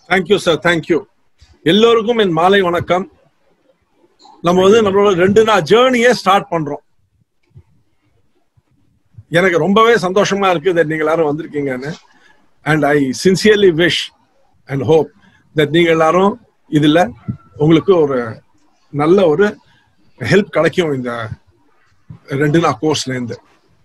Thank you sir thank you எல்லோருக்கும் என் மாலை வணக்கம் நம்ம வந்து நம்மளோட ரெண்டு நாள் ஜேர்னியே ஸ்டார்ட் பண்றோம் எனக்கு ரொம்பவே சந்தோஷமா இருக்கு that நீங்க எல்லாரும் வந்திருக்கீங்கன்னு and I sincerely wish and hope that நீங்க எல்லாரும் இதுல உங்களுக்கு ஒரு நல்ல ஒரு ஹெல்ப் கிடைக்கும் இந்த ரெண்டு நாள் கோர்ஸ்ல இருந்து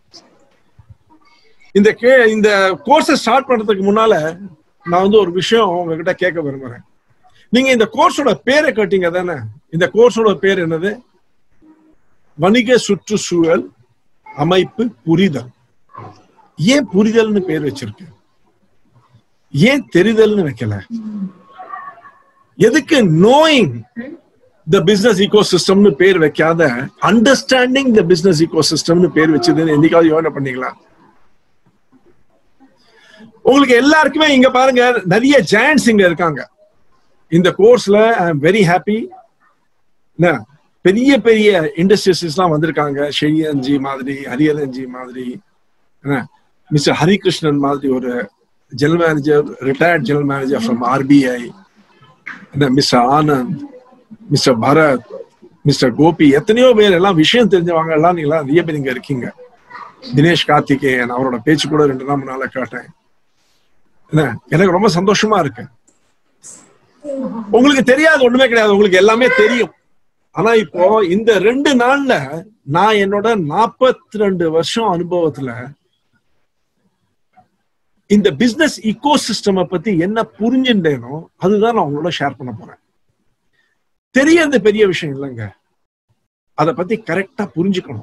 இந்த கே இந்த கோர்ஸை ஸ்டார்ட் பண்றதுக்கு முன்னால நான் வந்து ஒரு விஷயம் உங்ககிட்ட கேட்க விரும்புறேன் நீங்க இந்த கோர்ஸோட பேரை கேட்டீங்க தானே இந்த கோர்ஸோட பேர் என்னது வணிக சுற்றுச்சூழல் அமைப்பு புரிதல் ஏன் புரிதல்னு பேர் வச்சிருக்கு ஏன் தெரிதல்னு வைக்கல எதுக்கு நோயிங் த பிசினஸ் ஈகோ சிஸ்டம்னு பேர் வைக்காத அண்டர்ஸ்டாண்டிங் த பிசினஸ் ஈகோ சிஸ்டம்னு பேர் வச்சதுன்னு என்னைக்காவது யோசனை பண்ணீங்களா உங்களுக்கு எல்லாருக்குமே இங்க பாருங்க நிறைய ஜெயண்ட்ஸ் இங்க இருக்காங்க இந்த கோர்ஸ்ல ஐ எம் வெரி ஹாப்பி பெரிய பெரிய இண்டஸ்ட்ரீஸ் எல்லாம் வந்திருக்காங்க ஷெய்யன்ஜி மாதிரி ஹரியரன்ஜி மாதிரி மிஸ்டர் ஹரிகிருஷ்ணன் மாதிரி ஒரு general manager retired general manager from RBI mister Anand mister Bharat mister Gopi எத்தனையோ பேர் எல்லாம் விஷயம் தெரிஞ்சவங்க எல்லாம் நீங்க நிறைய பேர் இங்க இருக்கீங்க தினேஷ் கார்த்திகேயன் அவரோட பேச்சு கூட ரெண்டு நாள் முன்னால கேட்டேன் என்ன எனக்கு ரொம்ப சந்தோஷமா இருக்கு உங்களுக்கு தெரியாது ஒண்ணுமே கிடையாது உங்களுக்கு எல்லாமே தெரியும் ஆனா இப்போ இந்த ரெண்டு நாள்ல நான் என்னோட நாற்பத்தி ரெண்டு வருஷம் அனுபவத்துல இந்த பிசினஸ் இக்கோ சிஸ்டம் பத்தி என்ன புரிஞ்சுட்டேனோ அதுதான் நான் உங்களோட ஷேர் பண்ண போறேன் தெரியறது பெரிய விஷயம் இல்லைங்க அதை பத்தி கரெக்டா புரிஞ்சுக்கணும்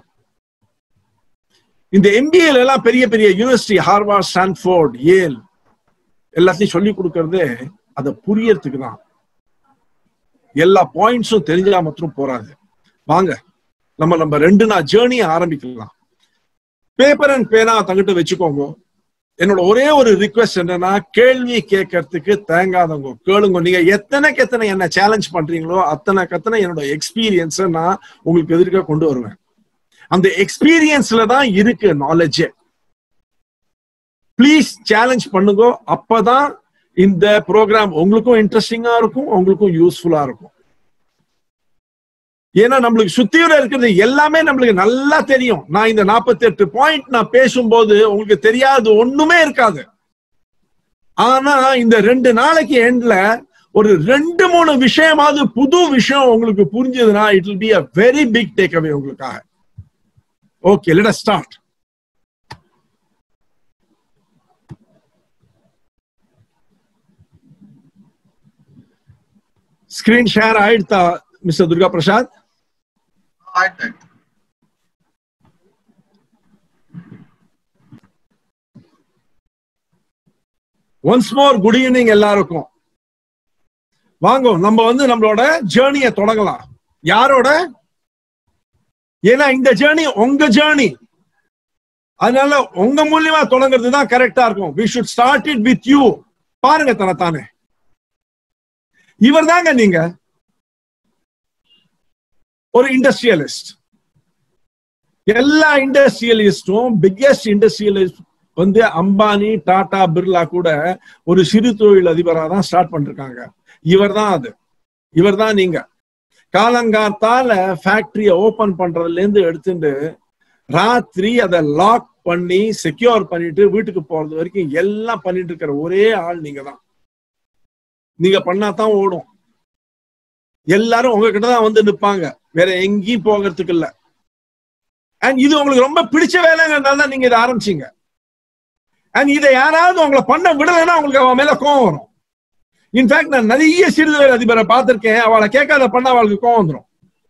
இந்த எம்பிஏல எல்லாம் பெரிய பெரிய யூனிவர்சிட்டி ஹார்வர்ட் ஸ்டான்ஃபோர்ட் ஏல் எல்லாத்தையும் சொல்லி கொடுக்கறது அதை புரியறதுக்கு தான் எல்லா பாயிண்ட்ஸும் தெரிஞ்சா மாத்திரம் போறாது வாங்க நம்ம நம்ம ரெண்டு நாள் ஜேர்னியை ஆரம்பிக்கலாம் பேப்பர் அண்ட் பேனா தங்கிட்ட வச்சுக்கோங்க என்னோட ஒரே ஒரு ரிக்வெஸ்ட் என்னன்னா கேள்வி கேட்கறதுக்கு தேங்காதவங்க கேளுங்க நீங்க எத்தனைக்கு எத்தனை என்ன சேலஞ்ச் பண்றீங்களோ அத்தனை கத்தனை என்னோட எக்ஸ்பீரியன்ஸை நான் உங்களுக்கு எதிர்க்க கொண்டு வருவேன் அந்த எக்ஸ்பீரியன்ஸ்ல தான் இருக்கு நாலேஜே ப்ளீஸ் சேலஞ்ச் பண்ணுங்க அப்பதான் இந்த ப்ரோக்ராம் உங்களுக்கும் இன்ட்ரெஸ்டிங்கா இருக்கும் உங்களுக்கும் யூஸ்ஃபுல்லா இருக்கும் ஏன்னா நம்மளுக்கு சுத்தியோட இருக்கிறது எல்லாமே நம்மளுக்கு நல்லா தெரியும் நான் இந்த நாற்பத்தி எட்டு பாயிண்ட் நான் பேசும்போது உங்களுக்கு தெரியாது ஒண்ணுமே இருக்காது ஆனா இந்த ரெண்டு நாளைக்கு எண்ட்ல ஒரு ரெண்டு மூணு விஷயமாவது புது விஷயம் உங்களுக்கு புரிஞ்சதுன்னா it will be a very big take away உங்களுக்காக okay let start screen share ಆಯ್ತಾ ಮಿಸ್ಟರ್ ದುರ್ಗಾ ಪ್ರಸಾದ್ ಆಯ್ತಾಯ್ತು ஒன்ஸ் மோர் குட் ஈவினிங் எல்லாருக்கும் வாங்க நம்ம வந்து நம்மளோட ஜேர்னியை தொடங்கலாம் யாரோட ஏன்னா இந்த ஜேர்னி உங்க ஜேர்னி அதனால உங்க மூலியமா தொடங்குறது தான் கரெக்டா இருக்கும் we should start it with you பாருங்க தனத்தானே இவர் தாங்க நீங்க ஒரு இண்டஸ்ட்ரியலிஸ்ட் எல்லா இண்டஸ்ட்ரியலிஸ்டும் பிக்கெஸ்ட் இண்டஸ்ட்ரியலிஸ்ட் வந்து அம்பானி டாடா பிர்லா கூட ஒரு சிறு தொழில் அதிபராக தான் ஸ்டார்ட் பண்ணிருக்காங்க இவர் தான் அது இவர் தான் நீங்க காலங்காத்தால ஃபேக்டரிய ஓபன் பண்றதுல இருந்து எடுத்துட்டு ராத்திரி அதை லாக் பண்ணி செக்யூர் பண்ணிட்டு வீட்டுக்கு போறது வரைக்கும் எல்லாம் பண்ணிட்டு இருக்கிற ஒரே ஆள் நீங்க தான் நீங்க பண்ணாதான் ஓடும் எல்லாரும் உங்ககிட்ட தான் வந்து நிப்பாங்க வேற எங்கேயும் போகிறதுக்கு இல்ல அண்ட் இது உங்களுக்கு ரொம்ப பிடிச்ச வேலைங்கிறதுனால தான் நீங்க இதை ஆரம்பிச்சீங்க அண்ட் இதை யாராவது உங்களை பண்ண விடலைன்னா உங்களுக்கு அவன் மேல கோவம் வரும் இன்ஃபேக்ட் நான் நிறைய சிறுதொழில் அதிபரை பார்த்திருக்கேன் அவளை கேட்காத பண்ண அவளுக்கு கோவம் வந்துடும்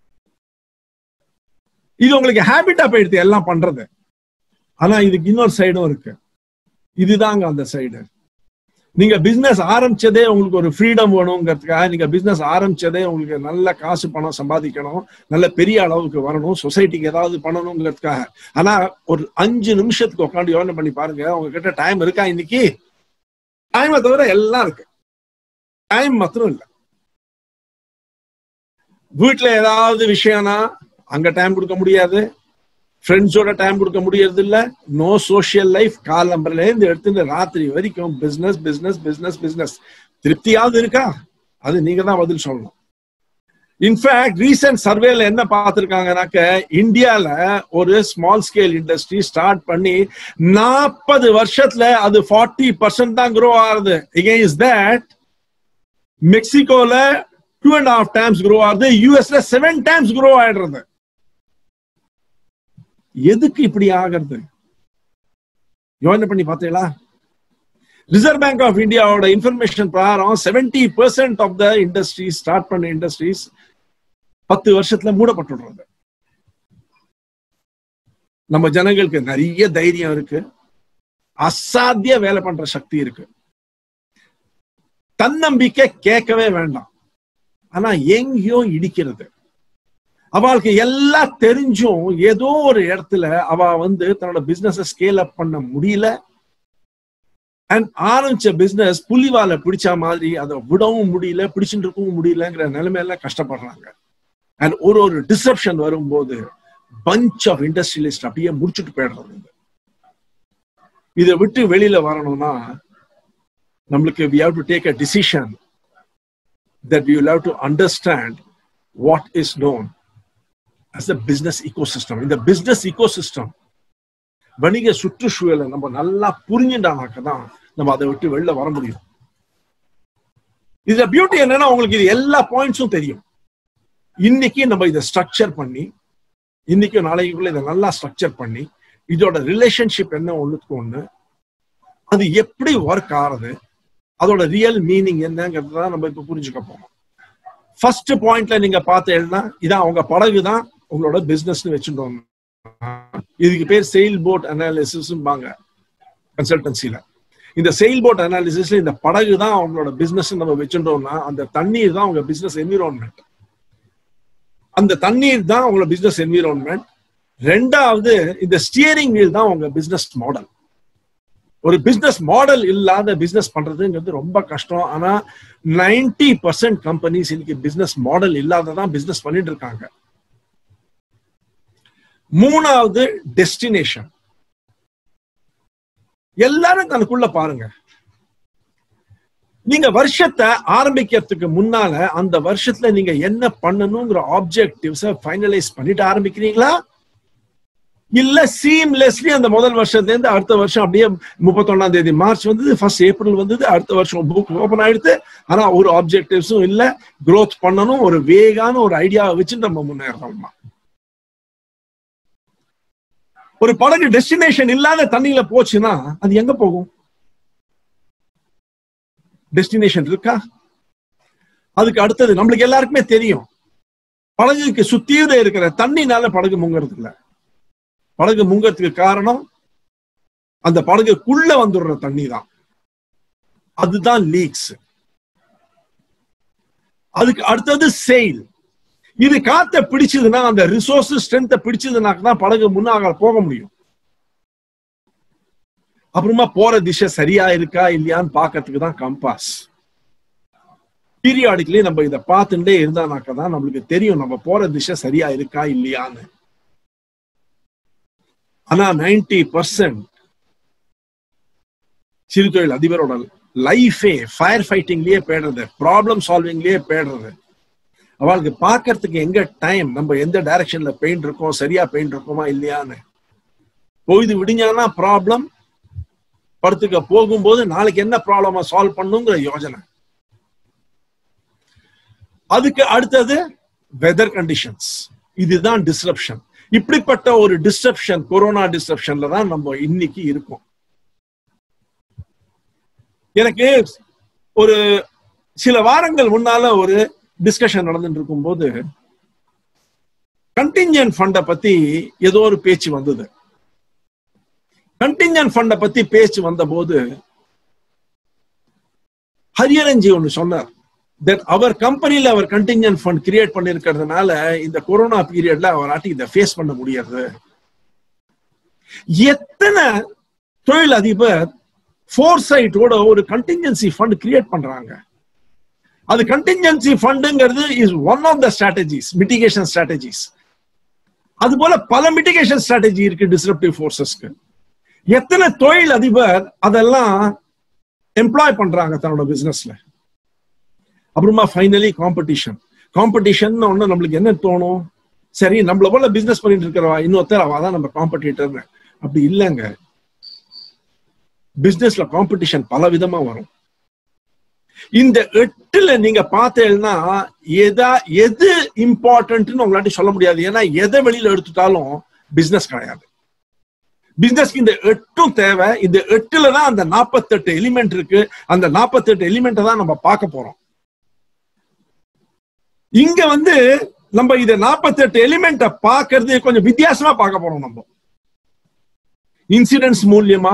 இது உங்களுக்கு ஹேபிட்டா போயிடுது எல்லாம் பண்றது ஆனா இதுக்கு இன்னொரு சைடும் இருக்கு இதுதாங்க அந்த சைடு நீங்க பிசினஸ் ஆரம்பிச்சதே உங்களுக்கு ஒரு ஃப்ரீடம் வேணுங்கிறதுக்காக நீங்க பிசினஸ் ஆரம்பிச்சதே உங்களுக்கு நல்ல காசு பணம் சம்பாதிக்கணும் நல்ல பெரிய அளவுக்கு வரணும் சொசைட்டிக்கு ஏதாவது பண்ணணுங்கிறதுக்காக ஆனா ஒரு அஞ்சு நிமிஷத்துக்கு உட்காந்து யோசனை பண்ணி பாருங்க உங்ககிட்ட டைம் இருக்கா இன்னைக்கு டைமை தவிர எல்லாம் இருக்கு டைம் மாத்திரம் இல்லை வீட்டுல ஏதாவது விஷயம்னா அங்க டைம் கொடுக்க முடியாது ஃப்ரெண்ட்ஸோட டைம் கொடுக்க முடியறது இல்ல நோ சோஷியல் லைஃப் காலம்பரில இருந்து எடுத்துட்டு ராத்திரி வரைக்கும் பிசினஸ் பிசினஸ் பிசினஸ் பிசினஸ் திருப்தியாவது இருக்கா அது நீங்க தான் பதில் சொல்லணும் இன்ஃபேக்ட் ரீசெண்ட் சர்வேல என்ன பார்த்திருக்காங்கனாக்க இந்தியால ஒரு ஸ்மால் ஸ்கேல் இண்டஸ்ட்ரி ஸ்டார்ட் பண்ணி நாற்பது வருஷத்துல அது ஃபார்ட்டி பர்சன்ட் தான் க்ரோ ஆகுது எகெயின்ஸ்ட் தட் மெக்சிகோல two and half times grow ஆகுது யூஎஸ்ல செவன் டைம்ஸ் க்ரோ ஆயிடுறது எதுக்கு இப்படி ஆகிறது யோசனை பண்ணி பார்த்தீங்களா ரிசர்வ் பேங்க் ஆஃப் இந்தியாவோட இன்ஃபர்மேஷன் பிரகாரம் seventy percent of the industries start பண்ண இண்டஸ்ட்ரீஸ் பத்து வருஷத்துல மூடப்பட்டுடுறது நம்ம ஜனங்களுக்கு நிறைய தைரியம் இருக்கு அசாத்திய வேலை பண்ற சக்தி இருக்கு தன்னம்பிக்கை கேட்கவே வேண்டாம் ஆனா எங்கேயோ இடிக்கிறது அவளுக்கு எல்லாம் தெரிஞ்சும் ஏதோ ஒரு இடத்துல அவ வந்து தன்னோட பிசினஸ் ஸ்கேல் அப் பண்ண முடியல அண்ட் ஆரம்பிச்ச பிசினஸ் புலிவால பிடிச்ச மாதிரி அதை விடவும் முடியல பிடிச்சுட்டு இருக்கவும் முடியலங்கிற நிலைமையில கஷ்டப்படுறாங்க அண்ட் ஒரு ஒரு டிஸ்ரப்ஷன் வரும்போது பஞ்ச் ஆஃப் இண்டஸ்ட்ரியலிஸ்ட் அப்படியே முடிச்சுட்டு போயிடுறது இதை விட்டு வெளியில வரணும்னா நம்மளுக்கு we have to take a decision that we will have to understand what is known as a business ecosystem இந்த பிசினஸ் ஈகோசிஸ்டம் வணிக சுற்றுச்சூழலை நம்ம நல்லா புரிஞ்சுட்டானாக்க தான் நம்ம அதை விட்டு வெளில வர முடியும் இதுல பியூட்டி என்னன்னா உங்களுக்கு இது எல்லா பாயிண்ட்ஸும் தெரியும் இன்னைக்கு நம்ம இதை ஸ்ட்ரக்சர் பண்ணி இன்னைக்கு நாளைக்குள்ள இதை நல்லா ஸ்ட்ரக்சர் பண்ணி இதோட ரிலேஷன்ஷிப் என்ன ஒண்ணுக்கு ஒண்ணு அது எப்படி ஒர்க் ஆகுது அதோட ரியல் மீனிங் என்னங்கிறது தான் நம்ம இப்ப புரிஞ்சுக்க போறோம் ஃபர்ஸ்ட் பாயிண்ட்ல நீங்க பார்த்தீங்கன்னா இதான் அவங்க படகு தான் உங்களோட பிசினஸ்னு வச்சுட்டோம் இதுக்கு பேர் செயில் போட் அனாலிசிஸ் கன்சல்டன்சில இந்த செயில் போட் அனாலிசிஸ்ல இந்த படகு தான் அவங்களோட பிசினஸ் நம்ம வச்சுட்டோம்னா அந்த தண்ணீர் தான் அவங்க பிசினஸ் என்விரான்மெண்ட் அந்த தண்ணீர் தான் அவங்களோட பிசினஸ் என்விரான்மெண்ட் ரெண்டாவது இந்த ஸ்டியரிங் வீல் தான் உங்க பிசினஸ் மாடல் ஒரு பிசினஸ் மாடல் இல்லாத பிசினஸ் பண்றதுங்கிறது ரொம்ப கஷ்டம் ஆனா நைன்டி பர்சன்ட் கம்பெனிஸ் இன்னைக்கு பிசினஸ் மாடல் இல்லாததான் பிசினஸ் பண்ணிட்டு இருக்காங்க மூணாவது டெஸ்டினேஷன் எல்லாரும் தனக்குள்ள பாருங்க நீங்க வருஷத்தை ஆரம்பிக்கிறதுக்கு முன்னால அந்த வருஷத்துல நீங்க என்ன பண்ணணுங்கிற ஆப்ஜெக்டிவ்ஸ ஃபைனலைஸ் பண்ணிட்டு ஆரம்பிக்கிறீங்களா இல்ல சீம்லெஸ்லி அந்த முதல் வருஷத்துல இருந்து அடுத்த வருஷம் அப்படியே முப்பத்தொன்னாம் தேதி மார்ச் வந்தது ஃபர்ஸ்ட் ஏப்ரல் வந்தது அடுத்த வருஷம் புக் ஓபன் ஆயிடுது ஆனா ஒரு ஆப்ஜெக்டிவ்ஸும் இல்ல growth பண்ணணும் ஒரு வேகான ஒரு ஐடியாவை வச்சு நம்ம முன்னேறோம்மா ஒரு படகு டெஸ்டினேஷன் இல்லாத தண்ணியில போச்சுன்னா அது எங்க போகும் டெஸ்டினேஷன் இருக்கா அதுக்கு அடுத்தது நம்மளுக்கு எல்லாருக்குமே தெரியும் படகுக்கு சுத்தியில இருக்கிற தண்ணினால படகு முங்கிறது இல்ல படகு முங்கறதுக்கு காரணம் அந்த படகுக்குள்ள வந்துடுற தண்ணி தான் அதுதான் லீக்ஸ் அதுக்கு அடுத்தது செயில் இது காத்த பிடிச்சதுன்னா அந்த ரிசோர்ஸ் ஸ்ட்ரென்த்தை பிடிச்சதுனாக்க தான் படகு முன்னாக போக முடியும் அப்புறமா போற திசை சரியா இருக்கா இல்லையான்னு பாக்கிறதுக்கு தான் கம்பாஸ் பீரியாடிக்கலி நம்ம இதை பார்த்துட்டே இருந்தானாக்க தான் நம்மளுக்கு தெரியும் நம்ம போற திசை சரியா இருக்கா இல்லையான்னு ஆனா நைன்டி பர்சன்ட் சிறு தொழில் அதிபரோட லைஃபே ஃபயர் ஃபைட்டிங்லயே போயிடுறது ப்ராப்ளம் சால்விங்லயே போயிடுறது அவளுக்கு பார்க்கறதுக்கு எங்க டைம் நம்ம எந்த டைரக்ஷன்ல பெயிண்ட் இருக்கோம் சரியா பெயிண்ட் இருக்கோமா இல்லையான்னு பொழுது விடிஞ்சானா ப்ராப்ளம் படுத்துக்க போகும்போது நாளைக்கு என்ன ப்ராப்ளமா சால்வ் பண்ணுங்கிற யோஜனை அதுக்கு அடுத்தது வெதர் கண்டிஷன்ஸ் இதுதான் டிஸ்ரப்ஷன் இப்படிப்பட்ட ஒரு டிஸ்ரப்ஷன் கொரோனா டிஸ்ரப்ஷன்ல தான் நம்ம இன்னைக்கு இருக்கோம் எனக்கு ஒரு சில வாரங்கள் முன்னால ஒரு டிஸ்கஷன் நடந்துட்டு இருக்கும்போது கண்டிஞ்சன் ஃபண்டை பத்தி ஏதோ ஒரு பேச்சு வந்தது கண்டிஞ்சன் ஃபண்டை பத்தி பேச்சு வந்த போது ஹரியரஞ்சி ஒண்ணு சொன்னார் தட் அவர் கம்பெனில அவர் கண்டிஞ்சன் ஃபண்ட் கிரியேட் பண்ணிருக்கிறதுனால இந்த கொரோனா பீரியட்ல அவராட்டி இதை ஃபேஸ் பண்ண முடியாது எத்தனை தொழில் அதிபர் ஃபோர்சைட்டோட ஒரு கண்டிஞ்சன்சி ஃபண்ட் கிரியேட் பண்றாங்க அது கண்டிஞ்சன்சி ஃபண்டுங்கிறது is one of the strategies mitigation strategies அது போல பல மிட்டிகேஷன் ஸ்ட்ராட்டஜி இருக்கு டிஸ்ரப்டிவ் ஃபோர்ஸஸ்க்கு எத்தனை தொழில் அதிபர் அதெல்லாம் எம்ப்ளாய் பண்றாங்க தன்னோட பிசினஸ்ல அப்புறமா ஃபைனலி காம்படிஷன் காம்படிஷன் ஒண்ணு நம்மளுக்கு என்ன தோணும் சரி நம்மள போல பிசினஸ் பண்ணிட்டு இருக்கிறவா இன்னொருத்தர் அவ தான் நம்ம காம்படிட்டர் அப்படி இல்லைங்க பிசினஸ்ல காம்படிஷன் பல விதமா வரும் இந்த எட்டுல நீங்க பார்த்தேன்னா எதா எது இம்பார்ட்டன்ட்னு உங்களாட்டி சொல்ல முடியாது ஏன்னா எதை வெளியில எடுத்துட்டாலும் பிசினஸ் கிடையாது பிசினஸ்க்கு இந்த எட்டும் தேவை இந்த எட்டுல தான் அந்த நாற்பத்தெட்டு எலிமெண்ட் இருக்கு அந்த நாற்பத்தெட்டு எலிமெண்ட்டை தான் நம்ம பார்க்க போறோம் இங்க வந்து நம்ம இத நாற்பத்தெட்டு எலிமெண்ட்டை பார்க்கறது கொஞ்சம் வித்தியாசமா பார்க்க போறோம் நம்ம இன்சிடென்ட்ஸ் மூலியமா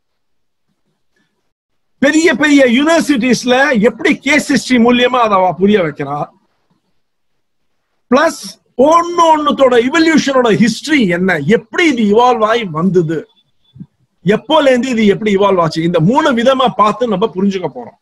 பெரிய பெரிய யூனிவர்சிட்டிஸ்ல எப்படி கேஸ் ஹிஸ்டரி மூலியமா அதை அவ புரிய வைக்கிறா பிளஸ் ஒன்னு ஒன்னுத்தோட இவல்யூஷனோட ஹிஸ்டரி என்ன எப்படி இது இவால்வ் ஆகி வந்தது எப்போல இருந்து இது எப்படி இவால்வ் ஆச்சு இந்த மூணு விதமா பார்த்து நம்ம புரிஞ்சுக்க போறோம்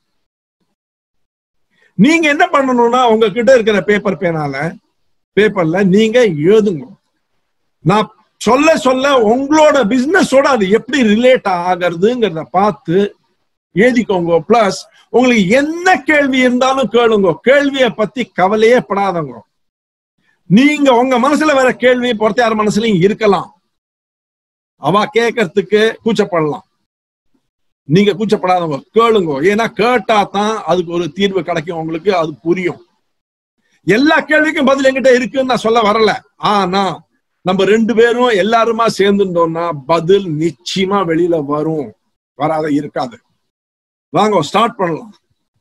நீங்க என்ன பண்ணணும்னா உங்ககிட்ட இருக்கிற பேப்பர் பேனால பேப்பர்ல நீங்க எழுதுங்க நான் சொல்ல சொல்ல உங்களோட பிசினஸோட அது எப்படி ரிலேட் ஆகிறதுங்கிறத பார்த்து எழுதிக்கோங்க பிளஸ் உங்களுக்கு என்ன கேள்வி இருந்தாலும் கேளுங்க கேள்வியை பத்தி கவலையே படாதங்க நீங்க உங்க மனசுல வேற கேள்வி பொறுத்த மனசுலயும் இருக்கலாம் அவ கேட்கறதுக்கு கூச்சப்படலாம் நீங்க கூச்சப்படாதவங்க கேளுங்க ஏன்னா கேட்டா தான் அதுக்கு ஒரு தீர்வு கிடைக்கும் உங்களுக்கு அது புரியும் எல்லா கேள்விக்கும் பதில் என்கிட்ட இருக்குன்னு நான் சொல்ல வரல ஆனா நம்ம ரெண்டு பேரும் எல்லாருமா சேர்ந்துட்டோம்னா பதில் நிச்சயமா வெளியில வரும் வராத இருக்காது வாங்க ஸ்டார்ட் பண்ணலாம்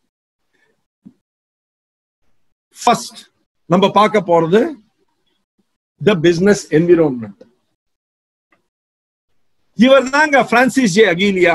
ஃபர்ஸ்ட் நம்ம பார்க்க போறது த பிசினஸ் என்விரான்மெண்ட் இவர் தாங்க Francis J Aguilar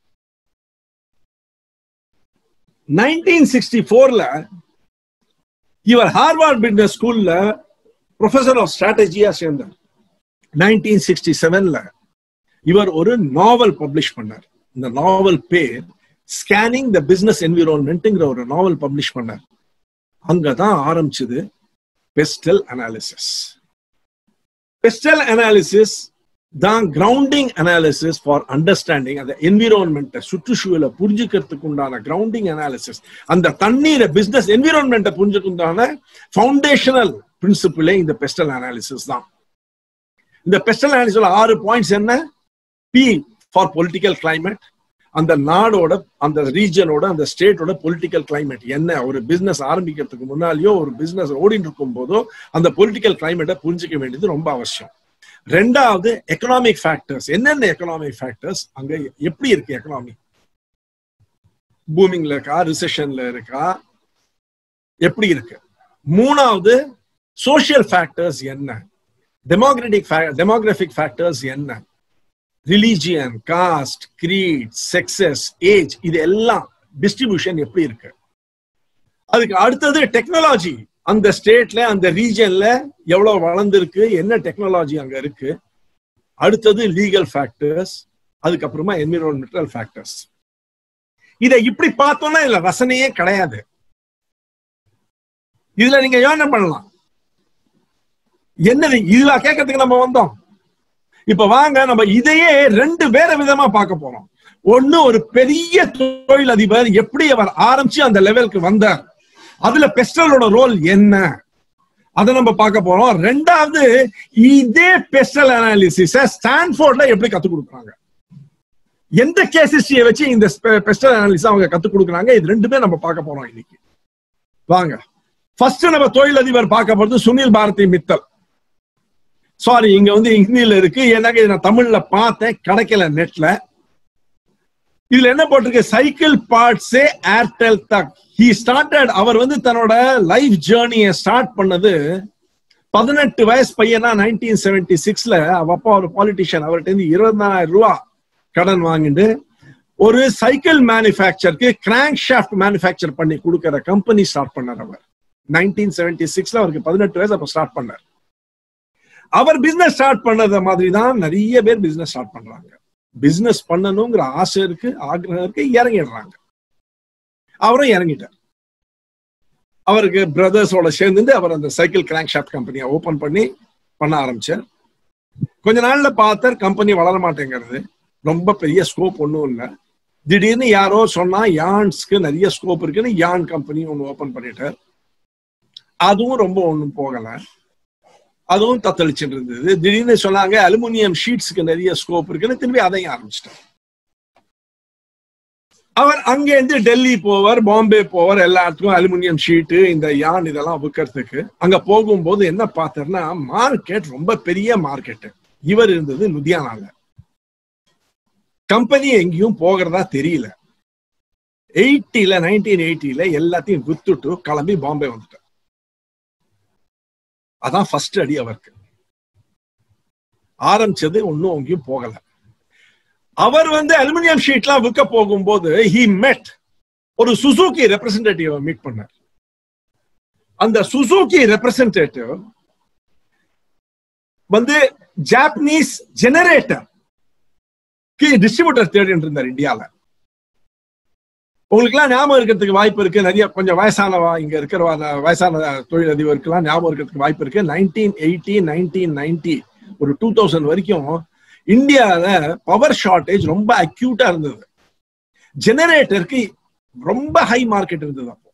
nineteen sixty ஃபோர்ல இவர் ஹார்வர்ட் பிசினஸ் ஸ்கூல்ல ப்ரொஃபசர் ஆஃப் ஸ்ட்ராட்டஜியா சேர்ந்தார் நைன்டீன் சிக்ஸ்டி செவன்ல இவர் ஒரு நாவல் பப்ளிஷ் பண்ணார் இந்த நாவல் பேர் ஸ்கேனிங் த பிசினஸ் என்விரான்மெண்ட்ங்கிற ஒரு நாவல் பப்ளிஷ் பண்ணார் அங்கதான் ஆரம்பிச்சது பெஸ்டல் அனாலிசிஸ் பெஸ்டல் அனாலிசிஸ் தான் கிரவுண்டிங் அனாலிசிஸ் ஃபார் அண்டர்ஸ்டாண்டிங் அந்த என்விரான்மெண்ட்டை சுற்றுச்சூழலை புரிஞ்சுக்கிறதுக்கு உண்டான கிரவுண்டிங் அனாலிசிஸ் அந்த தண்ணீரை பிசினஸ் என்விரான்மெண்ட்டை புரிஞ்சுக்கு உண்டான ஃபவுண்டேஷனல் பிரின்சிபிளே இந்த பெஸ்டல் அனாலிசிஸ் தான் இந்த பெஸ்டல் அனாலிசிஸ் ஆறு பாயிண்ட்ஸ் என்ன பி ஃபார் பொலிட்டிக்கல் கிளைமேட் அந்த நாடோட அந்த ரீஜனோட அந்த ஸ்டேட்டோட பொலிட்டிக்கல் கிளைமேட் என்ன ஒரு பிசினஸ் ஆரம்பிக்கிறதுக்கு முன்னாலேயோ ஒரு பிசினஸ் ஓடிட்டு இருக்கும் போதோ அந்த பொலிட்டிக்கல் கிளைமேட்டை புரிஞ்சுக்க வேண்டியது ரொம்ப அவசியம் ரெண்டாவது எக்கனாமிக் ஃபேக்டர்ஸ் என்னென்ன எக்கனாமிக் ஃபேக்டர்ஸ் அங்க எப்படி இருக்கு எக்கனாமி பூமிங்ல இருக்கா ரிசெஷன்ல இருக்கா எப்படி இருக்கு மூணாவது சோசியல் ஃபேக்டர்ஸ் என்ன டெமோக்ராட்டிக் டெமோகிராபிக் ஃபேக்டர்ஸ் என்ன religion caste creed sexes age இது எல்லாம் டிஸ்ட்ரிபியூஷன் எப்படி இருக்கு அதுக்கு அடுத்தது டெக்னாலஜி அந்த ஸ்டேட்ல அந்த ரீஜன்ல எவ்வளவு வளர்ந்துருக்கு என்ன டெக்னாலஜி அங்க இருக்கு அடுத்தது லீகல் ஃபேக்டர்ஸ் அதுக்கப்புறமா என்விரான்மெண்டல் ஃபேக்டர்ஸ் இதை இப்படி பார்த்தோம்னா இதுல ரசனையே கிடையாது இதுல நீங்க யோசனை பண்ணலாம் என்னது இதுல கேட்கறதுக்கு நம்ம வந்தோம் இப்ப வாங்க நம்ம இதையே ரெண்டு வேற விதமா பார்க்க போறோம் ஒண்ணு ஒரு பெரிய தொழில் அதிபர் எப்படி அவர் ஆரம்பிச்சு அந்த லெவலுக்கு வந்தார் அதுல பெஸ்டலோட ரோல் என்ன அதை நம்ம பார்க்க போறோம் ரெண்டாவது இதே பெஸ்டல் அனாலிசிஸ ஸ்டான்ஃபோர்ட்ல எப்படி கத்துக் கொடுக்குறாங்க எந்த கேஸ் ஹிஸ்டரியை வச்சு இந்த பெஸ்டல் அனாலிசிஸ் அவங்க கத்துக் கொடுக்குறாங்க இது ரெண்டுமே நம்ம பார்க்க போறோம் இன்னைக்கு வாங்க ஃபர்ஸ்ட் நம்ம தொழிலதிபர் பார்க்க போறது சுனில் பாரதி மித்தல் சாரி இங்க வந்து ஹிந்தியில இருக்கு எனக்கு நான் தமிழ்ல பார்த்தேன் கிடைக்கல நெட்ல இதுல என்ன போட்டிருக்கு சைக்கிள் பார்ட்ஸே ஏர்டெல் தக் ஹி ஸ்டார்டட் அவர் வந்து தன்னோட லைஃப் ஜேர்னியை ஸ்டார்ட் பண்ணது பதினெட்டு வயசு பையனா நைன்டீன் செவன்டி சிக்ஸ்ல அவ அப்பா ஒரு பாலிட்டிஷியன் அவர்கிட்ட இருந்து இருபதாயிரம் ரூபா கடன் வாங்கிட்டு ஒரு சைக்கிள் மேனுஃபேக்சருக்கு கிராங்க் ஷாஃப்ட் மேனுஃபேக்சர் பண்ணி கொடுக்கிற கம்பெனி ஸ்டார்ட் பண்ணார் அவர் நைன்டீன் செவன்டி சிக்ஸ்ல அவருக்கு பதினெட்டு வயசு அப்ப ஸ்டார்ட் பண்ணார் அவர் பிசினஸ் ஸ்டார்ட் பண்ணத மாதிரி தான் நிறைய பேர் பிசினஸ் ஸ்டார்ட் பண்றாங்க பிசினஸ் பண்ணணுங்கிற ஆசை இருக்கு ஆக்ரகம் இருக்கு இறங்கிடுறாங்க அவரும் இறங்கிட்டார் அவருக்கு பிரதர்ஸோட சேர்ந்து அவர் அந்த சைக்கிள் கிராங்க் ஷாப் கம்பெனியை ஓபன் பண்ணி பண்ண ஆரம்பிச்சார் கொஞ்ச நாள்ல பார்த்தார் கம்பெனி வளர மாட்டேங்கிறது ரொம்ப பெரிய ஸ்கோப் ஒன்றும் இல்லை திடீர்னு யாரோ சொன்னா யான்ஸ்க்கு நிறைய ஸ்கோப் இருக்குன்னு யான் கம்பெனி ஒன்று ஓபன் பண்ணிட்டார் அதுவும் ரொம்ப ஒன்றும் போகல அதுவும் தத்தளிச்சுட்டு இருந்தது திடீர்னு சொன்னாங்க அலுமினியம் ஷீட்ஸ்க்கு நிறைய ஸ்கோப் இருக்குன்னு திரும்பி அதையும் ஆரம்பிச்சிட்டார் அவர் அங்கேருந்து டெல்லி போவார் பாம்பே போவார் எல்லா இடத்துக்கும் அலுமினியம் ஷீட்டு இந்த யான் இதெல்லாம் விற்கிறதுக்கு அங்க போகும்போது என்ன பார்த்தாருன்னா மார்க்கெட் ரொம்ப பெரிய மார்க்கெட் இவர் இருந்தது லுதியானால கம்பெனி எங்கேயும் போகிறதா தெரியல எயிட்டில நைன்டீன் எயிட்டில எல்லாத்தையும் வித்துட்டு கிளம்பி பாம்பே வந்துட்டார் அதான் ஃபர்ஸ்ட் அடி அவருக்கு ஆரம்பிச்சது ஒன்னும் அங்கேயும் போகல அவர் வந்து அலுமினியம் ஷீட்லாம் விற்க போகும்போது ஹி மெட் ஒரு சுசுகி ரெப்ரசன்டேட்டிவ் மீட் பண்ணார் அந்த சுசுகி ரெப்ரசன்டேட்டிவ் வந்து ஜாப்பனீஸ் ஜெனரேட்டர் டிஸ்ட்ரிபியூட்டர் தேடிட்டு இருந்தார் இந்தியால உங்களுக்கு எல்லாம் ஞாபகம் இருக்கிறதுக்கு வாய்ப்பு இருக்கு நிறைய கொஞ்சம் வயசானவா இங்க இருக்கிற வயசான தொழிலதிபருக்கெல்லாம் ஞாபகம் இருக்கிறதுக்கு வாய்ப்பு இருக்கு நைன்டீன் எயிட்டி நைன்டீன் நைன்டி ஒரு டூ தௌசண்ட் வரைக்கும் இந்தியால பவர் ஷார்டேஜ் ரொம்ப அக்யூட்டா இருந்தது ஜெனரேட்டருக்கு ரொம்ப ஹை மார்க்கெட் இருந்தது அப்போ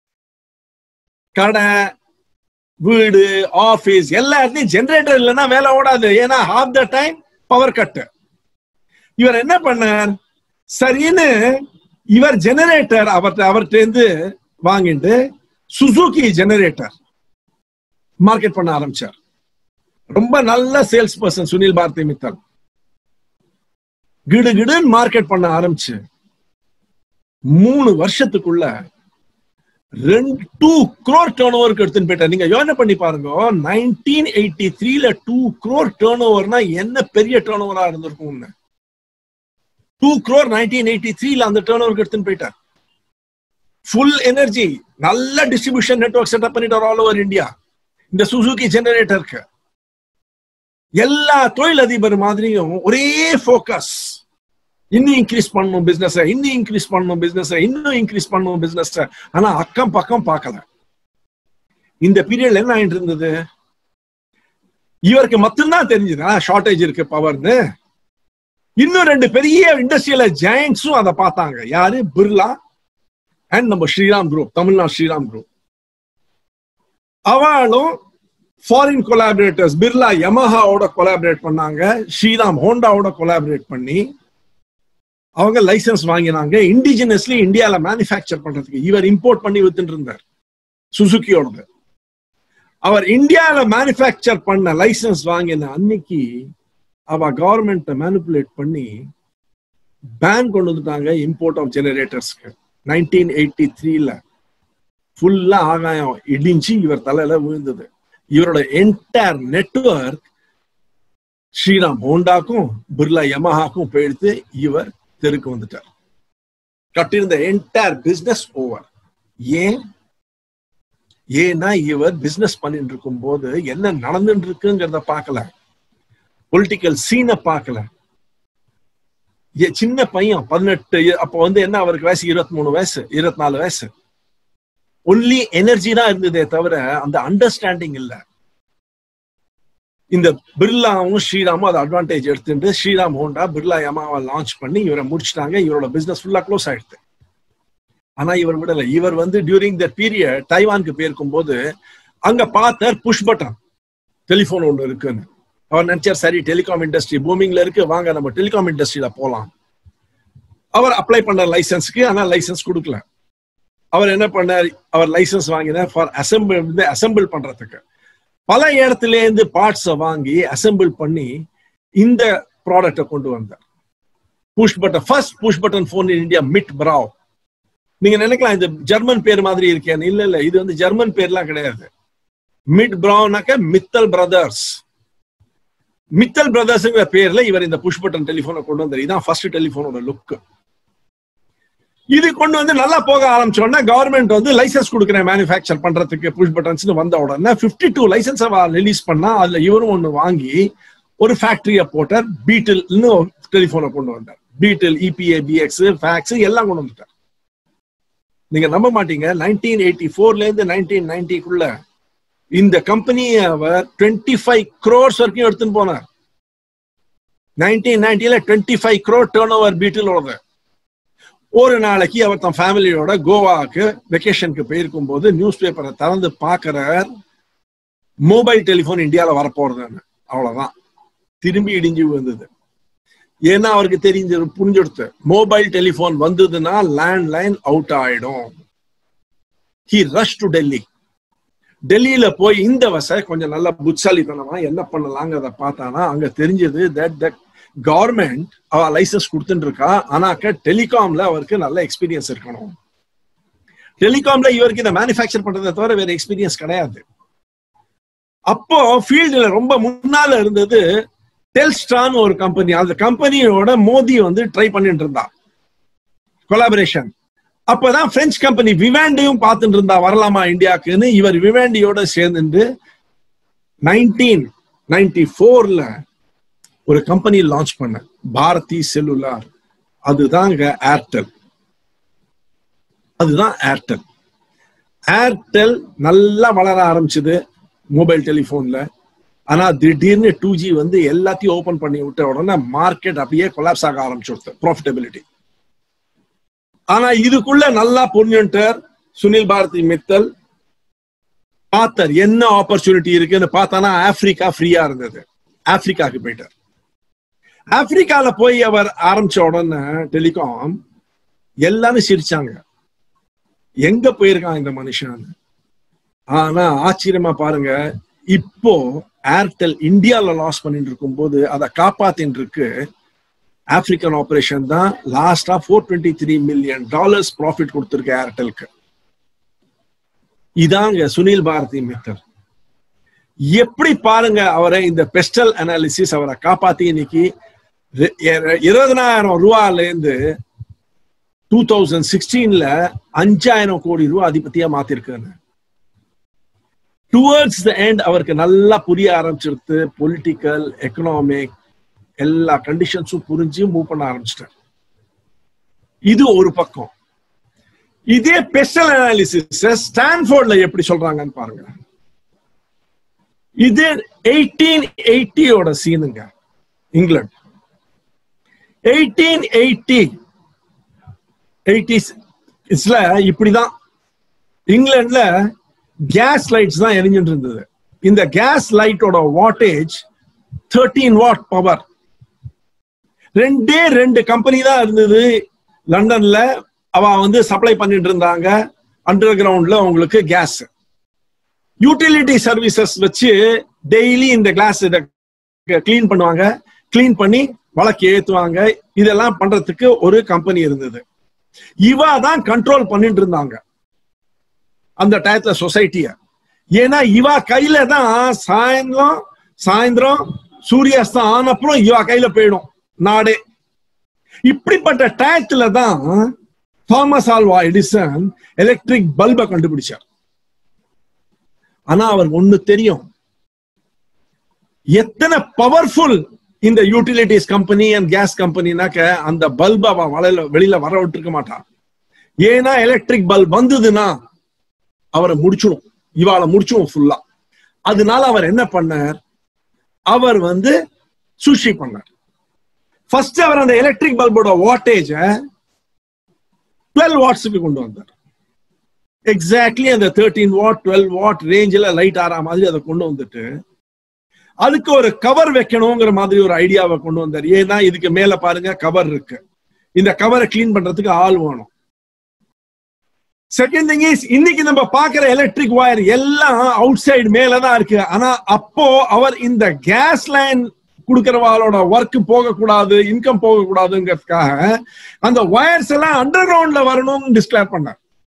கடை வீடு ஆபீஸ் எல்லா இடத்துலயும் ஜெனரேட்டர் இல்லைன்னா வேலை ஓடாது ஏன்னா half the time power cut இவர் என்ன பண்ணார் சரின்னு இவர் ஜெனரேட்டர் அவர்கிட்ட அவர்கிட்ட இருந்து வாங்கிட்டு சுசுகி ஜெனரேட்டர் மார்க்கெட் பண்ண ஆரம்பிச்சார் ரொம்ப நல்ல சேல்ஸ் பர்சன் சுனில் பாரதி மித்தல் கிடு கிடுன்னு மார்க்கெட் பண்ண ஆரம்பிச்சு மூணு வருஷத்துக்குள்ள ரெண்டு டூ குரோர் டேர்ன் ஓவருக்கு எடுத்துன்னு போயிட்டார் நீங்க யோசனை பண்ணி பாருங்க நைன்டீன் எயிட்டி த்ரீல டூ குரோர் டேர்ன் ஓவர்னா என்ன பெரிய டேர்ன் ஓவரா இருந்திருக்கும்னு டூ குரோர் நைன்டீன் எயிட்டி த்ரீல அந்த டேர்ன் ஓவருக்கு எடுத்துன்னு போயிட்டார் ஃபுல் எனர்ஜி நல்ல டிஸ்ட்ரிபியூஷன் நெட்ஒர்க் செட்டப் பண்ணிட்டார் ஆல் ஓவர் இந்தியா இந்த சுசுகி ஜெனரேட்டருக்கு எல்லா தொழிலதிபர் மாதிரியும் ஒரே ஃபோக்கஸ் இன்னும் இன்க்ரீஸ் பண்ணணும் பிசினஸ் இன்னும் இன்க்ரீஸ் பண்ணணும் பிசினஸ் இன்னும் இன்க்ரீஸ் பண்ணணும் பிசினஸ் ஆனா அக்கம் பக்கம் பார்க்கல இந்த பீரியட்ல என்ன ஆயிட்டு இருந்தது இவருக்கு மட்டும்தான் தெரிஞ்சது ஷார்டேஜ் இருக்கு பவர்னு இன்னும் ரெண்டு பெரிய இண்டஸ்ட்ரியல ஜெயண்ட்ஸும் அதை பார்த்தாங்க யாரு பிர்லா அண்ட் நம்ம ஸ்ரீராம் குரூப் தமிழ்நாடு ஸ்ரீராம் குரூப் அவளும் ஃபாரின் கொலாபரேட்டர்ஸ் பிர்லா யமஹாவோட கொலாபரேட் பண்ணாங்க ஸ்ரீராம் ஹோண்டாவோட கொலாபரேட் பண்ணி அவங்க லைசன்ஸ் வாங்கினாங்க இண்டிஜினஸ்லி இந்தியால மேனுஃபேக்சர் பண்றதுக்கு இவர் இம்போர்ட் பண்ணி வித்துட்டு இருந்தார் சுசுக்கியோடது அவர் இந்தியால மேனுஃபேக்சர் பண்ண லைசன்ஸ் வாங்கின அன்னைக்கு அவ கவர்மெண்ட் மேனிப்புலேட் பண்ணி பேன் கொண்டு வந்துட்டாங்க இம்போர்ட் ஆஃப் ஜெனரேட்டர்ஸ்க்கு நைன்டீன் எயிட்டி த்ரீல ஃபுல்லா ஆகாயம் இடிஞ்சு இவர் தலையில விழுந்தது இவரோட என்டையர் நெட்ஒர்க் ஸ்ரீராம் ஹோண்டாக்கும் பிர்லா யமஹாக்கும் போயிடுத்து இவர் தெருக்கு வந்துட்டார் கட்டியிருந்த என்டையர் பிசினஸ் ஓவர் ஏன் ஏன்னா இவர் பிசினஸ் பண்ணிட்டு இருக்கும் போது என்ன நடந்துட்டு இருக்குங்கிறத பார்க்கல பொலிட்டிக்கல் சீனை பார்க்கல சின்ன பையன் பதினெட்டு அப்ப வந்து என்ன அவருக்கு வயசு இருபத்தி மூணு வயசு இருபத்தி நாலு வயசு ஒன்லி எனர்ஜி தான் இருந்ததே தவிர அந்த அண்டர்ஸ்டாண்டிங் இல்ல இந்த பிர்லாவும் ஸ்ரீராமும் அதை அட்வான்டேஜ் எடுத்துட்டு ஸ்ரீராம் ஹோண்டா பிர்லா யமாவை லான்ச் பண்ணி இவரை முடிச்சிட்டாங்க இவரோட பிசினஸ் ஃபுல்லா க்ளோஸ் ஆயிடுது ஆனா இவர் விடல இவர் வந்து டியூரிங் த பீரியட் தைவானுக்கு போயிருக்கும் போது அங்க பார்த்தார் புஷ் பட்டன் டெலிபோன் ஒன்று இருக்குன்னு அவர் நினைச்சார் சரி டெலிகாம் இண்டஸ்ட்ரி பூமிங்ல இருக்கு வாங்க நம்ம டெலிகாம் இண்டஸ்ட்ரியில போலாம் அவர் அப்ளை பண்ண லைசன்ஸ்க்கு ஆனா லைசன்ஸ் கொடுக்கல அவர் என்ன பண்ணார் அவர் லைசன்ஸ் வாங்கினார் ஃபார் அசம்பிள் வந்து அசம்பிள் பண்றதுக்கு பல இடத்துல இருந்து பார்ட்ஸை வாங்கி அசம்பிள் பண்ணி இந்த ப்ராடக்டை கொண்டு வந்தார் push button first push button phone in India Mitbrau நீங்க நினைக்கலாம் இந்த ஜெர்மன் பேர் மாதிரி இருக்கேன் இல்ல இல்ல இது வந்து ஜெர்மன் பேர்லாம் கிடையாது மிட் பிராவ்னாக்க மித்தல் பிரதர்ஸ் மித்தல் பிரதர்ஸ்ங்கிற பேர்ல இவர் இந்த புஷ் பட்டன் டெலிபோனை கொண்டு வந்தார் இதான் ஃபர்ஸ்ட் டெலிபோனோட லுக் இது கொண்டு வந்து நல்லா போக ஆரம்பிச்சோடனே கவர்மெண்ட் வந்து லைசன்ஸ் கொடுக்குறேன் மேனுஃபேக்சர் பண்றதுக்கு புஷ் பட்டன்ஸ் வந்த உடனே பிப்டி டூ லைசன்ஸ் ரிலீஸ் பண்ணா அதுல இவரும் ஒண்ணு வாங்கி ஒரு ஃபேக்டரியை போட்டார் பீட்டில்னு டெலிபோனை கொண்டு வந்தார் பீட்டில் இபிஏ பிஎக்ஸ் ஃபேக்ஸ் எல்லாம் கொண்டு வந்துட்டார் நீங்க நம்ப மாட்டீங்க நைன்டீன் எயிட்டி ஃபோர்ல இருந்து நைன்டீன் நைன்டிக்குள்ள இந்த கம்பெனியை அவர் டுவெண்ட்டி ஃபைவ் க்ரோர்ஸ் வரைக்கும் எடுத்துன்னு போனார் நைன்டீன் நைன்டில twenty five crore turn over பீட்டிலோட ஒரு நாளைக்கு அவர் தன் ஃபேமிலியோட கோவாக்கு வெக்கேஷனுக்கு போயிருக்கும் போது நியூஸ் பேப்பரை திறந்து பார்க்கிறார் மொபைல் டெலிஃபோன் இந்தியாவில் வரப்போறதுன்னு அவ்வளவுதான் திரும்பி இடிஞ்சு வந்தது ஏன்னா அவருக்கு தெரிஞ்சு புரிஞ்சுடுத்து மொபைல் டெலிஃபோன் வந்ததுன்னா லேண்ட் லைன் அவுட் ஆயிடும் ஹி ரஷ் டு டெல்லி டெல்லியில போய் இந்த வச கொஞ்சம் நல்ல புட்சாலித்தனமா என்ன பண்ணலாங்கிறத பார்த்தானா அங்க தெரிஞ்சது தட் தட் கவர்மெண்ட் அவ லைசன்ஸ் கொடுத்துட்டு இருக்கா ஆனாக்க டெலிகாம்ல அவருக்கு நல்ல எக்ஸ்பீரியன்ஸ் இருக்கணும் டெலிகாம்ல இவருக்கு இதை மேனுஃபேக்சர் பண்றதை தவிர வேற எக்ஸ்பீரியன்ஸ் கிடையாது அப்போ ஃபீல்டுல ரொம்ப முன்னால இருந்தது டெல்ஸ்டான்னு ஒரு கம்பெனி அந்த கம்பெனியோட மோதி வந்து ட்ரை பண்ணிட்டு இருந்தா கொலாபரேஷன் அப்பதான் பிரெஞ்சு கம்பெனி விவேண்டையும் பார்த்துட்டு இருந்தா வரலாமா இந்தியாவுக்குன்னு இவர் விவேண்டியோட சேர்ந்துட்டு நைன்டீன் நைன்டி ஃபோர்ல ஒரு கம்பெனி லான்ச் பண்ண பாரதி செல்லுலார் அதுதாங்க ஏர்டெல் அதுதான் ஏர்டெல் ஏர்டெல் நல்லா வளர ஆரம்பிச்சது மொபைல் டெலிஃபோன்ல ஆனா திடீர்னு டூ ஜி வந்து எல்லாத்தையும் ஓபன் பண்ணி விட்ட உடனே மார்க்கெட் அப்படியே கொலாப்ஸ் ஆக ஆரம்பிச்சு ப்ராஃபிட்டபிலிட்டி ஆனா இதுக்குள்ள நல்லா புரிஞ்சுட்டார் சுனில் பாரதி மித்தல் பார்த்தார் என்ன ஆப்பர்ச்சுனிட்டி இருக்குன்னு பார்த்தானா ஆப்பிரிக்கா ஃப்ரீயா இருந்தது ஆப்பிரிக்காக்கு போயிட்டார் ஆப்பிரிக்கால போய் அவர் ஆரம்பிச்ச உடனே டெலிகாம் எல்லாரும் சிரிச்சாங்க எங்க போயிருக்கான் இந்த மனுஷன் ஆனா ஆச்சரியமா பாருங்க இப்போ ஏர்டெல் இந்தியால லாஸ் பண்ணிட்டு இருக்கும் போது அதை காப்பாத்தின்னு இருக்கு ஆப்பிரிக்கன் ஆபரேஷன் தான் லாஸ்டா four twenty three million dollars profit கொடுத்துருக்கு ஏர்டெல்க்கு இதாங்க சுனில் பாரதி மித்தர் எப்படி பாருங்க அவரை இந்த பெஸ்டல் அனாலிசிஸ் அவரை காப்பாத்தி இன்னைக்கு இருபதனாயிரம் ரூபாயில இருந்து டூ தௌசண்ட் சிக்ஸ்டீன்ல அஞ்சாயிரம் கோடி ரூபாய் அதிபதியா மாத்திருக்காங்க டுவர்ட்ஸ் த எண்ட் அவருக்கு நல்லா புரிய ஆரம்பிச்சிருது பொலிட்டிக்கல் எக்கனாமிக் எல்லா கண்டிஷன்ஸும் புரிஞ்சு மூவ் பண்ண ஆரம்பிச்சிட்டார் இது ஒரு பக்கம் இதே பெஸ்டல் அனாலிசிஸ் ஸ்டான்ஃபோர்ட்ல எப்படி சொல்றாங்கன்னு பாருங்க இது எயிட்டீன் எயிட்டியோட சீனுங்க இங்கிலாந்து எயிட்டீன் எயிட்டி எயிட்டிஸ்ல இப்படிதான் இங்கிலாந்துல கேஸ் லைட்ஸ் தான் எரிஞ்சுட்டு இருந்தது இந்த கேஸ் லைட்டோட வாட்டேஜ் தேர்ட்டீன் வாட் பவர் ரெண்டே ரெண்டு கம்பெனி தான் இருந்தது லண்டன்ல அவ வந்து சப்ளை பண்ணிட்டு இருந்தாங்க அண்டர் கிரவுண்ட்ல உங்களுக்கு கேஸ் யூட்டிலிட்டி சர்வீசஸ் வச்சு டெய்லி இந்த கிளாஸ் இதை கிளீன் பண்ணுவாங்க கிளீன் பண்ணி வழக்கு ஏத்துவாங்க இதெல்லாம் பண்றதுக்கு ஒரு கம்பெனி இருந்தது இவா தான் கண்ட்ரோல் பண்ணிட்டு இருந்தாங்க அந்த டயத்துல சொசைட்டிய ஏன்னா இவா கையில தான் சாயந்தரம் சாயந்தரம் சூரியாஸ்தம் ஆனப்புறம் இவா கையில போயிடும் நாடே இப்படிப்பட்ட டயத்துல தான் தாமஸ் ஆல்வா எடிசன் எலக்ட்ரிக் பல்பை கண்டுபிடிச்சார் ஆனா அவர் ஒண்ணு தெரியும் எத்தனை பவர்ஃபுல் இந்த யூட்டிலிட்டிஸ் கம்பெனி அண்ட் கேஸ் கம்பெனினாக்க அந்த பல்பை அவன் வளையல வெளியில வர விட்டுருக்க மாட்டான் ஏன்னா எலக்ட்ரிக் பல்ப் வந்ததுன்னா அவரை முடிச்சிடும் இவாளை முடிச்சிடும் ஃபுல்லா அதனால அவர் என்ன பண்ணார் அவர் வந்து சூஷி பண்ணார் ஃபர்ஸ்ட் அவர் அந்த எலக்ட்ரிக் பல்போட வாட்டேஜ டுவெல் வாட்ஸுக்கு கொண்டு வந்தார் எக்ஸாக்ட்லி அந்த தேர்ட்டீன் வாட் டுவெல் வாட் ரேஞ்சில் லைட் ஆறா மாதிரி அதை கொண்டு வந்துட்டு அதுக்கு ஒரு கவர் வைக்கணுங்கிற மாதிரி ஒரு ஐடியாவை கொண்டு வந்தார் ஏன்னா இதுக்கு மேல பாருங்க கவர் இருக்கு இந்த கவரை கிளீன் பண்றதுக்கு ஆள் வேணும் செகண்ட் திங் இஸ் இன்னைக்கு நம்ம பாக்குற எலக்ட்ரிக் வயர் எல்லாம் அவுட் சைடு மேலதான் இருக்கு ஆனா அப்போ அவர் இந்த கேஸ் லைன் கொடுக்கறவாளோட ஒர்க் போகக்கூடாது இன்கம் போகக்கூடாதுங்கிறதுக்காக அந்த ஒயர்ஸ் எல்லாம் அண்டர் கிரவுண்ட்ல வரணும்னு டிஸ்கிளேர் பண்ணார்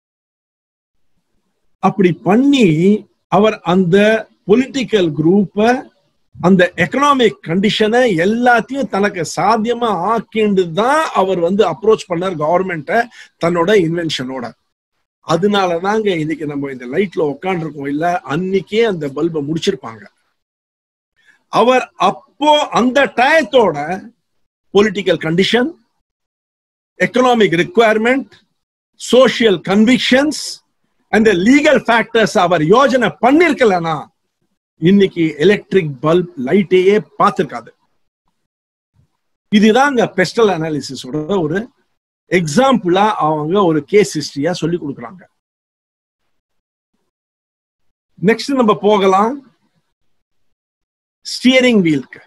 அப்படி பண்ணி அவர் அந்த பொலிட்டிக்கல் குரூப்ப அந்த எக்கனாமிக் கண்டிஷனை எல்லாத்தையும் தனக்கு சாத்தியமா ஆக்கிண்டு தான் அவர் வந்து அப்ரோச் பண்ணார் கவர்மெண்ட்டை தன்னோட இன்வென்ஷனோட அதனால தாங்க இன்னைக்கு நம்ம இந்த லைட்ல உட்காந்துருக்கோம் இல்ல அன்னைக்கே அந்த பல்பை முடிச்சிருப்பாங்க அவர் அப்போ அந்த டயத்தோட political condition economic requirement social convictions அந்த லீகல் ஃபேக்டர்ஸ் அவர் யோஜனை பண்ணிருக்கலனா இன்னைக்கு எலக்ட்ரிக் பல்ப் லைட்டையே பார்த்திருக்காது இதுதாங்க பெஸ்டல் அனாலிசிஸோட ஒரு எக்ஸாம்பிளா அவங்க ஒரு கேஸ் ஹிஸ்டரியா சொல்லி கொடுக்குறாங்க நெக்ஸ்ட் நம்ம போகலாம் ஸ்டியரிங் வீலுக்கு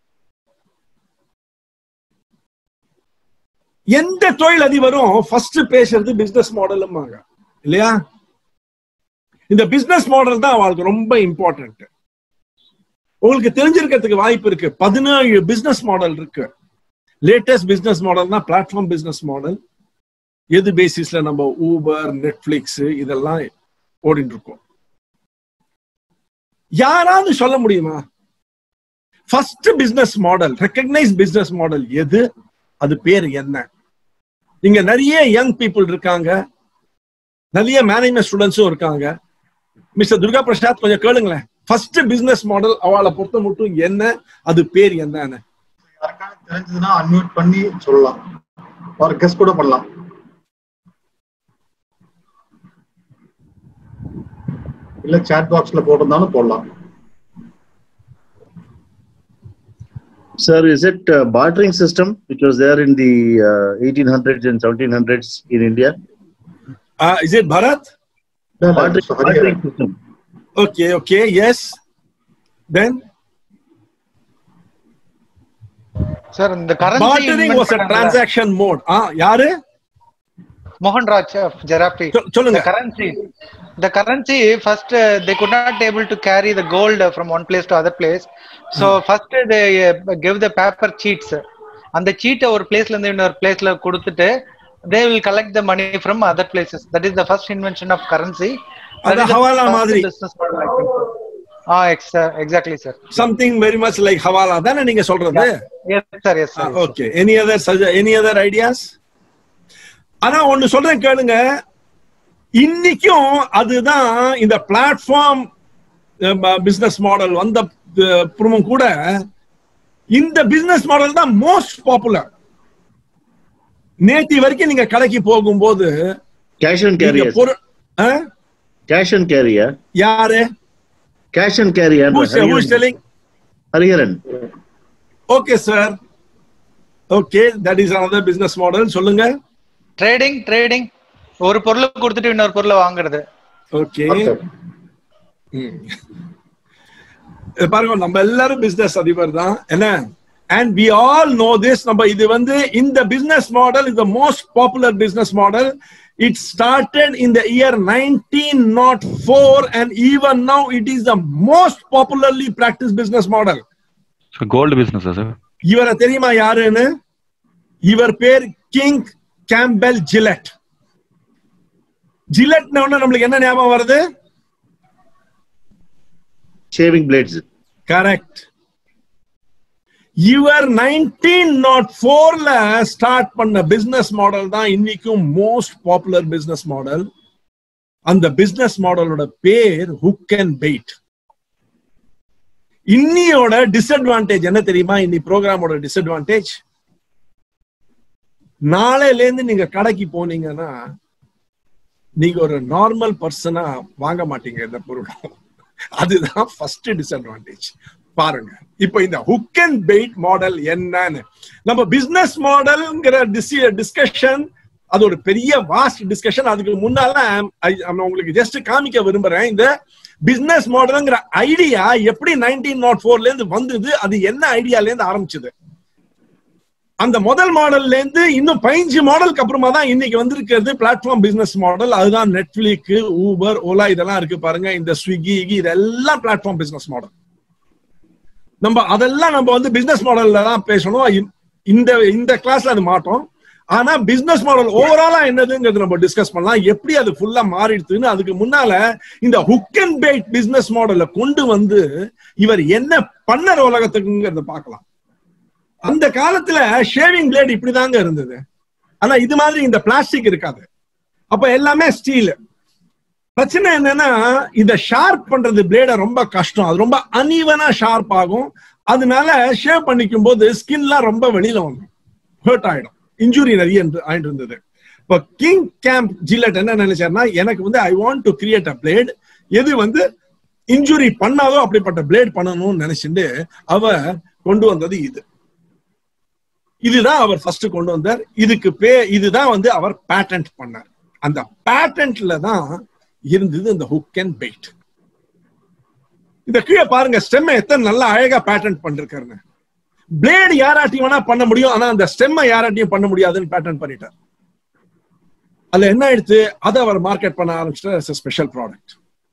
எந்த தொழில் அதிபரும் ஃபர்ஸ்ட் பேசுறது பிசினஸ் மாடலும்பாங்க இல்லையா இந்த பிசினஸ் மாடல் தான் அவளுக்கு ரொம்ப இம்பார்ட்டன்ட் உங்களுக்கு தெரிஞ்சிருக்கிறதுக்கு வாய்ப்பு இருக்கு பதினேழு பிசினஸ் மாடல் இருக்கு லேட்டஸ்ட் பிசினஸ் மாடல் தான் பிளாட்ஃபார்ம் பிசினஸ் மாடல் எது பேசிஸ்ல நம்ம ஊபர் நெட்ஃபிளிக்ஸ் இதெல்லாம் ஓடிட்டு இருக்கோம் யாராவது சொல்ல முடியுமா first business model recognise business model எது அது பேர் என்ன இங்க நிறைய யங் பீப்புள் இருக்காங்க நிறைய மேனேஜ்மெண்ட் ஸ்டூடெண்ட்ஸும் இருக்காங்க மிஸ்டர் துர்கா பிரசாத் கொஞ்சம் கேளுங்களேன் ஃபர்ஸ்ட் பிசினஸ் மாடல் அவளை பொறுத்த மட்டும் என்ன அது பேர் என்னன்னு யாருக்காவது தெரிஞ்சதுன்னா அன்மியூட் பண்ணி சொல்லலாம் ஒரு கெஸ் கூட பண்ணலாம் இல்ல சாட் பாக்ஸ்ல போட்டிருந்தாலும் போடலாம் Sir, is it uh, bartering system which was there in the uh, 1800s and 1700s in India? Is it barter இல்ல, இல்ல, Bartering, so Hariharan. bartering system. Okay okay yes then sir இந்த currency bartering was a transaction mode ஆ யாரு மோகன் ராஜ் ஜெராபி சொ- சொல்லுங்க the currency the currency first uh, they could not able to carry the gold uh, from one place to other place so first uh, they uh, give the paper cheats அந்த சீட்டை ஒரு பிளேஸ்ல இருந்து இன்னொரு பிளேஸ்ல கொடுத்துட்டு they will collect the money from other places that is the first invention of currency That அது is the hawala first மாதிரி. business model I think. ah ex exactly sir something very much like hawala தானே நீங்க சொல்றது yes sir yes sir, yes, sir. Okay any other any other ideas ஆனா ஒண்ணு சொல்றேன் கேளுங்க இன்னைக்கும் அதுதான் இந்த பிளாட்ஃபார்ம் பிசினஸ் மாடல் வந்த அஹ், அப்புறமும் கூட இந்த பிசினஸ் மாடல் தான் மோஸ்ட் பாப்புலர் நேத்தி வரைக்கும் நீங்க கடைக்கு போகும்போது Cash and நீங்க carry. பொருள் ஆ? Cash and carry. yeah? யாரு Cash and carry. yeah, Who's- who's telling? Hariharan. Okay sir okay that is another business model சொல்லுங்க ட்ரேடிங் ட்ரேடிங் ஒரு பொருளை கொடுத்துட்டு இன்னொரு பொருளை வாங்குறது ஓகே பாருங்க நம்ம எல்லாரும் பிசினஸ் அதிபர் தான் என்ன and we all know this நம்ம இது வந்து இந்த பிசினஸ் மாடல் இந்த most popular business model it started in the year nineteen nought four and even now it is the most popularly practice business model So gold business, sir. இவரை தெரியுமா யாருன்னு இவர் பேர் கிங் கேம்பெல் ஜிலட் ஜிலட்ன உடனே நம்மளுக்கு என்ன ஞாபகம் வருது Shaving blades. கரெக்ட் இவர் நைன்டீன் நாட் ஃபோர்ல ஸ்டார்ட் பண்ண பிசினஸ் மாடல் தான் இன்னைக்கும் மோஸ்ட் பாப்புலர் பிசினஸ் மாடல் அந்த பிசினஸ் மாடலோட பேர் ஹுக் அண்ட் பெயிட் இன்னியோட டிஸ்அட்வான்டேஜ் என்ன தெரியுமா இன்னி ப்ரோக்ராமோட டிஸ்அட்வான்டேஜ் நாளையில இருந்து நீங்க கடைக்கு போனீங்கன்னா நீங்க ஒரு நார்மல் பர்சனா வாங்க மாட்டீங்க இந்த பொருள் அதுதான் ஃபர்ஸ்ட் டிஸ்அட்வான்டேஜ் பாருங்க இப்போ இந்த ஹுக் அண்ட் பெயிட் மாடல் என்னன்னு நம்ம பிசினஸ் மாடல்ங்கிற டிஸ்கஷன் அது ஒரு பெரிய வாஸ்ட் டிஸ்கஷன் அதுக்கு முன்னால I- நான் உங்களுக்கு ஜஸ்ட் காமிக்க விரும்புறேன் இந்த பிசினஸ் மாடல்ங்கிற ஐடியா எப்படி நைன்டீன் நாட் ஃபோர்ல இருந்து வந்தது அது என்ன ஐடியால இருந்து ஆரம்பிச்சது அந்த முதல் மாடல்ல இருந்து இன்னும் பதினஞ்சு மாடலுக்கு அப்புறமா தான் இன்னைக்கு வந்திருக்கிறது பிளாட்ஃபார்ம் பிசினஸ் மாடல் அதுதான் நெட்ஃபிளிக் ஊபர் ஓலா இதெல்லாம் இருக்கு பாருங்க இந்த ஸ்விக்கி இதெல்லாம் பிளாட்ஃபார்ம் பிசினஸ் மாடல் நம்ம அதெல்லாம் நம்ம வந்து பிசினஸ் மாடல்ல தான் பேசணும் இ- இந்த இந்த கிளாஸ்ல அது மாட்டோம் ஆனா பிசினஸ் மாடல் ஓவராலா என்னதுங்கிறது நம்ம டிஸ்கஸ் பண்ணலாம் எப்படி அது ஃபுல்லா மாறிடுதுன்னு அதுக்கு முன்னால இந்த ஹுக் அண்ட் பேட் பிசினஸ் மாடலை கொண்டு வந்து இவர் என்ன பண்ணற உலகத்துக்குங்கிறத பார்க்கலாம் அந்த காலத்துல ஷேவிங் பிளேட் இப்படிதாங்க இருந்தது ஆனா இது மாதிரி இந்த பிளாஸ்டிக் இருக்காது அப்ப எல்லாமே ஸ்டீல் பிரச்சனை என்னன்னா இந்த ஷார்ப் பண்றது பிளேட ரொம்ப கஷ்டம் அது ரொம்ப அனீவனா ஷார்ப் ஆகும் அதனால ஷேவ் பண்ணிக்கும் போது ஸ்கின்லாம் ரொம்ப வெளியில வந்துடும் ஹர்ட் ஆயிடும் இன்ஜுரி நிறைய இருந்து- ஆயிட்டு இருந்தது இப்போ கிங் கேம்ப் ஜில்லட் என்ன நினைச்சாருன்னா எனக்கு வந்து I want to create a blade எது வந்து இன்ஜுரி பண்ணாதோ அப்படிப்பட்ட பிளேட் பண்ணணும்னு நினைச்சுட்டு அவ கொண்டு வந்தது இது இதுதான் அவர் ஃபர்ஸ்ட் கொண்டு வந்தார் இதுக்கு பே இதுதான் வந்து அவர் பேட்டன்ட் பண்ணார் அந்த பேட்டன்ட்ல தான் இருந்தது இந்த ஹுக் அண்ட் பெயிட் இந்த கீழே பாருங்க ஸ்டெம் எத்தனை நல்லா அழகா பேட்டன்ட் பண்ணிருக்காருன்னு பிளேடு யாராட்டியும் வேணா பண்ண முடியும் ஆனா அந்த ஸ்டெம்மை யாராட்டியும் பண்ண முடியாதுன்னு பேட்டர்ன் பண்ணிட்டார் அதுல என்ன ஆயிடுச்சு அதை அவர் மார்க்கெட் பண்ண ஆரம்பிச்சிட்டார் ஸ்பெஷல் ப்ராடக்ட்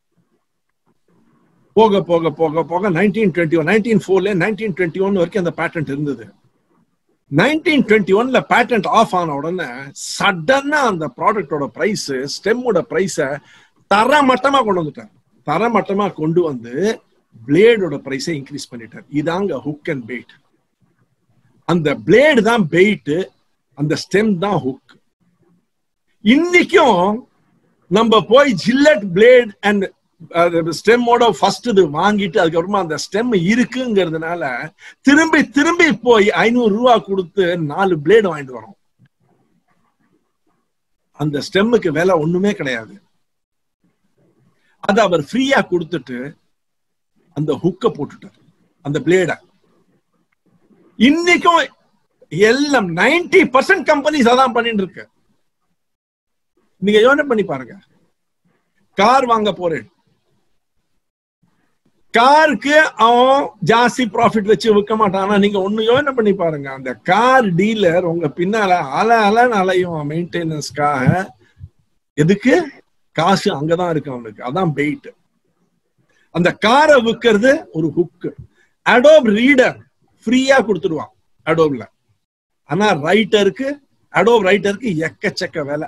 போக போக போக போக நைன்டீன் டுவெண்ட்டி ஒன் நைன்டீன் ஃபோர்ல நைன்டீன் டுவெண்ட்டி ஒன் வரைக்கும் அந்த பேட்டன்ட் இருந்தது நைன்டீன் டுவெண்ட்டி ஒன்ல பேட்டன்ட் ஆஃப் ஆன உடனே சடனா அந்த ப்ராடக்டோட பிரைஸ் ஸ்டெம்மோட பிரைஸ தரமட்டமா கொண்டு வந்துட்டார் தரமட்டமா கொண்டு வந்து பிளேடோட பிரைஸை இன்க்ரீஸ் பண்ணிட்டார் இதாங்க ஹுக் அண்ட் பெயிட் அந்த பிளேடு தான் பெயிட் அந்த ஸ்டெம் தான் ஹுக் இன்னைக்கும் நம்ம போய் ஜில்லட் பிளேட் அண்ட் ஸ்டெம்மோட ஃபர்ஸ்ட் இது வாங்கிட்டு அதுக்கப்புறமா அந்த ஸ்டெம் இருக்குங்கிறதுனால திரும்பி திரும்பி போய் ஐநூறு ரூபா கொடுத்து நாலு பிளேடு வாங்கிட்டு வரோம் அந்த ஸ்டெம்முக்கு விலை ஒண்ணுமே கிடையாது அதை அவர் ஃப்ரீயா கொடுத்துட்டு அந்த ஹுக்க போட்டுட்டார் அந்த பிளேட இன்னைக்கும் எல்லாம் நைன்டி பர்சன்ட் கம்பெனிஸ் அதான் பண்ணிட்டு இருக்கு நீங்க யோசனை பண்ணி பாருங்க கார் வாங்க போறேன் காருக்கு அவன் ஜாஸ்தி ப்ராஃபிட் வச்சு விற்க மாட்டான் ஆனா நீங்க ஒண்ணு யோசனை பண்ணி பாருங்க அந்த கார் டீலர் உங்க பின்னால அல அலன்னு அலையும் மெயின்டெனன்ஸ்க்காக எதுக்கு காசு அங்கதான் இருக்கு அவனுக்கு அதான் பெயிட் அந்த காரை விற்கிறது ஒரு ஹுக் அடோப் ரீடர் ஃப்ரீயா கொடுத்துருவான் அடோப்ல ஆனா ரைட்டருக்கு அடோப் ரைட்டருக்கு எக்கச்சக்க வேலை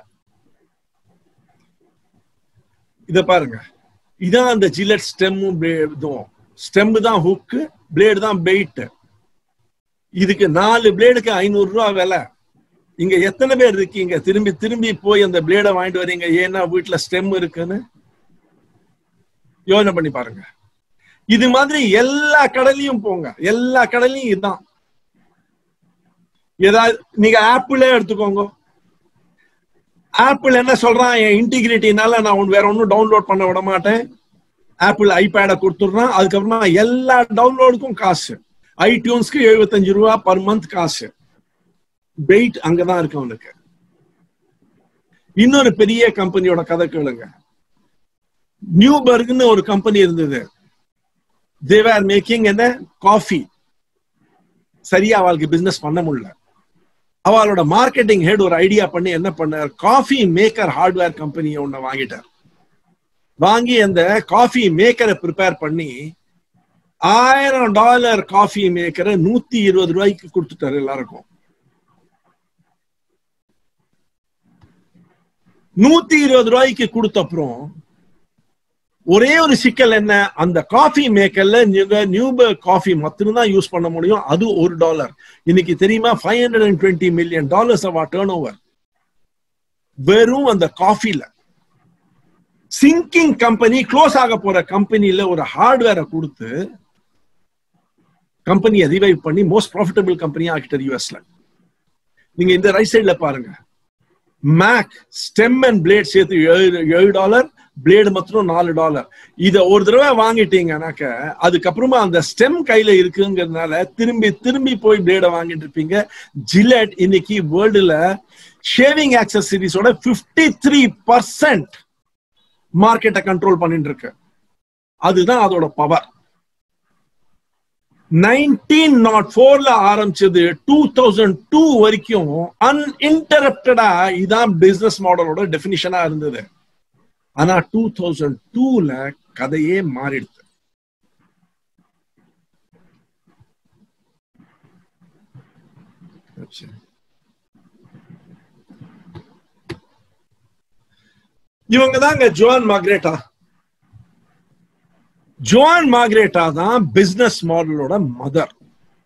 இத பாருங்க இதான் அந்த ஜிலட் ஸ்டெம்மும் இதுவும் ஸ்டெம் தான் ஹுக்கு பிளேடு தான் பெயிட் இதுக்கு நாலு பிளேடுக்கு ஐநூறு ரூபா விலை இங்க எத்தனை பேர் இருக்கீங்க திரும்பி திரும்பி போய் அந்த பிளேடை வாங்கிட்டு வரீங்க ஏன்னா வீட்டுல ஸ்டெம் இருக்குன்னு யோசனை பண்ணி பாருங்க இது மாதிரி எல்லா கடலையும் போங்க எல்லா கடலையும் இதுதான் ஏதாவது நீங்க ஆப்பிளே எடுத்துக்கோங்க ஆப்பிள் என்ன சொல்றான் என் இன்டிகிரிட்டினால நான் ஒன்று வேற ஒன்றும் டவுன்லோட் பண்ண விட மாட்டேன் ஆப்பிள் ஐபேடை கொடுத்துடுறான் அதுக்கப்புறமா எல்லா டவுன்லோடுக்கும் காசு ஐடியூன்ஸ்க்கு எழுபத்தஞ்சு ரூபா பர் மந்த் காசு பெயிட் அங்கதான் இருக்கு அவனுக்கு இன்னொரு பெரிய கம்பெனியோட கதை கேளுங்க நியூபர்க்னு ஒரு கம்பெனி இருந்தது தேவர் மேக்கிங் என்ன காஃபி சரியா அவளுக்கு பிசினஸ் பண்ண முடியல அவளோட மார்க்கெட்டிங் ஹெட் ஒரு ஐடியா பண்ணி என்ன பண்ணார் காஃபி மேக்கர் ஹார்ட்வேர் கம்பெனி ஒண்ணு வாங்கிட்டார் வாங்கி அந்த காஃபி மேக்கரை ப்ரிப்பேர் பண்ணி ஆயிரம் டாலர் காஃபி மேக்கரை நூத்தி இருபது ரூபாய்க்கு கொடுத்துட்டாரு எல்லாருக்கும் நூத்தி இருபது ரூபாய்க்கு கொடுத்த அப்புறம் ஒரே ஒரு சிக்கல் என்ன அந்த காஃபி மேக்கர்ல நீங்க நியூபர் காஃபி மட்டும்தான் யூஸ் பண்ண முடியும் அது ஒரு டாலர் இன்னைக்கு தெரியுமா five hundred and twenty million dollars அவா டேர்ன் ஓவர் வெறும் அந்த காஃபில சிங்கிங் கம்பெனி க்ளோஸ் ஆக போற கம்பெனில ஒரு ஹார்ட்வேரை கொடுத்து கம்பெனியை ரிவைவ் பண்ணி மோஸ்ட் ப்ராஃபிட்டபிள் கம்பெனியா ஆக்கிட்டார் யூஎஸ்ல நீங்க இந்த ரைட் சைட்ல பாருங்க மேக் ஸ்டெம் அண்ட் பிளேட் சேர்த்து ஏழு ஏழு டாலர் பிளேடு மாத்திரம் நாலு டாலர் இத ஒரு தடவை வாங்கிட்டீங்கன்னாக்க அதுக்கப்புறமா அந்த ஸ்டெம் கையில இருக்குங்கிறதுனால திரும்பி திரும்பி போய் பிளேட வாங்கிட்டு இருப்பீங்க ஜிலட் இன்னைக்கு வேர்ல்டுல ஷேவிங் ஆக்சசரிஸோட பிப்டி த்ரீ பர்சன்ட் மார்க்கெட்டை கண்ட்ரோல் பண்ணிட்டு இருக்கு அதுதான் அதோட பவர் நைன்டீன் நாட் போர்ல ஆரம்பிச்சது டூ தௌசண்ட் டூ வரைக்கும் அன்இன்டரப்டடா இதான் பிசினஸ் மாடலோட டெபினிஷனா இருந்தது ஆனா டூ தௌசண்ட் டூல கதையே மாறிடுது இவங்க தாங்க ஜோன் மார்க்ரேட்டா ஜோன் மார்க்ரேட்டா தான் பிசினஸ் மாடலோட மதர்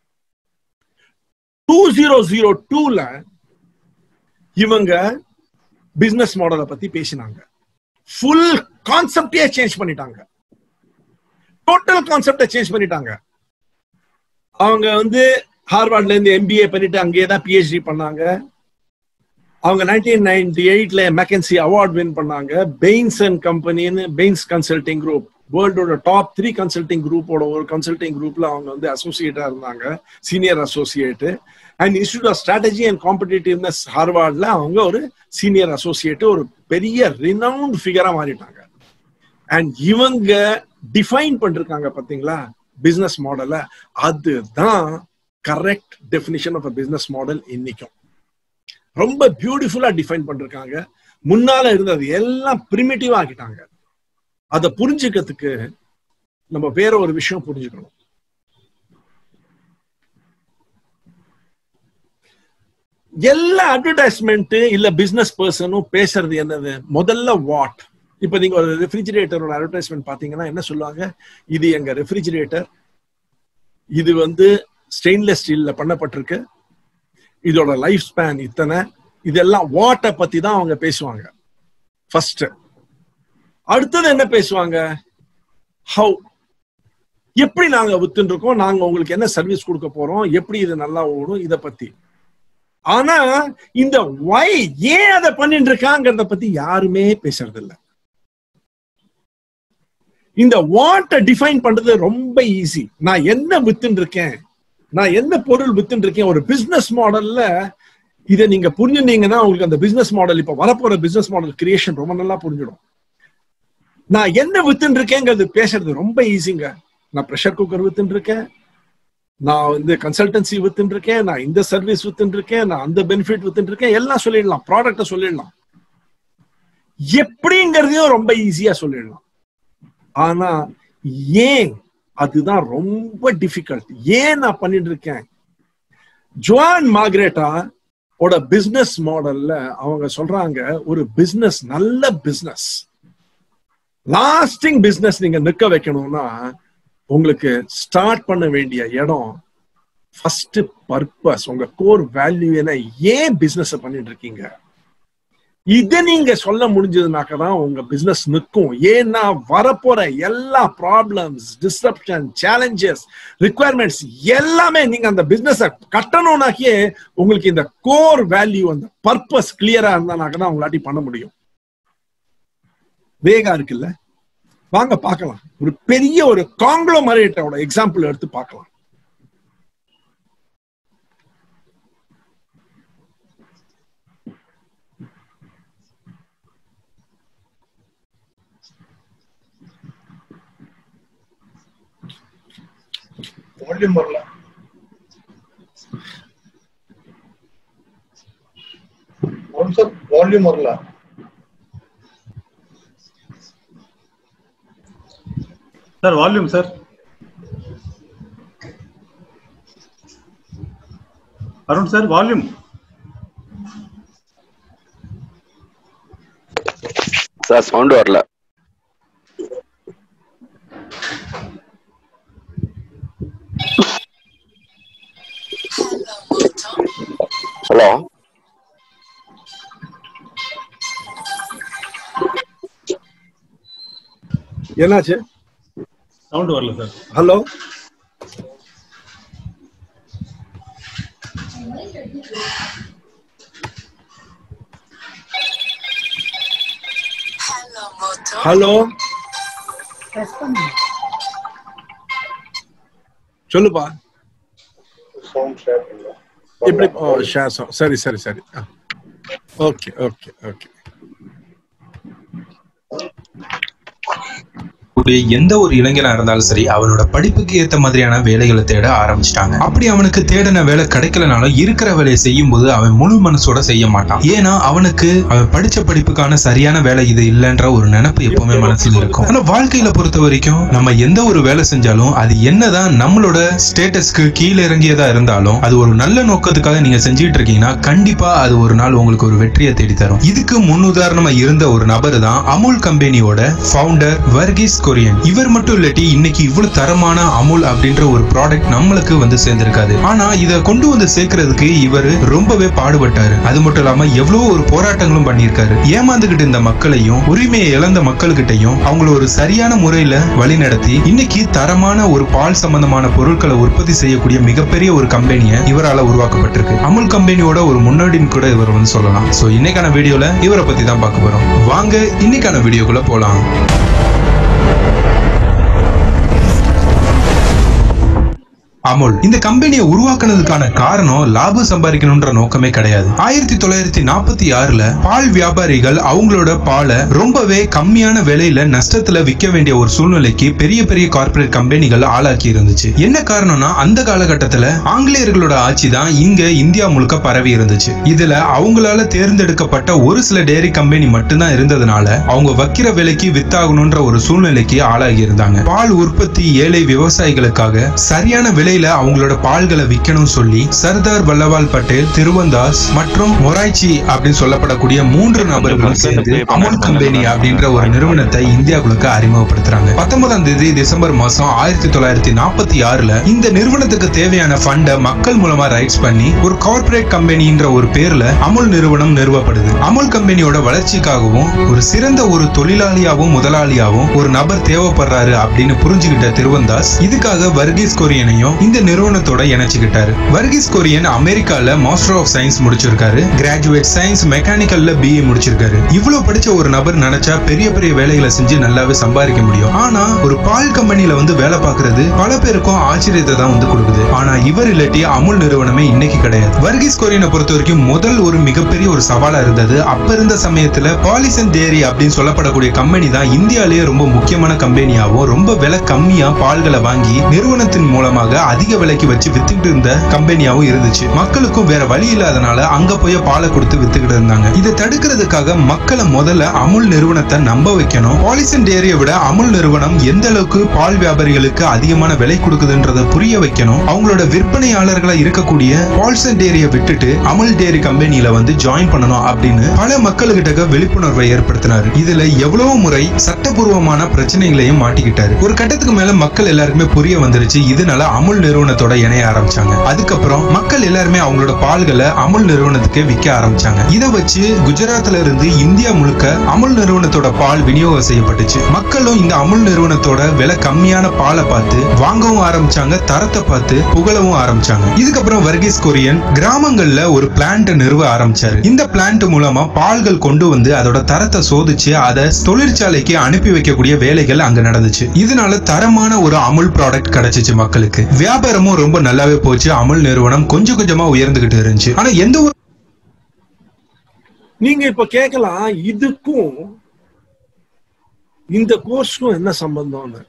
டூ ஜீரோ ஜீரோ டூல இவங்க பிசினஸ் மாடலை பத்தி பேசினாங்க ஃபுல் கான்செப்டே சேஞ்ச் பண்ணிட்டாங்க டோட்டல் கான்செப்டை சேஞ்ச் பண்ணிட்டாங்க அவங்க வந்து ஹார்வர்ட்ல இருந்து எம்பிஏ பண்ணிட்டு அங்கேயே தான் பிஹெச்டி பண்ணாங்க அவங்க நைன்டீன் நைன்டி எயிட்ல மெக்கன்சி அவார்ட் வின் பண்ணாங்க பெயின்ஸ் அண்ட் கம்பெனின்னு பெயின்ஸ் கன்சல்டிங் குரூப் வேர்ல்டோட டாப் த்ரீ கன்சல்டிங் குரூப்போட ஒரு கன்சல்டிங் குரூப்ல அவங்க வந்து அசோசியேட்டா இருந்தாங்க senior associate and institute of strategy and competitiveness ஹார்வார்ட்ல அவங்க ஒரு சீனியர் அசோசியேட் ஒரு பெரிய ரினவுண்ட் ஃபிகரா மாறிட்டாங்க அண்ட் இவங்க டிஃபைன் பண்ணிருக்காங்க பாத்தீங்களா பிசினஸ் மாடலை அதுதான் correct definition of a business model இன்னைக்கும் ரொம்ப பியூட்டிஃபுல்லா டிஃபைன் பண்ணிருக்காங்க முன்னால இருந்தது எல்லாம் பிரிமிட்டிவா ஆக்கிட்டாங்க அதை புரிஞ்சுக்கிறதுக்கு நம்ம வேற ஒரு விஷயம் புரிஞ்சுக்கணும் எல்லா அட்வர்டைஸ்மெண்ட் இல்ல பிசினஸ் பர்சனும் பேசுறது என்னது முதல்ல வாட் இப்ப நீங்க ஒரு ரெஃப்ரிஜிரேட்டரோட அட்வர்டைஸ்மெண்ட் பாத்தீங்கன்னா என்ன சொல்லுவாங்க இது எங்க ரெஃப்ரிஜிரேட்டர் இது வந்து ஸ்டெயின்லெஸ் ஸ்டீல்ல பண்ணப்பட்டிருக்கு இதோட லைஃப் ஸ்பேன் இத்தனை இதெல்லாம் வாட்டை பத்தி தான் அவங்க பேசுவாங்க ஃபர்ஸ்ட் அடுத்தது என்ன பேசுவாங்க ஹவு எப்படி நாங்க வித்துட்டு இருக்கோம் நாங்க உங்களுக்கு என்ன சர்வீஸ் கொடுக்க போறோம் எப்படி இது நல்லா ஓடும் இத பத்தி ஆனா இந்த வை ஏன் அதை பண்ணிட்டு இருக்காங்கிறத பத்தி யாருமே பேசுறது இல்ல இந்த வாட்டை டிஃபைன் பண்றது ரொம்ப ஈஸி நான் என்ன வித்துட்டு இருக்கேன் நான் என்ன பொருள் வித்துட்டு இருக்கேன் ஒரு பிசினஸ் மாடல்ல இதை நீங்க புரிஞ்சுனீங்கன்னா உங்களுக்கு அந்த பிசினஸ் மாடல் இப்ப வரப்போற பிசினஸ் மாடல் கிரியேஷன் ரொம்ப நல்லா புரிஞ்சிடும் நான் என்ன வித்துட்டு இருக்கேங்கிறது பேசுறது ரொம்ப ஈஸிங்க நான் ப்ரெஷர் குக்கர் வித்துட்டு இருக்கேன் நான் வந்து கன்சல்டன்சி வித்துட்டு இருக்கேன் நான் இந்த சர்வீஸ் வித்துட்டு இருக்கேன் நான் அந்த பெனிஃபிட் வித்துட்டு இருக்கேன் எல்லாம் சொல்லிடலாம் ப்ராடக்ட சொல்லிடலாம் எப்படிங்கிறதையும் ரொம்ப ஈஸியா சொல்லிடலாம் ஆனா ஏன் அதுதான் ரொம்ப டிஃபிகல்ட் ஏன் நான் பண்ணிட்டு இருக்கேன் ஜோன் மார்க்ரேட்டா ஓட பிசினஸ் மாடல்ல அவங்க சொல்றாங்க ஒரு பிசினஸ் நல்ல பிசினஸ் லாஸ்டிங் பிசினஸ் நீங்க நிக்க வைக்கணும்னா உங்களுக்கு ஸ்டார்ட் பண்ண வேண்டிய இடம் ஃபர்ஸ்ட் பர்பஸ் உங்க கோர் வேல்யூ என்ன ஏன் பிசினஸ் பண்ணிட்டு இருக்கீங்க இதை நீங்க சொல்ல முடிஞ்சதுனாக்க தான் உங்க பிசினஸ் நிற்கும் ஏன்னா வரப்போற எல்லா ப்ராப்ளம்ஸ் டிஸ்டர்ப்ஷன் சேலஞ்சஸ் ரிக்குவயர்மெண்ட்ஸ் எல்லாமே நீங்க அந்த பிசினஸ் கட்டணும்னாக்கே உங்களுக்கு இந்த கோர் வேல்யூ அந்த பர்பஸ் கிளியரா இருந்தானாக்க தான் உங்களாட்டி பண்ண முடியும் வேகா இருக்குல்ல வாங்க பார்க்கலாம் ஒரு பெரிய ஒரு காங்கிளோமரேட்டோட எக்ஸாம்பிள் எடுத்து பார்க்கலாம் வால்யூம் வரல ஒன் சார் வால்யூம் வரல sir volume sir Arun sir volume sir sound வரல ஹலோ என்னாச்சு சவுண்ட் வரல சார் ஹலோ ஹலோ சொல்லுப்பா சவுண்ட் ஷேர் பண்ணல எப்படி ஓ ஷேர் சா- சரி சரி சரி ஓகே ஓகே ஓகே கூடிய எந்த ஒரு இளைஞனா இருந்தாலும் சரி அவனோட படிப்புக்கு ஏத்த மாதிரியான வேலைகளை தேட ஆரம்பிச்சிட்டாங்க அப்படி அவனுக்கு தேடின வேலை கிடைக்கலனாலும் இருக்கிற வேலையை செய்யும் போது அவன் முழு மனசோட செய்ய மாட்டான் ஏன்னா அவனுக்கு அவன் படிச்ச படிப்புக்கான சரியான வேலை இது இல்லைன்ற ஒரு நினைப்பு எப்பவுமே மனசுல இருக்கும் ஆனா வாழ்க்கையில பொறுத்த வரைக்கும் நம்ம எந்த ஒரு வேலை செஞ்சாலும் அது என்னதான் நம்மளோட ஸ்டேட்டஸ்க்கு கீழே இறங்கியதா இருந்தாலும் அது ஒரு நல்ல நோக்கத்துக்காக நீங்க செஞ்சுட்டு இருக்கீங்கன்னா கண்டிப்பா அது ஒரு நாள் உங்களுக்கு ஒரு வெற்றியை தேடி தரும் இதுக்கு முன்னுதாரணமா இருந்த ஒரு நபர் தான் அமுல் கம்பெனியோட ஃபவுண்டர் வர்கீஸ் கொரியன் இவர் மட்டும் இல்லாட்டி இன்னைக்கு இவ்வளவு தரமான அமுல் அப்படின்ற ஒரு ப்ராடக்ட் நம்மளுக்கு வந்து சேர்ந்திருக்காது ஆனா இத கொண்டு வந்து சேர்க்கறதுக்கு இவர் ரொம்பவே பாடுபட்டாரு அது மட்டும் இல்லாம எவ்வளவோ ஒரு போராட்டங்களும் பண்ணியிருக்காரு ஏமாந்துகிட்டு இருந்த மக்களையும் உரிமையை இழந்த மக்கள்கிட்டையும் அவங்கள ஒரு சரியான முறையில வழி நடத்தி இன்னைக்கு தரமான ஒரு பால் சம்பந்தமான பொருட்களை உற்பத்தி செய்யக்கூடிய மிகப்பெரிய ஒரு கம்பெனியை இவரால உருவாக்கப்பட்டிருக்கு அமுல் கம்பெனியோட ஒரு முன்னோடின்னு கூட இவர் வந்து சொல்லலாம் சோ இன்னைக்கான வீடியோல இவரை பத்தி தான் பார்க்க போறோம் வாங்க இன்னைக்கான வீடியோக்குள்ள போலாம் அமுல் இந்த கம்பெனியை உருவாக்குனதுக்கான காரணம் லாபம் சம்பாதிக்கணும்ன்ற நோக்கமே கிடையாது ஆயிரத்தி தொள்ளாயிரத்தி நாற்பத்தி ஆறுல பால் வியாபாரிகள் அவங்களோட பாலை ரொம்பவே கம்மியான விலையில நஷ்டத்துல விற்க வேண்டிய ஒரு சூழ்நிலைக்கு பெரிய பெரிய கார்ப்பரேட் கம்பெனிகள் ஆளாக்கி இருந்துச்சு என்ன காரணம்னா அந்த காலகட்டத்துல ஆங்கிலேயர்களோட ஆட்சி தான் இங்க இந்தியா முழுக்க பரவி இருந்துச்சு இதுல அவங்களால தேர்ந்தெடுக்கப்பட்ட ஒரு சில டேரி கம்பெனி மட்டும்தான் இருந்ததுனால அவங்க வைக்கிற விலைக்கு வித்தாகணும்ன்ற ஒரு சூழ்நிலைக்கு ஆளாகி இருந்தாங்க பால் உற்பத்தி ஏழை விவசாயிகளுக்காக சரியான விலையில அவங்களோட பால்களை விற்கணும் சொல்லி சர்தார் வல்லபால் பட்டேல் திருவந்தாஸ் மற்றும் மொராய்ச்சி அப்படின்னு சொல்லப்படக்கூடிய மூன்று நபர்களும் சேர்ந்து அமுல் கம்பெனி அப்படின்ற ஒரு நிறுவனத்தை இந்தியாவுக்கு அறிமுகப்படுத்துறாங்க பத்தொன்பதாம் தேதி டிசம்பர் மாசம் ஆயிரத்தி தொள்ளாயிரத்தி நாற்பத்தி ஆறுல இந்த நிறுவனத்துக்கு தேவையான ஃபண்டை மக்கள் மூலமா ரைட்ஸ் பண்ணி ஒரு கார்ப்பரேட் கம்பெனின்ற ஒரு பேர்ல அமுல் நிறுவனம் நிறுவப்படுது அமுல் கம்பெனியோட வளர்ச்சிக்காகவும் ஒரு சிறந்த ஒரு தொழிலாளியாவும் முதலாளியாவும் ஒரு நபர் தேவைப்படுறாரு அப்படின்னு புரிஞ்சுக்கிட்ட திருவந்தாஸ் இதுக்காக வர்கீஸ் கொரியனையும் இந்த நிறுவனத்தோட இணைச்சுக்கிட்டாரு வர்கீஸ் கொரியன் அமெரிக்கால மாஸ்டர் ஆஃப் சயின்ஸ் முடிச்சிருக்காரு கிராஜுவேட் சயின்ஸ் மெக்கானிக்கல்ல பிஏ முடிச்சிருக்காரு இவ்வளவு படிச்ச ஒரு நபர் நினைச்சா பெரிய பெரிய வேலைகளை செஞ்சு நல்லாவே சம்பாதிக்க முடியும் ஆனா ஒரு பால் கம்பெனில வந்து வேலை பார்க்கறது பல பேருக்கும் ஆச்சரியத்தை தான் வந்து கொடுக்குது ஆனா இவர் இல்லாட்டி அமுல் நிறுவனமே இன்னைக்கு கிடையாது வர்கீஸ் கொரியனை பொறுத்த வரைக்கும் முதல் ஒரு மிகப்பெரிய ஒரு சவாலா இருந்தது அப்ப இருந்த சமயத்துல பாலிசன் டேரி அப்படின்னு சொல்லப்படக்கூடிய கம்பெனி தான் இந்தியாலேயே ரொம்ப முக்கியமான கம்பெனியாவும் ரொம்ப விலை கம்மியா பால்களை வாங்கி நிறுவனத்தின் மூலமாக அதிக விலைக்கு வச்சு வித்துக்கிட்டு இருந்த கம்பெனியாவும் இருந்துச்சு மக்களுக்கும் வேற வழி இல்லாதனால அங்க போய் பாலை கொடுத்து வித்துக்கிட்டு இருந்தாங்க இதை தடுக்கிறதுக்காக மக்களை முதல்ல அமுல் நிறுவனத்தை நம்ப வைக்கணும் பாலிசன் டேரியை விட அமுல் நிறுவனம் எந்த அளவுக்கு பால் வியாபாரிகளுக்கு அதிகமான விலை கொடுக்குதுன்றத புரிய வைக்கணும் அவங்களோட விற்பனையாளர்களா இருக்கக்கூடிய பால்சன் டேரியை விட்டுட்டு அமுல் டேரி கம்பெனியில வந்து ஜாயின் பண்ணணும் அப்படின்னு பல மக்களுக்கிட்ட விழிப்புணர்வை ஏற்படுத்தினாரு இதுல எவ்வளவு முறை சட்டபூர்வமான பிரச்சனைகளையும் மாட்டிக்கிட்டாரு ஒரு கட்டத்துக்கு மேல மக்கள் எல்லாருக்குமே புரிய வந்துருச்சு இதனால அமுல் நிறுவனத்தோட இணைய ஆரம்பிச்சாங்க அதுக்கப்புறம் மக்கள் எல்லாருமே அவங்களோட பால்களை அமுல் நிறுவனத்துக்கு விற்க ஆரம்பிச்சாங்க இதை வச்சு குஜராத்ல இருந்து இந்தியா முழுக்க அமுல் நிறுவனத்தோட பால் விநியோகம் செய்யப்பட்டுச்சு மக்களும் இந்த அமுல் நிறுவனத்தோட விலை கம்மியான பாலை பார்த்து வாங்கவும் ஆரம்பிச்சாங்க தரத்தை பார்த்து புகழவும் ஆரம்பிச்சாங்க இதுக்கப்புறம் வர்கீஸ் கொரியன் கிராமங்கள்ல ஒரு பிளான்ட் நிறுவ ஆரம்பிச்சாரு இந்த பிளான்ட் மூலமா பால்கள் கொண்டு வந்து அதோட தரத்தை சோதிச்சு அதை தொழிற்சாலைக்கு அனுப்பி வைக்கக்கூடிய வேலைகள் அங்க நடந்துச்சு இதனால தரமான ஒரு அமுல் ப்ராடக்ட் கிடைச்சிச்சு மக்களுக்கு வியாபாரமும் ரொம்ப நல்லாவே போச்சு அமுல் நிறுவனம் கொஞ்சம் கொஞ்சமா உயர்ந்துகிட்டு இருந்துச்சு ஆனா எந்த ஒரு நீங்க இப்ப கேட்கலாம் இதுக்கும் இந்த கோர்ஸ்க்கும் என்ன சம்பந்தம்னு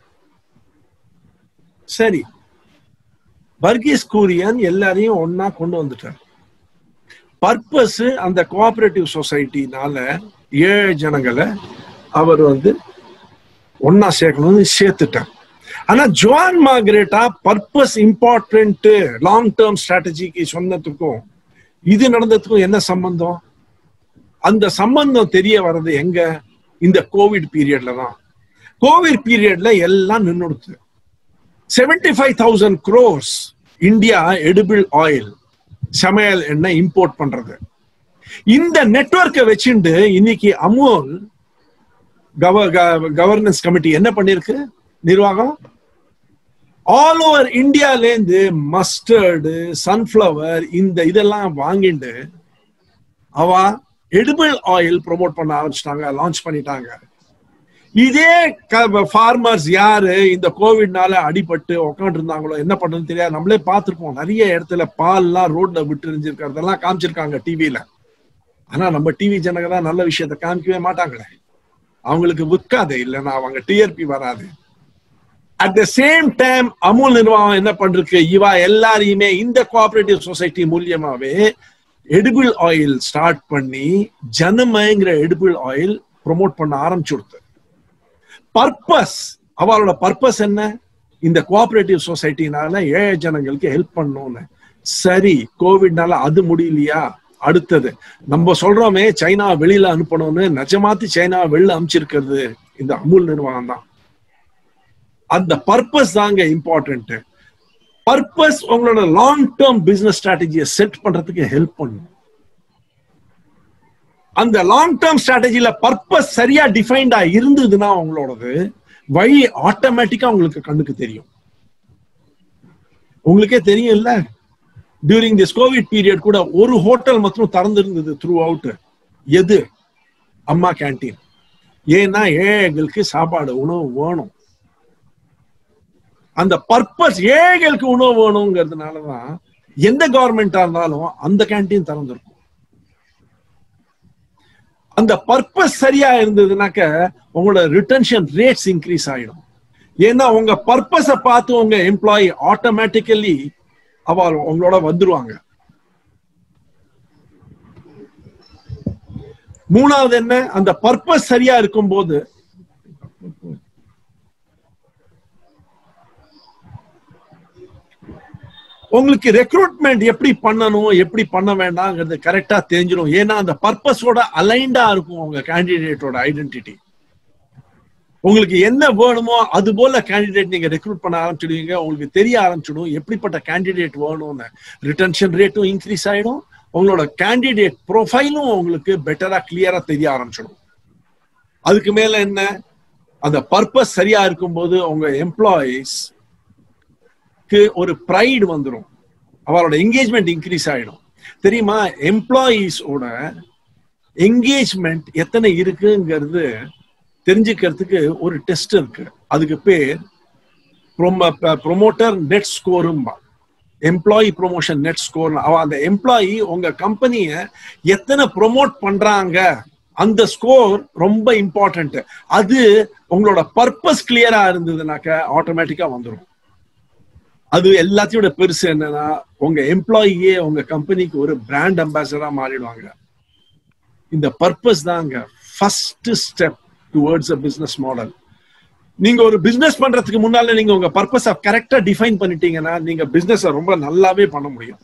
சரி வர்கீஸ் கூரியன் எல்லாரையும் ஒன்னா கொண்டு வந்துட்டார் பர்பஸ் அந்த கோஆபரேட்டிவ் சொசைட்டினால ஏழை ஜனங்களை அவர் வந்து ஒன்னா சேர்க்கணும்னு சேர்த்துட்டார் ஆனா Joan Magretta purpose important long term ஸ்ட்ராட்டஜிக்கு சொன்னதுக்கும் இது நடந்ததுக்கும் என்ன சம்பந்தம் அந்த சம்பந்தம் தெரிய வர்றது எங்க இந்த கோவிட் பீரியட்ல தான் கோவிட் பீரியட்ல எல்லாம் நின்னுடுத்து seventy five thousand crores India edible oil சமையல் எண்ணெய் இம்போர்ட் பண்றது இந்த நெட்வொர்க்கை வச்சுண்டு இன்னைக்கு அமுல் கவர்னன்ஸ் கமிட்டி என்ன பண்ணிருக்கு நிர்வாகம் ஆல் ஓவர் இந்தியால இருந்து மஸ்டர்டு சன்ஃபிளவர் இந்த இதெல்லாம் வாங்கிட்டு அவ எடிபிள் ஆயில் ப்ரொமோட் பண்ண ஆரம்பிச்சிட்டாங்க லான்ச் பண்ணிட்டாங்க இதே ஃபார்மர்ஸ் யாரு இந்த கோவிட்னால அடிபட்டு உட்காந்து இருந்தாங்களோ என்ன பண்றதுன்னு தெரியாது நம்மளே பார்த்திருப்போம் நிறைய இடத்துல பால்லாம் ரோட்ல விட்டு எறிஞ்சிருக்கிறதெல்லாம் காமிச்சிருக்காங்க டிவியில ஆனா நம்ம டிவி ஜனங்க தான் நல்ல விஷயத்த காமிக்கவே மாட்டாங்களே அவங்களுக்கு விற்காது இல்லைன்னா அவங்க டிஆர்பி வராது at the same time Amul நிர்வாகம் என்ன பண்றது இவா எல்லாரையுமே இந்த கோஆபரேட்டிவ் சொசைட்டி மூலியமாவே எடிபிள் ஆயில் ஸ்டார்ட் பண்ணி ஜனமயங்கிற எடிபிள் ஆயில் ப்ரொமோட் பண்ண ஆரம்பிச்சு கொடுத்து பர்பஸ் அவளோட பர்பஸ் என்ன இந்த கோஆபரேட்டிவ் சொசைட்டினால ஏழை ஜனங்களுக்கு ஹெல்ப் பண்ணணும்னு சரி கோவிட்னால அது முடியலையா அடுத்தது நம்ம சொல்றோமே சைனா வெளியில அனுப்பணும்னு நிஜமாத்தி சைனா வெளில அனுப்பிச்சிருக்கிறது இந்த அமுல் நிர்வாகம் தான் அந்த பர்பஸ் தாங்க இம்பார்ட்டன்ட் பர்பஸ் உங்களோட லாங் டேர்ம் பிசினஸ் ஸ்ட்ராட்டஜியை செட் பண்றதுக்கு ஹெல்ப் பண்ணும் அந்த லாங் டேர்ம் ஸ்ட்ராட்டஜில பர்பஸ் சரியா டிஃபைன்டா இருந்ததுன்னா உங்களோடது வழி ஆட்டோமேட்டிக்கா உங்களுக்கு கண்ணுக்கு தெரியும் உங்களுக்கே தெரியும் இல்ல டியூரிங் திஸ் கோவிட் பீரியட் கூட ஒரு ஹோட்டல் மட்டும் திறந்திருந்தது த்ரூ அவுட் எது அம்மா கேன்டீன் ஏன்னா ஏழைகளுக்கு சாப்பாடு உணவு வேணும் அந்த பர்பஸ் ஏழைகளுக்கு உணவு வேணுங்கிறதுனாலதான் எந்த கவர்மெண்டா இருந்தாலும் அந்த கேண்டீன் திறந்திருக்கும் அந்த பர்பஸ் சரியா இருந்ததுனாக்க உங்களோட ரிட்டன்ஷன் ரேட்ஸ் இன்க்ரீஸ் ஆயிடும் ஏன்னா உங்க பர்பஸ பார்த்து உங்க எம்ப்ளாயி ஆட்டோமேட்டிக்கலி அவ உங்களோட வந்துருவாங்க மூணாவது என்ன அந்த பர்பஸ் சரியா இருக்கும்போது உங்களுக்கு ரெக்ரூட்மெண்ட் எப்படி பண்ணணும் எப்படி பண்ண வேண்டாங்கிறது கரெக்டா தெரிஞ்சிடும் ஏன்னா அந்த பர்பஸோட அலைண்டா இருக்கும் உங்க கேண்டிடேட்டோட ஐடென்டிட்டி உங்களுக்கு என்ன வேணுமோ அது போல கேண்டிடேட் நீங்க ரெக்ரூட் பண்ண ஆரம்பிச்சிடுவீங்க உங்களுக்கு தெரிய ஆரம்பிச்சிடும் எப்படிப்பட்ட கேண்டிடேட் வேணும்னு ரிட்டன்ஷன் ரேட்டும் இன்க்ரீஸ் ஆயிடும் உங்களோட கேண்டிடேட் ப்ரொஃபைலும் உங்களுக்கு பெட்டரா கிளியரா தெரிய ஆரம்பிச்சிடும் அதுக்கு மேல என்ன அந்த பர்பஸ் சரியா இருக்கும்போது உங்க எம்ப்ளாயீஸ் ஒரு ப்ரைடு வந்துடும் அவரோட என்கேஜ்மெண்ட் இன்க்ரீஸ் ஆயிடும் தெரியுமா எம்ப்ளாயீஸோட என்கேஜ்மெண்ட் எத்தனை இருக்குங்கிறது தெரிஞ்சுக்கிறதுக்கு ஒரு டெஸ்ட் இருக்கு அதுக்கு பேர் ப்ரொமோட்டர் நெட் ஸ்கோரும்பா எம்ப்ளாயி ப்ரொமோஷன் நெட் ஸ்கோர் அவ அந்த எம்ப்ளாயி உங்க கம்பெனிய எத்தனை ப்ரொமோட் பண்றாங்க அந்த ஸ்கோர் ரொம்ப இம்பார்ட்டன்ட் அது உங்களோட பர்பஸ் கிளியரா இருந்ததுனாக்க ஆட்டோமேட்டிக்கா வந்துடும் அது எல்லாத்தையோட பெருசு என்னன்னா உங்க எம்ப்ளாயியே உங்க கம்பெனிக்கு ஒரு பிராண்ட் அம்பாசடரா மாறிடுவாங்க இந்த பர்பஸ் தாங்க first step towards a business model நீங்க ஒரு பிசினஸ் பண்றதுக்கு முன்னால நீங்க உங்க பர்பஸ கரெக்டா டிஃபைன் பண்ணிட்டீங்கன்னா நீங்க பிசினஸ் ரொம்ப நல்லாவே பண்ண முடியும்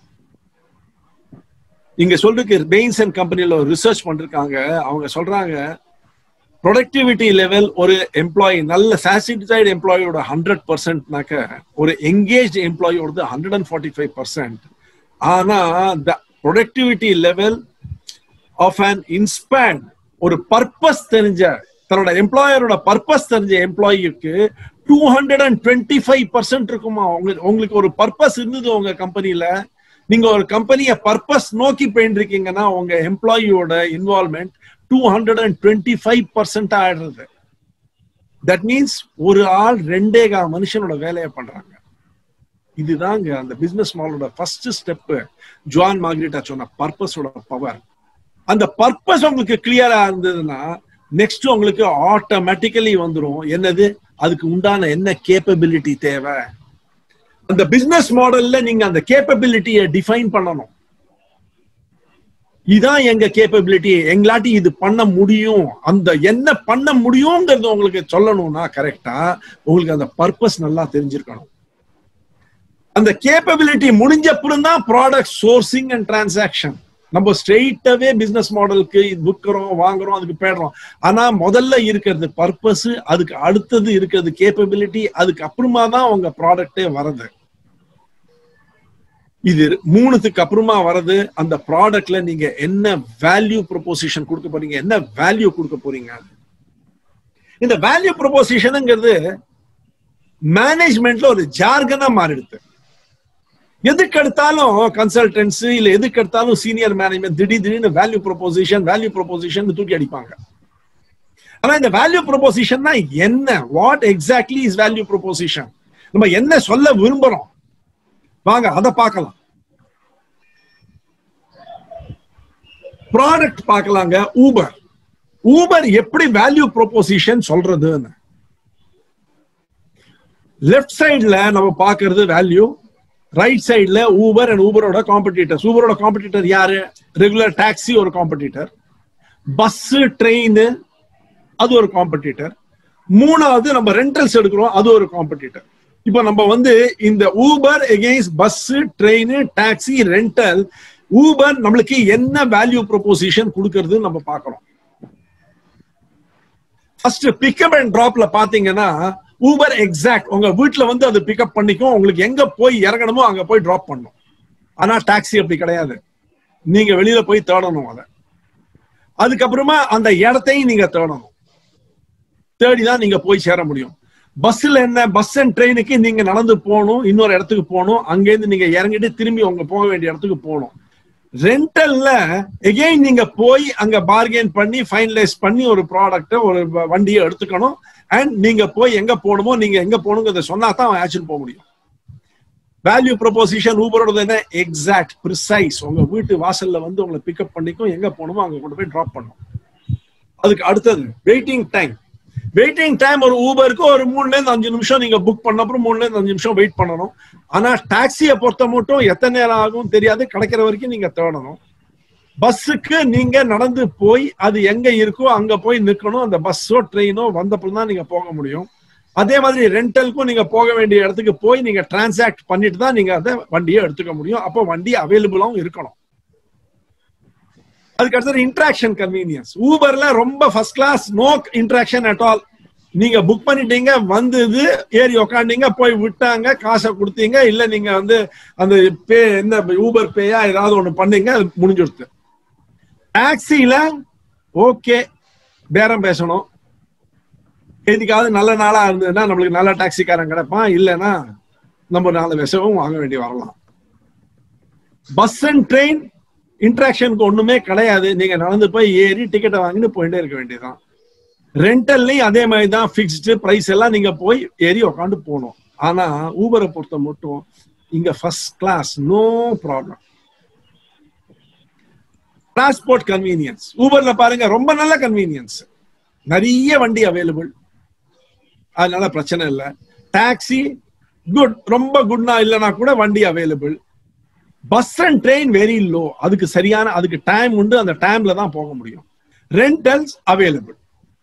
இங்க சொல்றதுக்கு பெயின்ஸ் அண்ட் கம்பெனில ஒரு ரிசர்ச் பண்ணிருக்காங்க அவங்க சொல்றாங்க ப்ரொடக்டிவிட்டி லெவல் ஒரு எம்ப்ளாயி நல்ல சாட்டிஸ்ஃபைடு எம்ப்ளாயோட ஹண்ட்ரட் பர்சன்ட்னாக்க ஒரு என்கேஜ் எம்ப்ளாயோடது hundred and forty five percent ஆனா the productivity level of an inspired ஒரு பர்பஸ் தெரிஞ்ச தன்னோட எம்ப்ளாயரோட பர்பஸ் தெரிஞ்ச எம்ப்ளாயிக்கு two hundred and twenty five percent இருக்குமா உங்களுக்கு உங்களுக்கு ஒரு பர்பஸ் இருந்தது உங்க கம்பெனில நீங்க ஒரு கம்பெனியை பர்பஸ் நோக்கி போயிட்டு உங்க எம்ப்ளாயியோட involvement two hundred and twenty five percent ஆயிடுறது தட் மீன்ஸ் ஒரு ஆள் ரெண்டே கா மனுஷனோட வேலையை பண்றாங்க இதுதாங்க அந்த பிசினஸ் மாடலோட ஃபர்ஸ்ட் ஸ்டெப் ஜான் மார்க்ரிட்டா சொன்ன பர்பஸோட பவர் அந்த பர்பஸ் உங்களுக்கு கிளியரா இருந்ததுன்னா நெக்ஸ்ட் உங்களுக்கு ஆட்டோமேட்டிக்கலி வந்துடும் என்னது அதுக்கு உண்டான என்ன கேப்பபிலிட்டி தேவை அந்த பிசினஸ் மாடல்ல நீங்க அந்த கேப்பபிலிட்டியை டிஃபைன் பண்ணணும் இதான் எங்க கேப்பபிலிட்டி எங்களாட்டி இது பண்ண முடியும் அந்த என்ன பண்ண முடியுங்கிறது உங்களுக்கு சொல்லணும்னா கரெக்டா உங்களுக்கு அந்த பர்பஸ் நல்லா தெரிஞ்சிருக்கணும் அந்த கேப்பபிலிட்டி முடிஞ்ச அப்புறம் தான் ப்ராடக்ட் சோர்சிங் அண்ட் டிரான்சாக்ஷன் நம்ம ஸ்ட்ரெயிட்டாவே பிசினஸ் மாடலுக்கு விற்கிறோம் வாங்குறோம் அதுக்கு போயிடுறோம் ஆனா முதல்ல இருக்கிறது பர்பஸ் அதுக்கு அடுத்தது இருக்கிறது கேப்பபிலிட்டி அதுக்கு அப்புறமா தான் உங்க ப்ராடக்டே வருது இது மூணுத்துக்கு அப்புறமா வர்றது அந்த ப்ராடக்ட்ல நீங்க என்ன வேல்யூ ப்ரொபோசிஷன் கொடுக்க போறீங்க என்ன வேல்யூ கொடுக்க போறீங்க இந்த வேல்யூ ப்ரொபோசிஷனுங்கிறது மேனேஜ்மெண்ட்ல ஒரு ஜார்கனா மாறிடுது எதுக்கு எடுத்தாலும் கன்சல்டன்ஸ் இல்ல எதுக்கு எடுத்தாலும் சீனியர் மேனேஜ்மெண்ட் திடீர் திடீர்னு வேல்யூ ப்ரொபோசிஷன் வேல்யூ ப்ரொபோசிஷன் தூக்கி அடிப்பாங்க ஆனா இந்த வேல்யூ ப்ரொபோசிஷன்னா என்ன what exactly is value proposition நம்ம என்ன சொல்ல விரும்புறோம் வாங்க அதை பார்க்கலாம் ப்ராடக்ட் பார்க்கலாங்க ஊபர் ஊபர் எப்படி வேல்யூ ப்ரொபோசிஷன் சொல்றதுன்னு லெஃப்ட் சைட்ல நம்ம பாக்குறது வேல்யூ ரைட் சைட்ல ஊபர் அண்ட் ஊபரோட காம்படிட்டர்ஸ் ஊபரோட காம்படிட்டர் யாரு ரெகுலர் டாக்ஸி ஒரு காம்படிட்டர் பஸ் ட்ரெயின் அது ஒரு காம்படிட்டர் மூணாவது நம்ம ரெண்டல்ஸ் எடுக்கிறோம் அது ஒரு காம்படிட்டர் இப்போ நம்ம வந்து இந்த Uber against bus train taxi rental Uber நம்மளுக்கு என்ன வேல்யூ ப்ரொபோசிஷன் கொடுக்கறது நம்ம பார்க்கறோம் ஃபர்ஸ்ட் பிக்கப் அண்ட் டிராப்ல பாத்தீங்கன்னா ஊபர் எக்ஸாக்ட் உங்க வீட்டுல வந்து அது பிக்கப் பண்ணிக்கும் உங்களுக்கு எங்க போய் இறங்கணுமோ அங்க போய் டிராப் பண்ணும் ஆனா டாக்ஸி அப்படி கிடையாது நீங்க வெளியில போய் தேடணும் அதை அதுக்கப்புறமா அந்த இடத்தையும் நீங்க தேடணும் தேடிதான் நீங்க போய் சேர முடியும் பஸ்ல என்ன பஸ் அண்ட் ட்ரெயினுக்கு நீங்க நடந்து போகணும் இன்னொரு இடத்துக்கு போகணும் அங்கேருந்து நீங்க இறங்கிட்டு திரும்பி உங்க போக வேண்டிய இடத்துக்கு போகணும் ரெண்டல்ல எகெயின் நீங்க போய் அங்க பார்கெயின் பண்ணி ஃபைனலைஸ் பண்ணி ஒரு ப்ராடக்ட் ஒரு வ- வண்டியை எடுத்துக்கணும் அண்ட் நீங்க போய் எங்க போகணுமோ நீங்க எங்க போகணுங்கிறத சொன்னா தான் அவன் ஆக்ஷன் போக முடியும் வேல்யூ ப்ரொபோசிஷன் ஊபரோட என்ன எக்ஸாக்ட் ப்ரிசைஸ் உங்க வீட்டு வாசல்ல வந்து உங்களை பிக்கப் பண்ணிக்கும் எங்க போகணுமோ அங்க கொண்டு போய் டிராப் பண்ணும் அதுக்கு அடுத்தது வெயிட்டிங் டைம் வெயிட்டிங் டைம் ஒரு ஊபருக்கு ஒரு மூணுல இருந்து அஞ்சு நிமிஷம் நீங்க புக் பண்ண அப்புறம் மூணுல இருந்து அஞ்சு நிமிஷம் வெயிட் பண்ணணும் ஆனா டாக்ஸியை பொறுத்த மட்டும் எத்தனை நேரம் ஆகும் தெரியாது கிடைக்கிற வரைக்கும் நீங்க தேடணும் பஸ்ஸுக்கு நீங்க நடந்து போய் அது எங்க இருக்கோ அங்க போய் நிக்கணும் அந்த பஸ்ஸோ ட்ரெயினோ வந்தப்பறம் தான் நீங்க போக முடியும் அதே மாதிரி ரெண்டலுக்கும் நீங்க போக வேண்டிய இடத்துக்கு போய் நீங்க டிரான்சாக்ட் பண்ணிட்டு தான் நீங்க அந்த வண்டியை எடுத்துக்க முடியும் அப்போ வண்டி அவைலபிளாவும் இருக்கணும் அதுக்கு அடுத்தது இன்ட்ராக்ஷன் கன்வீனியன்ஸ் ஊபர்ல ரொம்ப first class no interaction at all நீங்க புக் பண்ணிட்டீங்க வந்தது ஏறி உக்காந்தீங்க போய் விட்டாங்க காசை கொடுத்தீங்க இல்ல நீங்க வந்து அந்த பே என்ன ஊபர் பேயா ஏதாவது ஒண்ணு பண்ணீங்க அது முடிஞ்சிடுது டாக்ஸில ஓகே பேரம் பேசணும் எதுக்காவது நல்ல நாளா இருந்ததுன்னா நம்மளுக்கு நல்ல டாக்ஸிக்காரன் கிடைப்பான் இல்லைன்னா நம்ம நாலு விஷமும் வாங்க வேண்டி வரலாம் பஸ் அண்ட் ட்ரெயின் இன்ட்ராக்ஷனுக்கு ஒண்ணுமே கிடையாது நீங்க நடந்து போய் ஏறி டிக்கெட்டை வாங்கிட்டு போயிட்டே இருக்க வேண்டியதுதான் ரெண்டல்லையும் அதே மாதிரி தான் ஃபிக்ஸ்டு பிரைஸ் எல்லாம் நீங்க போய் ஏறி உக்காந்து போகணும் ஆனா ஊபரை பொறுத்த மட்டும் இங்க first class no problem transport convenience ஊபர்ல பாருங்க ரொம்ப நல்ல கன்வீனியன்ஸ் நிறைய வண்டி அவைலபிள் அதனால பிரச்சனை இல்லை டாக்ஸி குட் ரொம்ப குட்னா இல்லைன்னா கூட வண்டி available bus and train very low அதுக்கு சரியான அதுக்கு டைம் உண்டு அந்த டைம்ல தான் போக முடியும் ரெண்டல்ஸ் அவைலபிள்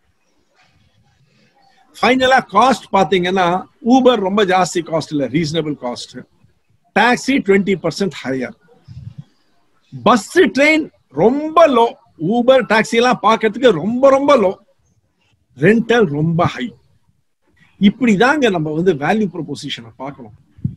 ஃபைனலா காஸ்ட் பாத்தீங்கன்னா ஊபர் ரொம்ப ஜாஸ்தி காஸ்ட் இல்ல reasonable cost taxi twenty percent higher bus train ரொம்ப லோ ஊபர் டாக்ஸி எல்லாம் பார்க்கறதுக்கு ரொம்ப ரொம்ப லோ ரெண்டல் ரொம்ப ஹை இப்படிதாங்க நம்ம வந்து வேல்யூ ப்ரொபோசிஷனை பார்க்கணும்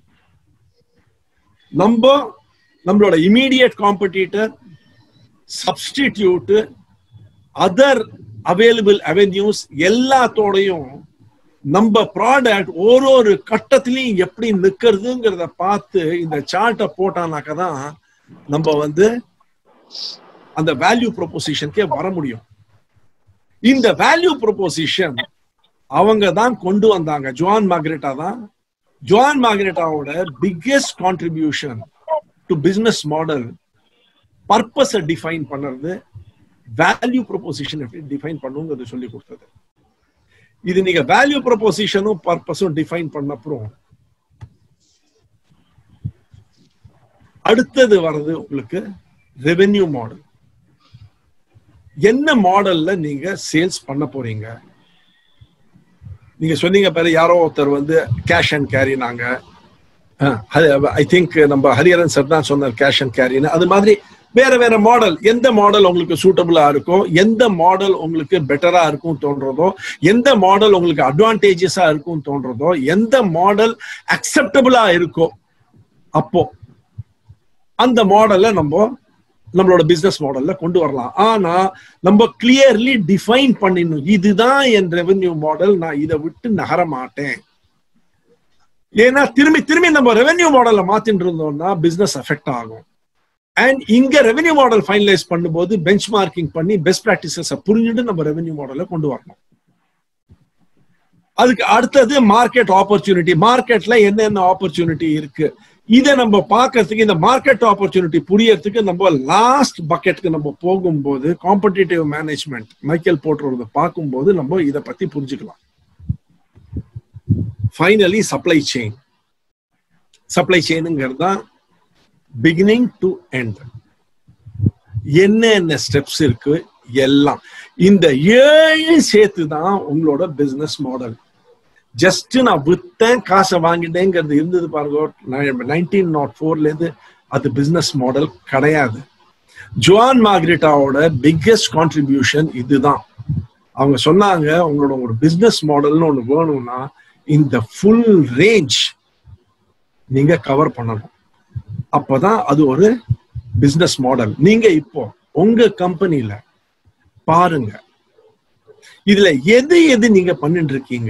நம்ம நம்மளோட immediate competitor substitute other available avenues எல்லாத்தோடையும் நம்ம ப்ராடக்ட் ஒரு ஒரு கட்டத்திலையும் எப்படி நிக்கிறதுங்கிறத பார்த்து இந்த சார்ட்டை போட்டானாக்க தான் நம்ம வந்து அந்த வேல்யூ ப்ரொபோசிஷனுக்கே வர முடியும் இந்த வேல்யூ ப்ரொபோசிஷன் அவங்க தான் கொண்டு வந்தாங்க ஜோன் மார்கரெட்டா தான் ஜோன் மார்கரெட்டாவோட biggest contribution to business model பர்பஸை டிஃபைன் பண்ணுறது வேல்யூ ப்ரொபோசிஷன் எப்படி டிஃபைன் பண்ணுங்கிறது சொல்லி கொடுத்தது இது நீங்க வேல்யூ ப்ரொபோசிஷனும் பர்பஸும் டிஃபைன் பண்ண அப்புறம் அடுத்தது வர்றது உங்களுக்கு ரெவென்யூ மாடல் என்ன மாடல்ல நீங்க சேல்ஸ் பண்ண போறீங்க நீங்க சொன்னீங்க பாரு யாரோ ஒருத்தர் வந்து கேஷ் அண்ட் கேரினாங்க ஐ திங்க் நம்ம ஹரிஹரன் சார் தான் சொன்னார் கேஷ் அண்ட் கேரின்னு அது மாதிரி வேற வேற மாடல் எந்த மாடல் உங்களுக்கு சூட்டபிளா இருக்கோ எந்த மாடல் உங்களுக்கு பெட்டரா இருக்கும் தோன்றதோ எந்த மாடல் உங்களுக்கு அட்வான்டேஜஸா இருக்கும் தோன்றதோ எந்த மாடல் அக்செப்டபிளா இருக்கோ அப்போ அந்த மாடலை நம்ம நம்மளோட பிசினஸ் மாடல்ல கொண்டு வரலாம் ஆனா நம்ம கிளியர்லி டிஃபைன் பண்ணிடணும் இதுதான் என் ரெவென்யூ மாடல் நான் இதை விட்டு நகர மாட்டேன் ஏன்னா திரும்பி திரும்பி நம்ம ரெவென்யூ மாடலை மாத்திட்டு இருந்தோம்னா பிசினஸ் எஃபெக்ட் ஆகும் அண்ட் இங்க ரெவென்யூ மாடல் ஃபைனலைஸ் பண்ணும்போது பெஞ்ச் மார்க்கிங் பண்ணி பெஸ்ட் ப்ராக்டிசஸ் புரிஞ்சுட்டு நம்ம ரெவென்யூ மாடலை கொண்டு வரணும் அதுக்கு அடுத்தது மார்க்கெட் ஆப்பர்ச்சுனிட்டி மார்க்கெட்ல என்னென்ன ஆப்பர்ச்சுனிட்டி இருக்கு இதை நம்ம பார்க்கறதுக்கு இந்த மார்க்கெட் ஆப்பர்ச்சுனிட்டி புரியறதுக்கு நம்ம லாஸ்ட் பக்கெட்டுக்கு நம்ம போகும்போது காம்படிட்டிவ் மேனேஜ்மெண்ட் மைக்கேல் போட்டுறத பார்க்கும்போது நம்ம இதை பத்தி புரிஞ்சுக்கலாம் ஃபைனலி சப்ளை செயின் சப்ளை செயினுங்கிறது தான் பிகினிங் டு எண்ட் என்னென்ன ஸ்டெப்ஸ் இருக்கு எல்லாம் இந்த ஏழு சேர்த்து தான் உங்களோட பிசினஸ் மாடல் ஜஸ்ட் நான் வித்தேன் காசை வாங்கிட்டேங்கிறது இருந்தது பாருங்க நைன்டீன் நாட் ஃபோர்ல இருந்து அது பிசினஸ் மாடல் கிடையாது ஜோன் மார்க்ரிட்டாவோட பிக்கெஸ்ட் கான்ட்ரிபியூஷன் இதுதான் அவங்க சொன்னாங்க உங்களோட ஒரு பிசினஸ் மாடல்னு ஒன்று வேணும்னா இந்த ஃபுல் ரேஞ்ச் நீங்க கவர் பண்ணணும் அப்பதான் அது ஒரு பிசினஸ் மாடல் நீங்க இப்போ உங்க கம்பெனில பாருங்க இதுல எது எது நீங்க பண்ணிட்டு இருக்கீங்க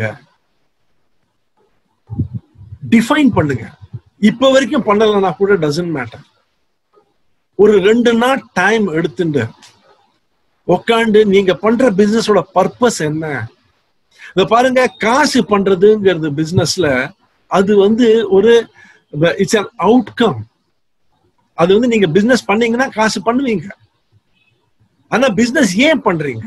டிஃபைன் பண்ணுங்க இப்ப வரைக்கும் பண்ணலன்னா கூட டசன்ட் மேட்டர் ஒரு ரெண்டு நாள் டைம் எடுத்துட்டு உக்காந்து நீங்க பண்ற பிசினஸோட பர்பஸ் என்ன இத பாருங்க காசு பண்றதுங்கிறது பிசினஸ்ல அது வந்து ஒரு இட்ஸ் அன் அவுட்கம் அது வந்து நீங்க பிசினஸ் பண்ணீங்கன்னா காசு பண்ணுவீங்க ஆனா பிசினஸ் ஏன் பண்றீங்க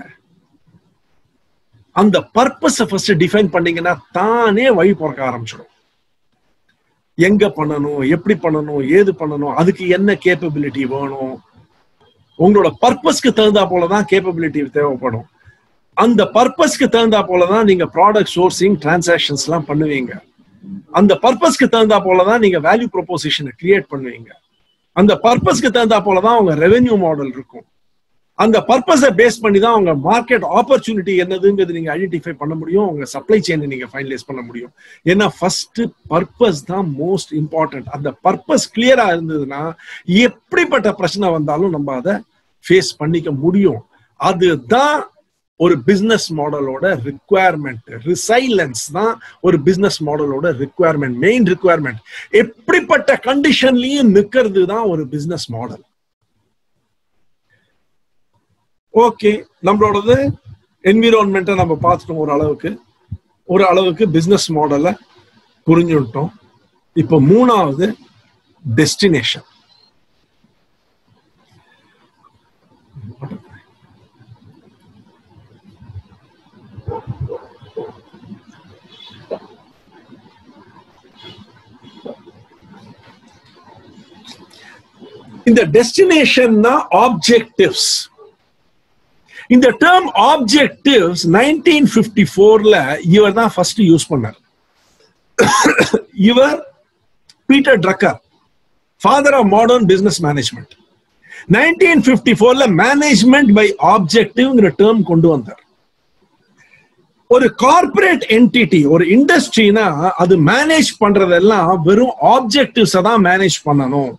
அந்த பர்பஸ ஃபர்ஸ்ட் டிஃபைன் பண்ணீங்கன்னா தானே வழி பிறக்க ஆரம்பிச்சிடும் எங்க பண்ணணும் எப்படி பண்ணணும் ஏது பண்ணணும் அதுக்கு என்ன கேப்பபிலிட்டி வேணும் உங்களோட பர்பஸ்க்கு தகுந்தா போலதான் கேப்பபிலிட்டி தேவைப்படும் அந்த பர்பஸ்க்கு தகுந்தா போலதான் நீங்க ப்ராடக்ட் சோர்சிங் டிரான்சாக்ஷன்ஸ் எல்லாம் பண்ணுவீங்க அந்த பர்பஸ்க்கு தகுந்தா போலதான் நீங்க வேல்யூ ப்ரொபோசிஷனை கிரியேட் பண்ணுவீங்க அந்த பர்பஸ்க்கு தகுந்தா போலதான் உங்க ரெவென்யூ மாடல் இருக்கும் அந்த பர்பஸை பேஸ் பண்ணி தான் உங்க மார்க்கெட் ஆப்பர்ச்சுனிட்டி என்னதுங்கிறது நீங்க ஐடென்டிஃபை பண்ண முடியும் உங்க சப்ளை செயினை நீங்க ஃபைனலைஸ் பண்ண முடியும் ஏன்னா ஃபர்ஸ்ட் பர்பஸ் தான் மோஸ்ட் இம்பார்ட்டன்ட் அந்த பர்பஸ் கிளியரா இருந்ததுன்னா எப்படிப்பட்ட பிரச்சனை வந்தாலும் நம்ம அதை ஃபேஸ் பண்ணிக்க முடியும் அதுதான் ஒரு பிசினஸ் மாடலோட ரிக்குவயர்மெண்ட் ரிசைலன்ஸ் தான் ஒரு பிசினஸ் மாடலோட ரிக்குவயர்மெண்ட் மெயின் ரிக்குவயர்மெண்ட் எப்படிப்பட்ட கண்டிஷன்லயும் நிக்கிறது தான் ஒரு பிசினஸ் மாடல் ஓகே நம்மளோடது என்விரான்மெண்ட்டை நம்ம பார்த்துட்டோம் ஒரு அளவுக்கு ஒரு அளவுக்கு பிசினஸ் மாடலை புரிஞ்சுட்டோம் இப்போ மூணாவது டெஸ்டினேஷன் இந்த டெஸ்டினேஷன்னா ஆப்ஜெக்டிவ்ஸ் இந்த டேர்ம் ஆப்ஜெக்டிவ்ஸ் நைன்டீன் பிப்டி ஃபோர்ல இவர் தான் ஃபர்ஸ்ட் யூஸ் பண்ணார் இவர் Peter Drucker father of modern business management nineteen fifty ஃபோர்ல மேனேஜ்மெண்ட் பை ஆப்ஜெக்டிவ்ங்கிற டேர்ம் கொண்டு வந்தார் ஒரு கார்பரேட் என்டிட்டி ஒரு இண்டஸ்ட்ரினா அது மேனேஜ் பண்றதெல்லாம் வெறும் ஆப்ஜெக்டிவ்ஸை தான் மேனேஜ் பண்ணணும்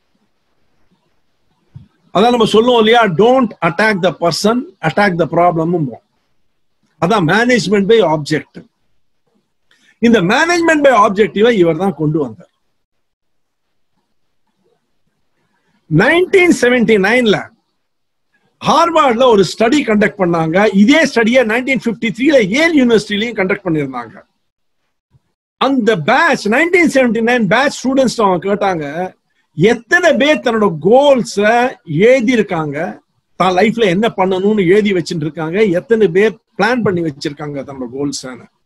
அதான் நம்ம சொல்லுவோம் இல்லையா don't attack the person attack the problem அதான் மேனேஜ்மெண்ட் பை ஆப்ஜெக்ட் இந்த மேனேஜ்மெண்ட் பை ஆப்ஜெக்டிவ இவர் தான் கொண்டு வந்தார் நைன்டீன் செவன்டி நைன்ல ஹார்வர்ட்ல ஒரு ஸ்டடி கண்டக்ட் பண்ணாங்க இதே ஸ்டடியை நைன்டீன் பிப்டி த்ரீல ஏல் யூனிவர்சிட்டிலையும் கண்டக்ட் பண்ணியிருந்தாங்க அந்த batch nineteen seventy nine batch students அவங்க கேட்டாங்க எத்தனை பேர் தன்னோட கோல்ஸ எழுதி இருக்காங்க தான் லைஃப்ல என்ன பண்ணணும்னு எழுதி வச்சுட்டு இருக்காங்க எத்தனை பேர் பிளான் பண்ணி வச்சிருக்காங்க தன்னோட கோல்ஸ்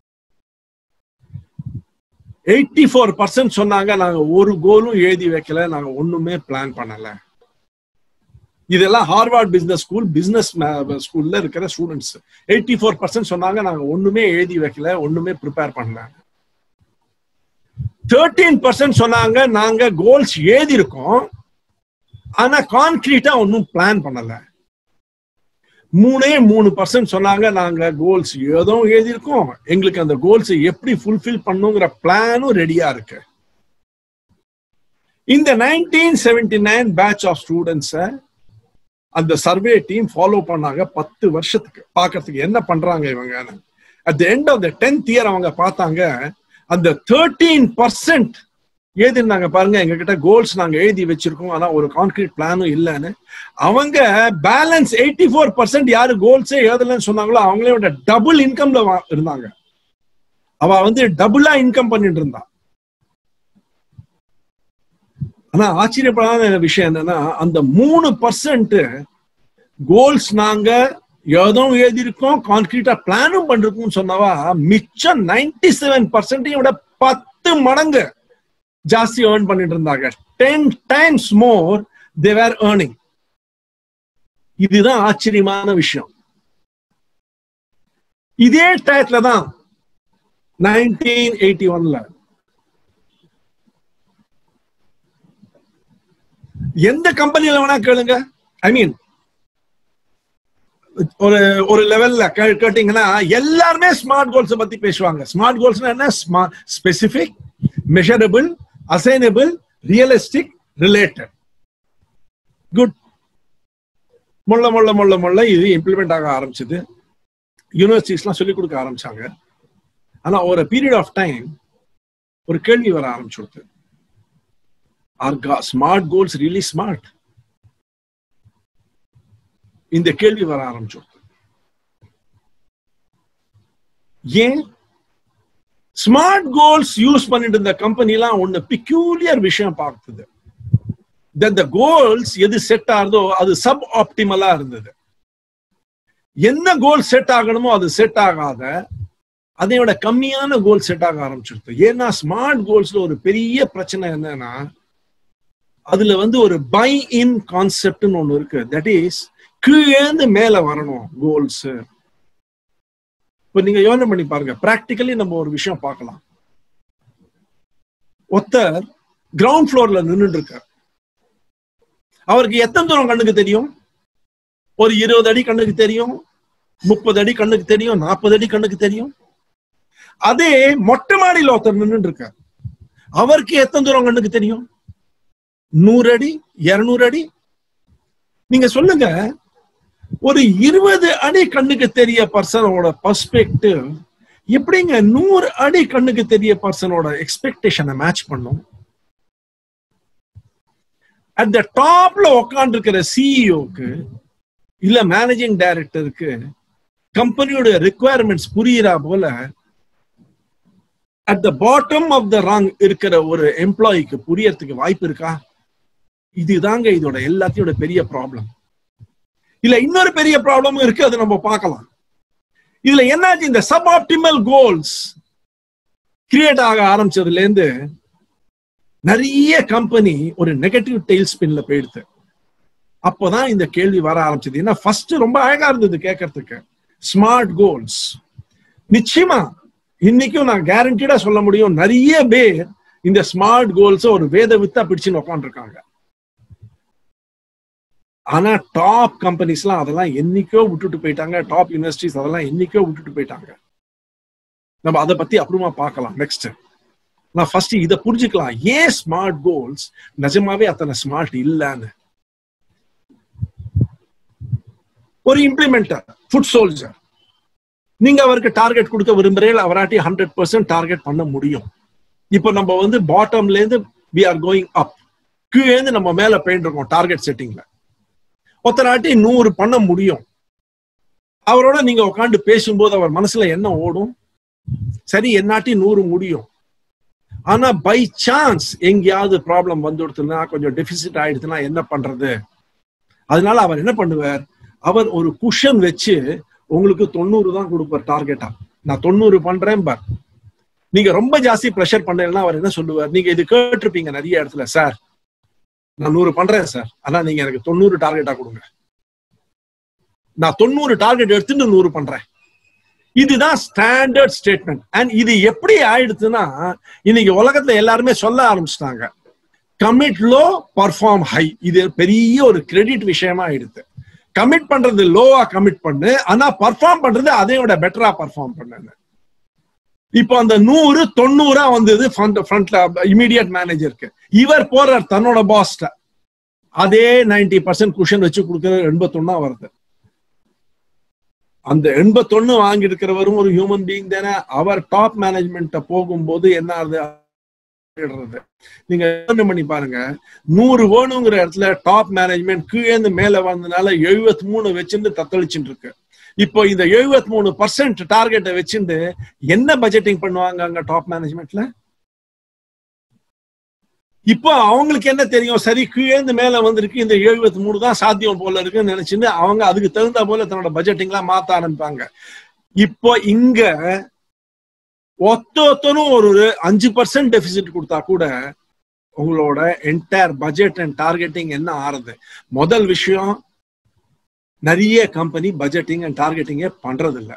எயிட்டி ஃபோர் பர்சன்ட் சொன்னாங்க நாங்க ஒரு கோலும் எழுதி வைக்கல நாங்க ஒண்ணுமே பிளான் பண்ணல இதெல்லாம் ஹார்வர்ட் பிசினஸ் ஸ்கூல் பிசினஸ் ஸ்கூல்ல இருக்கிற ஸ்டூடெண்ட்ஸ் எயிட்டி ஃபோர் பர்சன்ட் சொன்னாங்க நாங்க ஒண்ணுமே எழுதி வைக்கல ஒண்ணுமே ப்ரிப்பேர் பண்ணல தேர்ட்டீன் பர்சன்ட் சொன்னாங்க நாங்க கோல்ஸ் எழுதி இருக்கோம் ஆனா கான்கிரீட்டா ஒன்னும் பிளான் பண்ணல மூணே மூணு பர்சன்ட் சொன்னாங்க நாங்க கோல்ஸ் ஏதோ எழுதியிருக்கோம் எங்களுக்கு அந்த கோல்ஸ் எப்படி ஃபுல்ஃபில் பண்ணுங்கிற பிளானும் ரெடியா இருக்கு இந்த nineteen seventy nine batch of students அந்த சர்வே டீம் ஃபாலோ பண்ணாங்க பத்து வருஷத்துக்கு பாக்கிறதுக்கு என்ன பண்றாங்க இவங்க at the end of the tenth year அவங்க பார்த்தாங்க அந்த தேர்ட்டீன் பர்சன்ட் எழுதிருந்தாங்க பாருங்க எங்க கிட்ட கோல்ஸ் நாங்க எழுதி வச்சிருக்கோம் ஆனா ஒரு கான்கிரீட் பிளானும் இல்லைன்னு அவங்க பேலன்ஸ் எயிட்டி ஃபோர் பர்சன்ட் யாரு கோல்ஸே எழுதலன்னு சொன்னாங்களோ அவங்களே விட டபுள் இன்கம்ல இருந்தாங்க அவ வந்து டபுளா இன்கம் பண்ணிட்டு இருந்தா ஆனா ஆச்சரியப்படாத விஷயம் என்னன்னா அந்த மூணு பர்சன்ட் கோல்ஸ் நாங்க ஏதும் எழுதியிருக்கோம் கான்கிரீட்டா பிளானும் பண்ணிருக்கோம் சொன்னவா மிச்சம் நைன்டி செவன் பர்சன்டையும் விட பத்து மடங்கு ஜாஸ்தி ஏர்ன் பண்ணிட்டு இருந்தாங்க ten times more their earning இதுதான் ஆச்சரியமான விஷயம் இதே டயத்துல தான் நைன்டீன் எயிட்டி ஒன்ல எந்த கம்பெனில வேணா கேளுங்க ஐ மீன் ஒரு ஒரு லெவல்ல கேட்டீங்கன்னா எல்லாருமே ஸ்மார்ட் கோல்ஸ் பத்தி பேசுவாங்க ஸ்மார்ட் கோல்ஸ் என்ன specific measurable assignable realistic related good முள்ள முள்ள முள்ள முள்ள இது இம்ப்ளிமெண்ட் ஆக ஆரம்பிச்சது யூனிவர்சிட்டிஸ்லாம் சொல்லிக் கொடுக்க ஆரம்பிச்சாங்க ஆனா ஒரு பீரியட் ஆஃப் டைம் ஒரு கேள்வி வர ஆரம்பிச்சுடுது are smart goals really smart இந்த கேள்வி வர ஆரம்பிச்சோம் ஏன் ஸ்மார்ட் கோல்ஸ் யூஸ் பண்ணிட்டு இருந்த கம்பெனி எல்லாம் ஒண்ணு பிக்யூலியர் விஷயம் பார்த்தது the கோல்ஸ் எது செட் ஆகுதோ அது சப் ஆப்டிமலா இருந்தது என்ன கோல் செட் ஆகணுமோ அது செட் ஆகாத அதையோட கம்மியான கோல் செட் ஆக ஆரம்பிச்சிருது ஏன்னா ஸ்மார்ட் கோல்ஸ்ல ஒரு பெரிய பிரச்சனை என்னன்னா அதுல வந்து ஒரு பை இன் கான்செப்ட்னு ஒண்ணு இருக்கு தட் இஸ் கீழேந்து மேல வரணும் கோல்ஸ் இப்ப நீங்க யோசனை பண்ணி பாருங்க பிராக்டிக்கலி நம்ம ஒரு விஷயம் பார்க்கலாம் ஒருத்தர் கிரவுண்ட் ஃப்ளோர்ல நின்றுட்டு இருக்கார் அவருக்கு எத்தனை தூரம் கண்ணுக்கு தெரியும் ஒரு இருபது அடி கண்ணுக்கு தெரியும் முப்பது அடி கண்ணுக்கு தெரியும் நாற்பது அடி கண்ணுக்கு தெரியும் அதே மொட்டை மாடியில் ஒருத்தர் நின்று இருக்கார் அவருக்கு எத்தனை தூரம் கண்ணுக்கு தெரியும் நூறு அடி இருநூறு அடி நீங்க சொல்லுங்க ஒரு இருபது அடி கண்ணுக்கு தெரிய பர்சனோட பர்ஸ்பெக்டிவ் எப்படிங்க நூறு அடி கண்ணுக்கு தெரிய பர்சனோட எக்ஸ்பெக்டேஷனை மேட்ச் பண்ணும் அட் த டாப்ல உட்கார்ந்து இருக்கிற சிஇஓக்கு இல்ல மேனேஜிங் டைரக்டருக்கு கம்பெனியோட ரெக்குவயர்மெண்ட்ஸ் புரியுறா போல at the bottom of the rung இருக்கிற ஒரு எம்ப்ளாயிக்கு புரியறதுக்கு வாய்ப்பு இருக்கா இதுதாங்க இதோட எல்லாத்தையோட பெரிய ப்ராப்ளம் இல்ல இன்னொரு பெரிய ப்ராப்ளமும் இருக்கு அதை நம்ம பார்க்கலாம் இதுல என்னாச்சு இந்த சப் ஆப்டிமல் கோல்ஸ் கிரியேட் ஆக ஆரம்பிச்சதுல இருந்து நிறைய கம்பெனி ஒரு நெகட்டிவ் டெய்ல் ஸ்பின்ல போயிடுது அப்போதான் இந்த கேள்வி வர ஆரம்பிச்சது ஏன்னா ஃபர்ஸ்ட் ரொம்ப அழகா இருந்தது கேட்கறதுக்கு ஸ்மார்ட் கோல்ஸ் நிச்சயமா இன்னைக்கும் நான் கேரண்டீடா சொல்ல முடியும் நிறைய பேர் இந்த ஸ்மார்ட் கோல்ஸ் ஒரு வேத வித்தா பிடிச்சுன்னு உட்காந்துருக்காங்க ஆனா டாப் கம்பெனிஸ்லாம் அதெல்லாம் என்னைக்கோ விட்டுட்டு போயிட்டாங்க டாப் யூனிவர்சிட்டிஸ் அதெல்லாம் என்னைக்கோ விட்டுட்டு போயிட்டாங்க நம்ம அதை பத்தி அப்புறமா பார்க்கலாம் நெக்ஸ்ட் நான் ஃபர்ஸ்ட் இதை புரிஞ்சுக்கலாம் ஏன் ஸ்மார்ட் கோல்ஸ் நிஜமாவே அத்தனை ஸ்மார்ட் இல்லைன்னு ஒரு இம்ப்ளிமெண்டர் ஃபுட் சோல்ஜர் நீங்க அவருக்கு டார்கெட் கொடுக்க விரும்புறீங்க அவராட்டி ஹண்ட்ரட் பர்சன்ட் டார்கெட் பண்ண முடியும் இப்போ நம்ம வந்து பாட்டம்ல இருந்து வி ஆர் கோயிங் அப் கீழேந்து நம்ம மேல போயிட்டு இருக்கோம் டார்கெட் செட்டிங்ல ஒருத்தராட்டி நூறு பண்ண முடியும் அவரோட நீங்க உட்காந்து பேசும்போது அவர் மனசுல என்ன ஓடும் சரி என்னாட்டி நூறு முடியும் ஆனா பை சான்ஸ் எங்கேயாவது ப்ராப்ளம் வந்துடுத்துனா கொஞ்சம் டெபிசிட் ஆயிடுச்சுன்னா என்ன பண்றது அதனால அவர் என்ன பண்ணுவார் அவர் ஒரு குஷன் வச்சு உங்களுக்கு தொண்ணூறு தான் கொடுப்பார் டார்கெட்டா நான் தொண்ணூறு பண்றேன் பார் நீங்க ரொம்ப ஜாஸ்தி ப்ரெஷர் பண்ணலன்னா அவர் என்ன சொல்லுவார் நீங்க இது கேட்டிருப்பீங்க நிறைய இடத்துல சார் நான் நூறு பண்றேன் சார் ஆனா நீங்க எனக்கு தொண்ணூறு டார்கெட்டா கொடுங்க நான் தொண்ணூறு டார்கெட் எடுத்துட்டு நூறு பண்றேன் இதுதான் ஸ்டாண்டர்ட் ஸ்டேட்மெண்ட் அண்ட் இது எப்படி ஆயிடுச்சுன்னா இன்னைக்கு உலகத்துல எல்லாருமே சொல்ல ஆரம்பிச்சிட்டாங்க கமிட் லோ பர்ஃபார்ம் ஹை இது பெரிய ஒரு கிரெடிட் விஷயமா ஆயிடுது கமிட் பண்றது லோவா கமிட் பண்ணு ஆனா பர்ஃபார்ம் பண்றது அதையோட பெட்டரா பர்ஃபார்ம் பண்ணு இப்போ அந்த நூறு தொண்ணூறா வந்தது ஃப்ரண்ட்ல இமீடியட் மேனேஜருக்கு இவர் போறார் தன்னோட பாஸ்ட அதே நைன்டி பர்சன்ட் குஷன் வச்சு கொடுக்கறது எண்பத்தொன்னா வருது அந்த எண்பத்தொன்னு வாங்கி இருக்கிறவரும் ஒரு ஹியூமன் பீயிங் தானே அவர் டாப் மேனேஜ்மெண்ட்ட போகும்போது என்ன ஆகுது நீங்க யோசனை பண்ணி பாருங்க நூறு வேணுங்கிற இடத்துல டாப் மேனேஜ்மெண்ட் கீழேந்து மேல வந்ததுனால எழுபத்தி மூணு வச்சுட்டு தத்தளிச்சுட்டு இருக்கு இப்போ இந்த எழுபத்தி மூணு பர்சன்ட் டார்கெட்டை வச்சுட்டு என்ன பட்ஜெட்டிங் பண்ணுவாங்க அங்க டாப் மேனேஜ்மெண்ட்ல இப்போ அவங்களுக்கு என்ன தெரியும் சரி கீழேந்து மேல வந்திருக்கு இந்த எழுபத்தி மூணு தான் சாத்தியம் போல இருக்குன்னு நினைச்சுன்னு அவங்க அதுக்கு தகுந்த போல தன்னோட பட்ஜெட்டிங்லாம் மாத்த ஆரம்பிப்பாங்க இப்போ இங்க ஒத்த ஒத்தனும் ஒரு அஞ்சு பர்சன்ட் டெபிசிட் கொடுத்தா கூட உங்களோட என்டையர் பட்ஜெட் அண்ட் டார்கெட்டிங் என்ன ஆறுது முதல் விஷயம் நிறைய கம்பெனி பட்ஜெட்டிங் அண்ட் டார்கெட்டிங்கே பண்றது இல்ல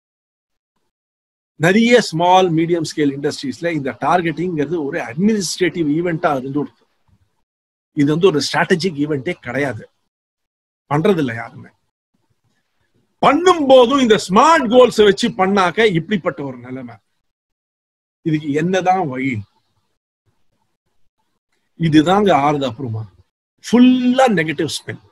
நிறைய ஸ்மால் மீடியம் ஸ்கேல் இண்டஸ்ட்ரீஸ்ல இந்த டார்கெட்டிங்கிறது ஒரு அட்மினிஸ்ட்ரேட்டிவ் ஈவெண்டா இருந்துடுது இது வந்து ஒரு ஸ்ட்ராட்டஜிக் ஈவெண்டே கிடையாது பண்றது இல்லை யாருமே பண்ணும் போதும் இந்த ஸ்மார்ட் கோல்ஸ் வச்சு பண்ணாக்க இப்படிப்பட்ட ஒரு நிலைமை இதுக்கு என்னதான் வழி இதுதாங்க ஆறுது அப்புறமா ஃபுல்லா நெகட்டிவ் ஸ்பென்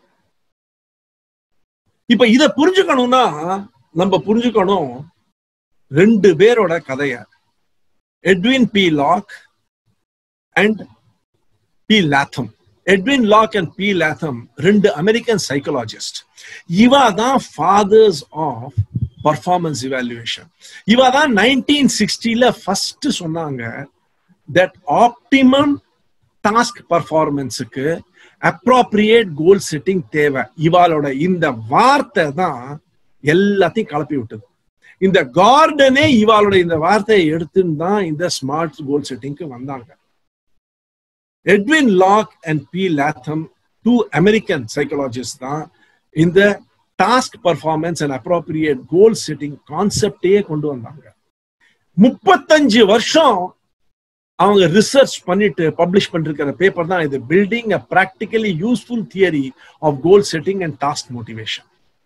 இப்ப இத புரிஞ்சுக்கணும்னா நம்ம புரிஞ்சுக்கணும் ரெண்டு பேரோட கதைய Edwin B Locke and B Latham Edwin Locke and B Latham ரெண்டு அமெரிக்கன் சைக்காலஜிஸ்ட் இவா தான் ஃபாதர்ஸ் ஆஃப் பர்ஃபார்மன்ஸ் இவாலுவேஷன் இவா தான் நைன்டீன் சிக்ஸ்டில ஃபர்ஸ்ட் சொன்னாங்க தட் ஆப்டிமம் டாஸ்க் பர்ஃபார்மன்ஸுக்கு அப்ராப்ரியேட் கோல் செட்டிங் தேவை இவாளோட இந்த வார்த்தை தான் எல்லாத்தையும் கலப்பி விட்டது இந்த கார்டனே இவாளோட இந்த வார்த்தையை எடுத்துன்னு தான் இந்த ஸ்மார்ட் கோல் செட்டிங்க்கு வந்தாங்க Edwin Locke and B Latham two American psychologist தான் இந்த task performance and appropriate goal setting கான்செப்டையே கொண்டு வந்தாங்க முப்பத்தஞ்சு வருஷம் அவங்க ரிசர்ச் பண்ணிட்டு பப்ளிஷ் பண்ணிருக்கிற பேப்பர் தான் இது building a practically useful theory of goal setting and task motivation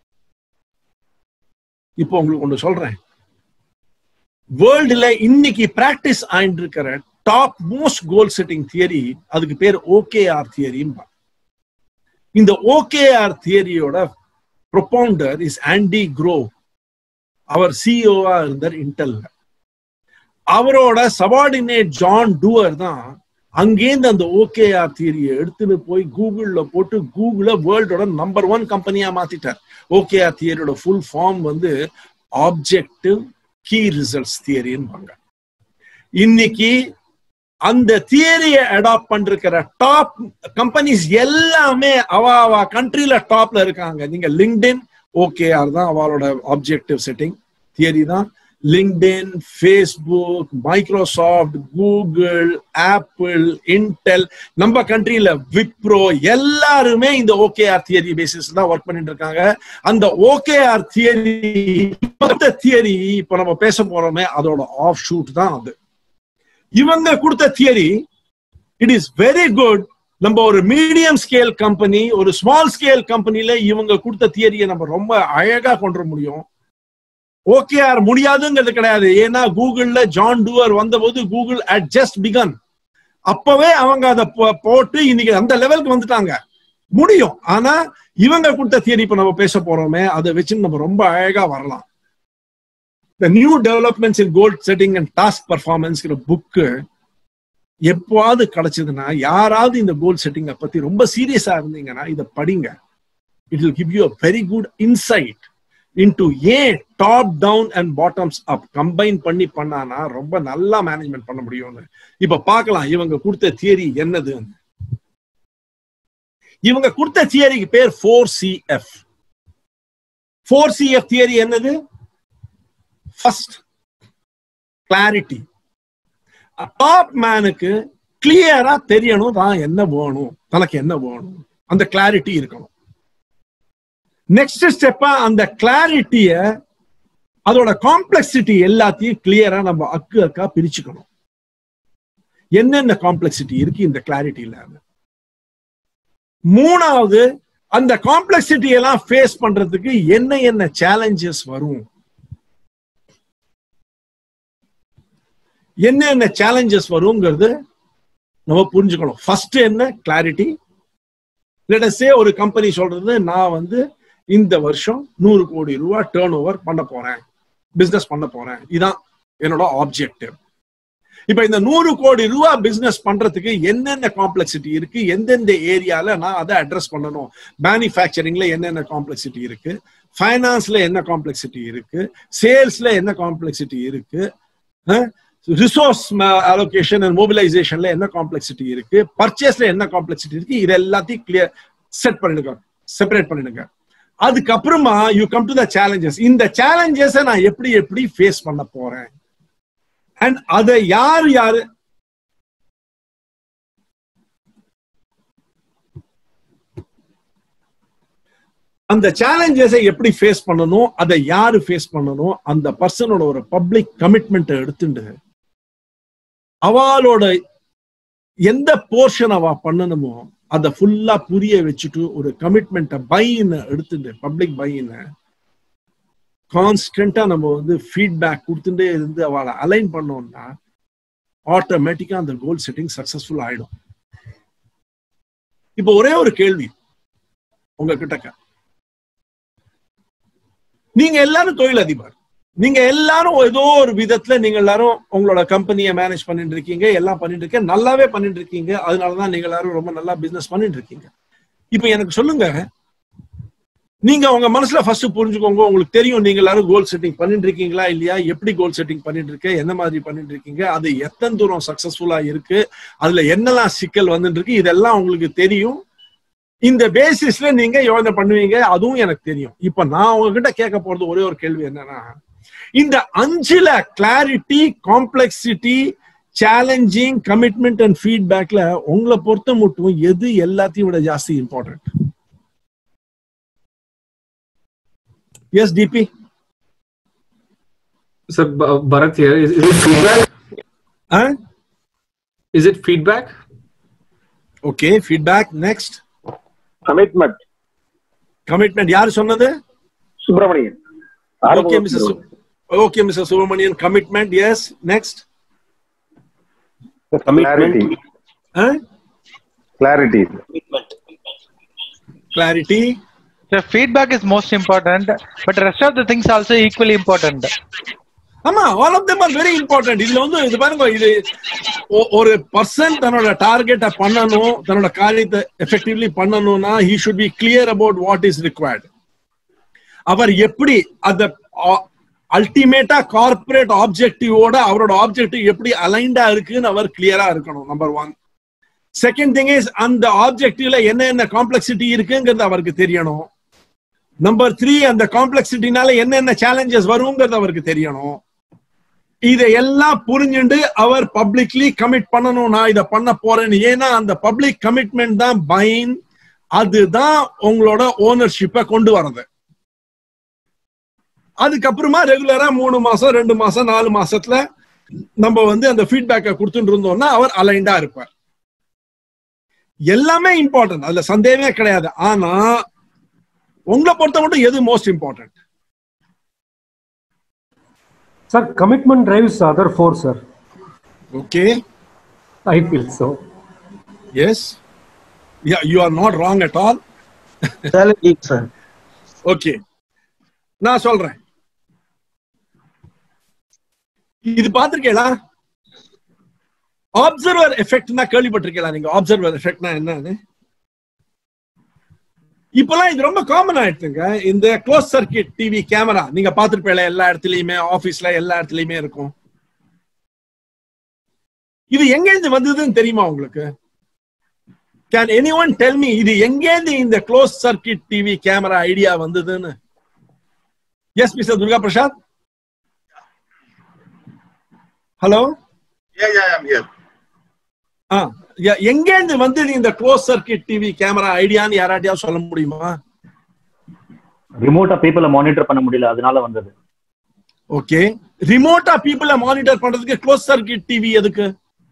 இப்போ உங்களுக்கு ஒன்று சொல்றேன் வேர்ல்டுல இன்னைக்கு பிராக்டிஸ் ஆயிட்டு இருக்கிற top most goal setting theory அதுக்கு பேர் ஓகேஆர் தியரிம்பா இந்த ஓகேஆர் தியரியோட ப்ரொபவுண்டர் இஸ் ஆண்டி க்ரோ அவர் சிஇஓவா இருந்தார் இன்டெல்ல அவரோட சபார்டினேட் ஜான் டூவர் தான் அங்கேருந்து அந்த ஓகேஆர் தியரியை எடுத்துன்னு போய் கூகுள்ல போட்டு கூகுள வேர்ல்டோட நம்பர் ஒன் கம்பெனியா மாத்திட்டார் ஓகேஆர் தியரியோட ஃபுல் ஃபார்ம் வந்து ஆப்ஜெக்டிவ் கீ ரிசல்ட்ஸ் தியரின்பாங்க இன்னைக்கு அந்த தியரியை அடாப்ட் பண்ணிருக்கிற டாப் கம்பெனிஸ் எல்லாமே அவ அவ கண்ட்ரில டாப்ல இருக்காங்க நீங்க லிங்க்டின் ஓகேஆர் தான் அவளோட ஆப்ஜெக்டிவ் செட்டிங் தியரி தான் LinkedIn Facebook Microsoft Google Apple Intel நம்ம கண்ட்ரில விப்ரோ எல்லாருமே இந்த ஓகேஆர் தியரி பேசிஸ் தான் ஒர்க் பண்ணிட்டு இருக்காங்க அந்த ஓகேஆர் தியரி தியரி இப்ப நம்ம பேச போறோமே அதோட ஆஃப் ஷூட் தான் அது இவங்க கொடுத்த theory it is very good நம்ம ஒரு மீடியம் ஸ்கேல் கம்பெனி ஒரு ஸ்மால் ஸ்கேல் கம்பெனில இவங்க கொடுத்த தியரியை நம்ம ரொம்ப அழகா கொண்டு வர முடியும் ஓகேஆர் முடியாதுங்கிறது கிடையாது ஏன்னா கூகுள்ல ஜான் டூவர் வந்தபோது கூகுள் அட் ஜஸ்ட் பிகன் அப்பவே அவங்க அதை போட்டு இன்னைக்கு அந்த லெவலுக்கு வந்துட்டாங்க முடியும் ஆனா இவங்க கொடுத்த தியரி இப்ப நம்ம பேச போறோமே அதை வச்சு நம்ம ரொம்ப அழகா வரலாம் the new developments in goal setting and task பர்ஃபார்மன்ஸ்ங்கிற புக்கு எப்போவாவது கிடைச்சதுன்னா யாராவது இந்த கோல் செட்டிங்கை பத்தி ரொம்ப சீரியஸா இருந்தீங்கன்னா இதை படிங்க it will give you a very good insight into an top down and bottoms up combine பண்ணி பண்ணானா ரொம்ப நல்லா மேனேஜ்மெண்ட் பண்ண முடியும்னு இப்ப பார்க்கலாம் இவங்க கொடுத்த தியரி என்னது இவங்க கொடுத்த தியரிக்கு பேர் four CF four CF theory என்னது ஃபர்ஸ்ட் கிளாரிட்டி டாப் மேனுக்கு கிளியரா தெரியணும் தான் என்ன வேணும் தனக்கு என்ன வேணும் அந்த கிளாரிட்டி இருக்கணும் நெக்ஸ்ட் ஸ்டெப்பா அந்த கிளாரிட்டிய அதோட காம்ப்ளெக்சிட்டி எல்லாத்தையும் கிளியரா நம்ம அக்கு அக்கா பிரிச்சுக்கணும் என்னென்ன காம்ப்ளெக்சிட்டி இருக்கு இந்த கிளாரிட்டியில மூணாவது அந்த காம்ப்ளெக்சிட்டி எல்லாம் ஃபேஸ் பண்றதுக்கு என்ன என்ன சேலஞ்சஸ் வரும் என்னென்ன சேலஞ்சஸ் வருங்கிறது நம்ம புரிஞ்சுக்கணும் ஃபர்ஸ்ட் என்ன கிளாரிட்டி சே ஒரு கம்பெனி சொல்றது நான் வந்து இந்த வருஷம் நூறு கோடி ரூபாய் டேர்ன் ஓவர் பண்ண போறேன் பிசினஸ் பண்ண போறேன் இதான் என்னோட ஆப்ஜெக்டிவ் இப்ப இந்த நூறு கோடி ரூபாய் பிசினஸ் பண்றதுக்கு என்னென்ன காம்ப்ளெக்சிட்டி இருக்கு எந்தெந்த ஏரியால நான் அதை அட்ரஸ் பண்ணணும் மேனுஃபேக்சரிங்ல என்னென்ன காம்ப்ளெக்சிட்டி இருக்கு ஃபைனான்ஸ்ல என்ன காம்ப்ளெக்சிட்டி இருக்கு சேல்ஸ்ல என்ன காம்ப்ளெக்சிட்டி இருக்கு ரிசோர்ஸ் அலோகேஷன் அண்ட் மொபிலைசேஷன்ல என்ன காம்ப்ளெக்சிட்டி இருக்கு பர்ச்சேஸ்ல என்ன காம்ப்ளெக்சிட்டி இருக்கு இது எல்லாத்தையும் கிளியர் செட் பண்ணிடுங்க செப்பரேட் பண்ணிடுங்க அதுக்கப்புறமா you come to the challenges இந்த சேலஞ்சஸ் நான் எப்படி எப்படி ஃபேஸ் பண்ண போறேன் அண்ட் அதை யார் யாரு அந்த சேலஞ்சஸை எப்படி ஃபேஸ் பண்ணணும் அதை யாரு ஃபேஸ் பண்ணணும் அந்த பர்சனோட ஒரு பப்ளிக் கமிட்மெண்ட்டை எடுத்துட்டு அவளோட எந்த போர்ஷன் அவ பண்ணணுமோ அதை ஃபுல்லா புரிய வச்சுட்டு ஒரு கமிட்மெண்ட்டை பையின எடுத்துட்டு பப்ளிக் பையின கான்ஸ்டன்டா நம்ம வந்து ஃபீட்பேக் கொடுத்துட்டே இருந்து அவளை அலைன் பண்ணோம்னா ஆட்டோமேட்டிக்கா அந்த கோல் செட்டிங் சக்சஸ்ஃபுல் ஆயிடும் இப்போ ஒரே ஒரு கேள்வி உங்க கிட்டக்க நீங்க எல்லாரும் தொழிலதிபர் நீங்க எல்லாரும் ஏதோ ஒரு விதத்துல நீங்க எல்லாரும் உங்களோட கம்பெனியை மேனேஜ் பண்ணிட்டு இருக்கீங்க எல்லாம் பண்ணிட்டு இருக்கீங்க நல்லாவே பண்ணிட்டு இருக்கீங்க அதனாலதான் நீங்க எல்லாரும் ரொம்ப நல்லா பிசினஸ் பண்ணிட்டு இருக்கீங்க இப்போ எனக்கு சொல்லுங்க நீங்க உங்க மனசுல ஃபர்ஸ்ட் புரிஞ்சுக்கோங்க உங்களுக்கு தெரியும் நீங்க எல்லாரும் கோல் செட்டிங் பண்ணிட்டு இருக்கீங்களா இல்லையா எப்படி கோல் செட்டிங் பண்ணிட்டு இருக்க என்ன மாதிரி பண்ணிட்டு இருக்கீங்க அது எத்தனை தூரம் சக்சஸ்ஃபுல்லா இருக்கு அதுல என்னெல்லாம் சிக்கல் வந்துட்டு இருக்கு இதெல்லாம் உங்களுக்கு தெரியும் இந்த பேசிஸ்ல நீங்க யோசனை பண்ணுவீங்க அதுவும் எனக்கு தெரியும் இப்ப நான் உங்ககிட்ட கேட்க போறது ஒரே ஒரு கேள்வி என்னன்னா இந்த அஞ்சுல clarity complexity challenging commitment and ஃபீட்பேக்ல உங்களை பொறுத்த மட்டும் எது எல்லாத்தையும் விட ஜாஸ்தி இம்பார்ட்டன்ட் எஸ் டிபி Sir, B- Bharat here. Is, is it feedback? Is it feedback? Okay feedback next commitment commitment யார் சொன்னது Subramanian okay mister okay mister Subramanian commitment yes next clarity clarity clarity The feedback is most important, but rest of the things also equally important. ஆமா all of them are very important இதுல வந்து இது பாருங்க இது ஒ- ஒரு பர்சன் தன்னோட டார்கெட்டை பண்ணணும் தன்னோட காரியத்தை எஃபெக்டிவ்லி பண்ணணும்னா he should be clear about what is required அவர் எப்படி அந்த அல்டிமேட்டா கார்ப்பரேட் ஆப்ஜெக்டிவோட அவரோட ஆப்ஜெக்டிவ் எப்படி அலைண்டா இருக்குன்னு அவர் கிளியரா இருக்கணும் number one second thing is அந்த ஆப்ஜெக்டிவ்ல என்ன என்ன காம்ப்ளெக்சிட்டி இருக்குங்கிறது அவருக்கு தெரியணும் நம்பர் த்ரீ அந்த காம்ப்ளெக்சிட்டினால என்னென்ன சேலஞ்சஸ் வருங்கிறது அவருக்கு தெரியணும் இதை எல்லாம் புரிஞ்சுண்டு அவர் பப்ளிக்லி கமிட் பண்ணணும் நான் இதை பண்ண போறேன்னு ஏன்னா அந்த பப்ளிக் கமிட்மெண்ட் தான் பைன் அதுதான் உங்களோட ஓனர்ஷிப்பை கொண்டு வரது அதுக்கப்புறமா ரெகுலரா மூணு மாசம் ரெண்டு மாசம் நாலு மாசத்துல நம்ம வந்து அந்த ஃபீட்பேக்கை கொடுத்துட்டு இருந்தோம்னா அவர் அலைண்டா இருப்பார் எல்லாமே இம்பார்ட்டன்ட் அதுல சந்தேகமே கிடையாது ஆனா உங்களை பொறுத்த மட்டும் எது most important Sir, commitment drives other four, sir. Okay I feel so. Yes yeah you are not wrong at all sir okay நான் சொல்றேன் இது பார்த்திருக்கீங்களா ஆப்சர்வர் எஃபெக்ட்னா கேள்விப்பட்டிருக்கீங்களா நீங்க ஆப்சர்வர் எஃபெக்ட்னா என்னன்னு இப்பெல்லாம் இது ரொம்ப காமன் ஆயிடுச்சுங்க இந்த க்ளோஸ் சர்க்கிட் டிவி கேமரா நீங்க பார்த்திருப்பீங்களா எல்லா இடத்துலயுமே ஆபீஸ்ல எல்லா இடத்துலயுமே இருக்கும் இது எங்க இருந்து வந்ததுன்னு தெரியுமா உங்களுக்கு can anyone tell me இது எங்கேருந்து இந்த close circuit TV camera idea வந்ததுன்னு yes mister Durga Prasad hello Yeah, yeah, I'm here. ஆ ய- எங்கேருந்து வந்தது இந்த க்ளோஸ் சர்க்கிட் டிவி கேமரா ஐடியான்னு யாராட்டியாவது சொல்ல முடியுமா ரிமோட்டா பீப்புளை மானிட்டர் பண்ண முடியல அதனால வந்தது ஓகே ரிமோட்டா பீப்புள மானிட்டர் பண்றதுக்கு க்ளோஸ் சர்க்கிட் டிவி எதுக்கு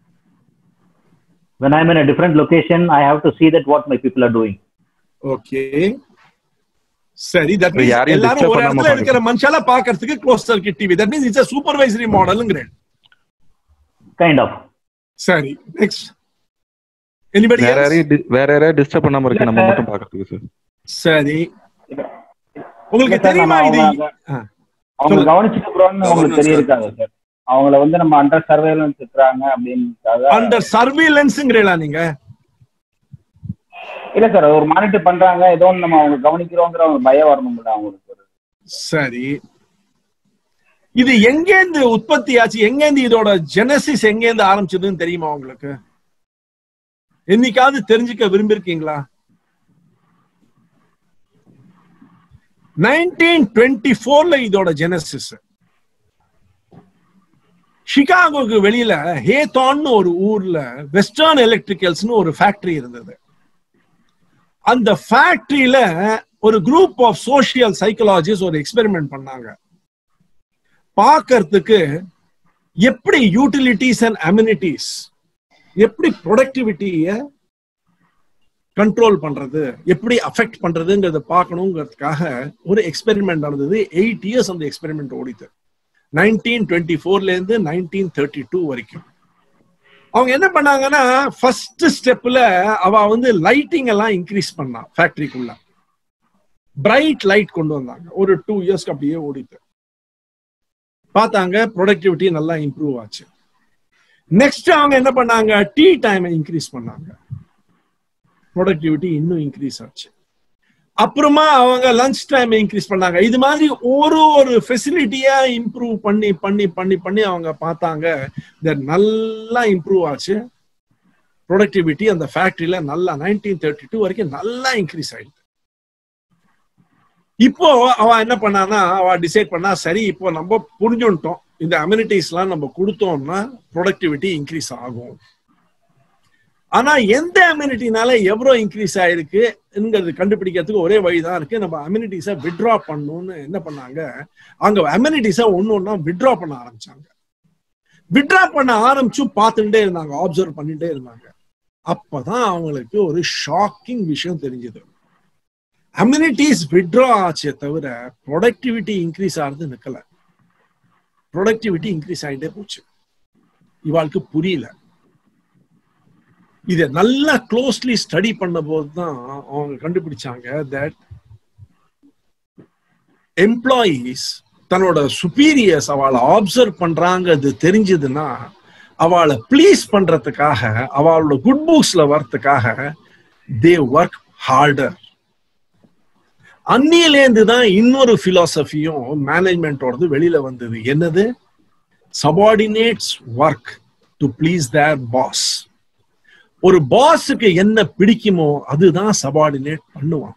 when i'm in a different location i have to see that what my people are doing okay சரி தட் இப்ப மீன்ஸ் யாரையும் எல்லாரும் disturb ஒரு பண்ணாம இடத்துல இருக்கிற மனுஷால பாக்குறதுக்கு close circuit TV that means it's supervisory மாடல்ங்கிறேன் kind of சரி நெக்ஸ்ட் எனிபடி வேற யாரையும் di- வேற யாரையும் டிஸ்டர்ப் பண்ணாம இருக்க நம்ம மட்டும் பாக்குறதுக்கு சார் சரி உங்களுக்கு இல்ல sir, தெரியுமா நம்ம இது அவங்க- ஆ, அவங்க சொல்லுங்க. கவனிச்சுட்டு இருக்கிறோம்னு உங்களுக்கு Governance, தெரியிருக்காங்க சார் அவங்கள வந்து நம்ம அண்டர் சர்வேலன்ஸ் இருக்கிறாங்க அப்படின்றதுக்காக அண்டர் சர்வீலன்ஸ்ங்கிறீங்களா நீங்க இல்ல சார் ஒரு மானிட்டர் பண்றாங்க ஏதோ ஒண்ணு நம்ம அவங்க கவனிக்கிறோங்கிற ஒரு பயம் வரணும்ல அவங்களுக்கு ஒரு சரி இது எங்கேருந்து உற்பத்தி ஆச்சு எங்கேருந்து இதோட ஜெனசிஸ் எங்கேருந்து ஆரம்பிச்சதுன்னு தெரியுமா உங்களுக்கு என்னைக்காவது தெரிஞ்சுக்க விரும்பியிருக்கீங்களா நைன்டீன் டுவெண்ட்டி ஃபோர்ல இதோட ஜெனசிஸ் சிகாகோக்கு வெளியில ஹேத்தான்னு ஒரு ஊர்ல வெஸ்டர்ன் எலக்ட்ரிக்கல்ஸ்னு ஒரு ஃபேக்டரி இருந்தது அந்த ஃபேக்டரியில ஒரு குரூப் ஆஃப் சோஷியல் சைக்காலஜிஸ்ட் ஒரு எக்ஸ்பெரிமெண்ட் பண்ணாங்க பார்க்கறதுக்கு எப்படி யூட்டிலிட்டிஸ் அண்ட் அம்யூனிட்டிஸ் எப்படி ப்ரொடக்டிவிட்டிய கண்ட்ரோல் பண்றது எப்படி அஃபெக்ட் பண்றதுங்கிறத பார்க்கணுங்கிறதுக்காக ஒரு எக்ஸ்பெரிமெண்ட் நடந்தது எயிட் இயர்ஸ் அந்த எக்ஸ்பெரிமெண்ட் ஓடித்து நைன்டீன் டுவெண்ட்டி ஃபோர்ல இருந்து நைன்டீன் தேர்ட்டி டூ வரைக்கும் அவங்க என்ன பண்ணாங்கன்னா ஃபர்ஸ்ட் ஸ்டெப்ல அவ வந்து லைட்டிங் எல்லாம் இன்க்ரீஸ் பண்ணா ஃபேக்டரிக்குள்ள பிரைட் லைட் கொண்டு வந்தாங்க ஒரு டூ இயர்ஸ்க்கு அப்படியே ஓடிட்டு பார்த்தாங்க ப்ரொடக்டிவிட்டி நல்லா இம்ப்ரூவ் ஆச்சு நெக்ஸ்ட் அவங்க என்ன பண்ணாங்க டீ டைமை இன்க்ரீஸ் பண்ணாங்க ப்ரொடக்டிவிட்டி இன்னும் இன்க்ரீஸ் ஆச்சு அப்புறமா அவங்க லஞ்ச் டைம் இன்க்ரீஸ் பண்ணாங்க இது மாதிரி ஒரு ஒரு ஃபெசிலிட்டியா இம்ப்ரூவ் பண்ணி பண்ணி பண்ணி பண்ணி அவங்க பார்த்தாங்க இந்த நல்லா இம்ப்ரூவ் ஆச்சு ப்ரொடக்டிவிட்டி அந்த ஃபேக்டரியில நல்லா நைன்டீன் தேர்ட்டி டூ வரைக்கும் நல்லா இன்க்ரீஸ் ஆயிடுது இப்போ அவ என்ன பண்ணானா அவ டிசைட் பண்ணா சரி இப்போ நம்ம புரிஞ்சுட்டோம் இந்த அம்யூனிட்டிஸ்லாம் நம்ம கொடுத்தோம்னா ப்ரொடக்டிவிட்டி இன்க்ரீஸ் ஆகும் ஆனா எந்த அம்யூனிட்டினால எவ்வளவு இன்க்ரீஸ் ஆயிருக்குங்கிறது கண்டுபிடிக்கிறதுக்கு ஒரே வழிதான் இருக்கு நம்ம அம்யூனிட்டிஸை விட்ரா பண்ணணும்னு என்ன பண்ணாங்க அங்க அம்யூனிட்டிஸை ஒன்னு ஒன்னா விட்ரா பண்ண ஆரம்பிச்சாங்க விட்ரா பண்ண ஆரம்பிச்சு பார்த்துட்டே இருந்தாங்க ஆப்சர்வ் பண்ணிட்டே இருந்தாங்க அப்பதான் அவங்களுக்கு ஒரு ஷாக்கிங் விஷயம் தெரிஞ்சது அம்யூனிட்டிஸ் விட்ரா ஆச்சே தவிர ப்ரொடக்டிவிட்டி இன்க்ரீஸ் ஆகிறது நிக்கல ப்ரொடக்டிவிட்டி இன்க்ரீஸ் ஆகிட்டே போச்சு இவாளுக்கு புரியல இதை நல்லா க்ளோஸ்லி ஸ்டடி பண்ண போது தான் அவங்க கண்டுபிடிச்சாங்க தட் எம்ப்ளாயீஸ் தன்னோட சுப்பீரியர்ஸ் அவளை ஆப்சர்வ் பண்றாங்கிறது தெரிஞ்சதுன்னா அவளை ப்ளீஸ் பண்றதுக்காக அவளோட குட் புக்ஸ்ல வர்றதுக்காக தே ஒர்க் ஹார்டர் அந்நியிலேருந்து தான் இன்னொரு பிலாசபியும் மேனேஜ்மெண்டோடது வெளியில வந்தது என்னது subordinates work to please their boss ஒரு பாஸுக்கு என்ன பிடிக்குமோ அதுதான் சபார்டினேட் பண்ணுவான்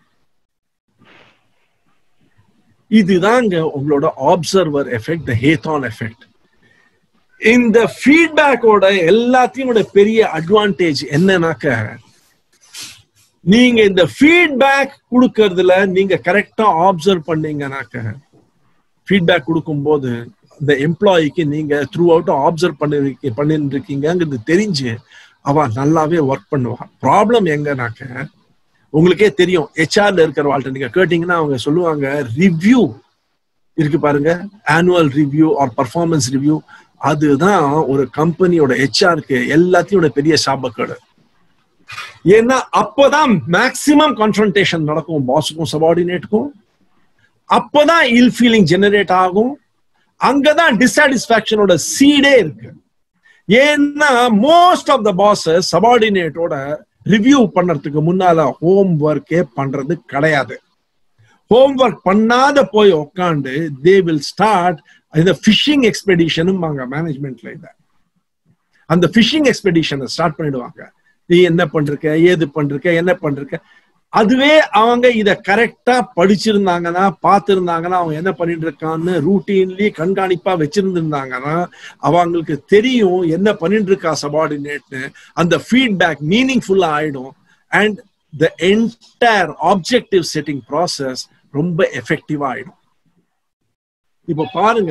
இதுதாங்க உங்களோட ஆப்சர்வர் எஃபெக்ட் த ஹேத்தான் எஃபெக்ட் இந்த ஃபீட்பேக்கோட எல்லாத்தையும் பெரிய அட்வான்டேஜ் என்னன்னாக்க நீங்க இந்த ஃபீட்பேக் கொடுக்கறதுல நீங்க கரெக்டா ஆப்சர்வ் பண்ணீங்கன்னாக்க ஃபீட்பேக் கொடுக்கும்போது இந்த எம்ப்ளாயிக்கு நீங்க த்ரூ அவுட் ஆப்சர்வ் பண்ணி பண்ணிட்டு இருக்கீங்கிறது தெரிஞ்சு அவ நல்லாவே ஒர்க் பண்ணுவா ப்ராப்ளம் எங்கனாக்க உங்களுக்கே தெரியும் ஹெச்ஆர்ல இருக்கிற வாழ்க்கை நீங்க கேட்டீங்கன்னா அவங்க சொல்லுவாங்க ரிவ்யூ இருக்கு பாருங்க annual review or performance review அதுதான் ஒரு கம்பெனியோட ஹெச்ஆருக்கு எல்லாத்தையும் பெரிய சாபக்கேடு ஏன்னா அப்பதான் மேக்சிமம் கான்ஃபரன்டேஷன் நடக்கும் பாஸுக்கும் சபார்டினேட்டுக்கும் அப்பதான் இல் ஃபீலிங் ஜெனரேட் ஆகும் அங்கதான் டிசாட்டிஸ்பாக்சனோட சீடே இருக்கு ஏன்னா மோஸ்ட் ஆஃப் த பாஸஸ் சபார்டினேட்டோட ரிவ்யூ பண்றதுக்கு முன்னால ஹோம் ஒர்க்கே பண்றது கிடையாது ஹோம் ஒர்க் பண்ணாத போய் உக்காந்து தே வில் ஸ்டார்ட் இந்த ஃபிஷிங் எக்ஸ்பெடிஷனும் மேனேஜ்மெண்ட்ல இத அந்த ஃபிஷிங் எக்ஸ்பெடிஷனை ஸ்டார்ட் பண்ணிடுவாங்க நீ என்ன பண்றிருக்க ஏது பண்றிருக்க என்ன பண்றிருக்க அதுவே அவங்க இத கரெக்டா படிச்சிருந்தாங்கன்னா பார்த்திருந்தாங்கன்னா அவங்க என்ன பண்ணிட்டு இருக்கான்னு ரூட்டீன்லி கண்காணிப்பா வச்சிருந்திருந்தாங்கன்னா அவங்களுக்கு தெரியும் என்ன பண்ணிட்டு இருக்கா சபார்டினேட்னு அந்த ஃபீட்பேக் மீனிங்ஃபுல்லா ஆயிடும் and the entire objective setting process ரொம்ப எஃபெக்டிவா ஆயிடும் இப்ப பாருங்க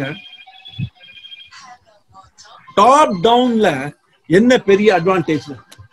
டாப் டவுன்ல என்ன பெரிய அட்வான்டேஜ்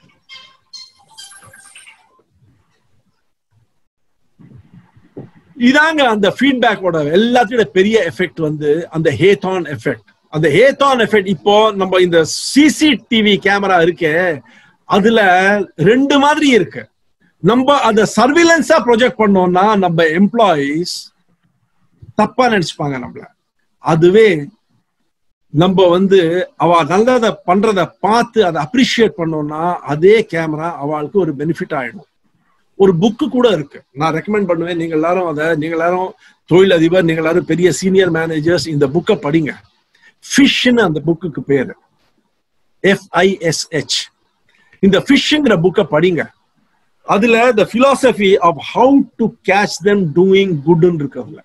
இதாங்க அந்த ஃபீட்பேக்கோட எல்லாத்தையோட பெரிய எஃபெக்ட் வந்து அந்த ஹேத்தான் எஃபெக்ட் அந்த ஹேத்தான் எஃபெக்ட் இப்போ நம்ம இந்த சிசிடிவி கேமரா இருக்கே அதுல ரெண்டு மாதிரி இருக்கு நம்ம அந்த சர்விலன்ஸா ப்ரொஜெக்ட் பண்ணோம்னா நம்ம எம்ப்ளாயீஸ் தப்பா நினைச்சுப்பாங்க நம்மள அதுவே நம்ம வந்து அவ நல்லத பண்றத பார்த்து அதை அப்ரிஷியேட் பண்ணோம்னா அதே கேமரா அவளுக்கு ஒரு பெனிஃபிட் ஆயிடும் ஒரு புக்கு கூட இருக்கு நான் ரெக்கமெண்ட் பண்ணுவேன் நீங்க எல்லாரும் அதை நீங்க எல்லாரும் தொழில் அதிபர் நீங்க எல்லாரும் பெரிய சீனியர் மேனேஜர்ஸ் இந்த புக்கை படிங்க ஃபிஷ்னு அந்த புக்குக்கு பேரு எஃப்ஐஎஸ்ஹெச் இந்த ஃபிஷ்ங்கிற புக்கை படிங்க அதுல the philosophy of how to catch them doing குட்னு இருக்கு அதுல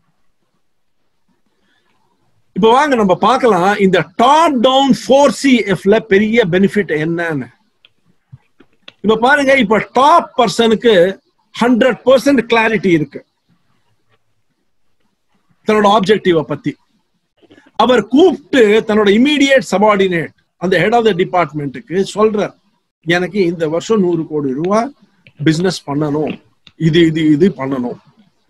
இப்ப வாங்க நம்ம பார்க்கலாம் இந்த டாப் டவுன் ஃபோர் சி எஃப்ல பெரிய பெனிஃபிட் என்னன்னு இப்ப பாருங்க இப்ப டாப் பர்சனுக்கு ஹண்ட்ரட் பர்சன்ட் கிளாரிட்டி இருக்கு தன்னோட ஆப்ஜெக்டிவ பத்தி அவர் கூப்பிட்டு தன்னோட இமீடியட் சபார்டினேட் அந்த ஹெட் ஆஃப் த டிபார்ட்மெண்ட்டுக்கு சொல்றார் எனக்கு இந்த வருஷம் நூறு கோடி ரூபாய் பிசினஸ் பண்ணணும் இது இது இது பண்ணணும்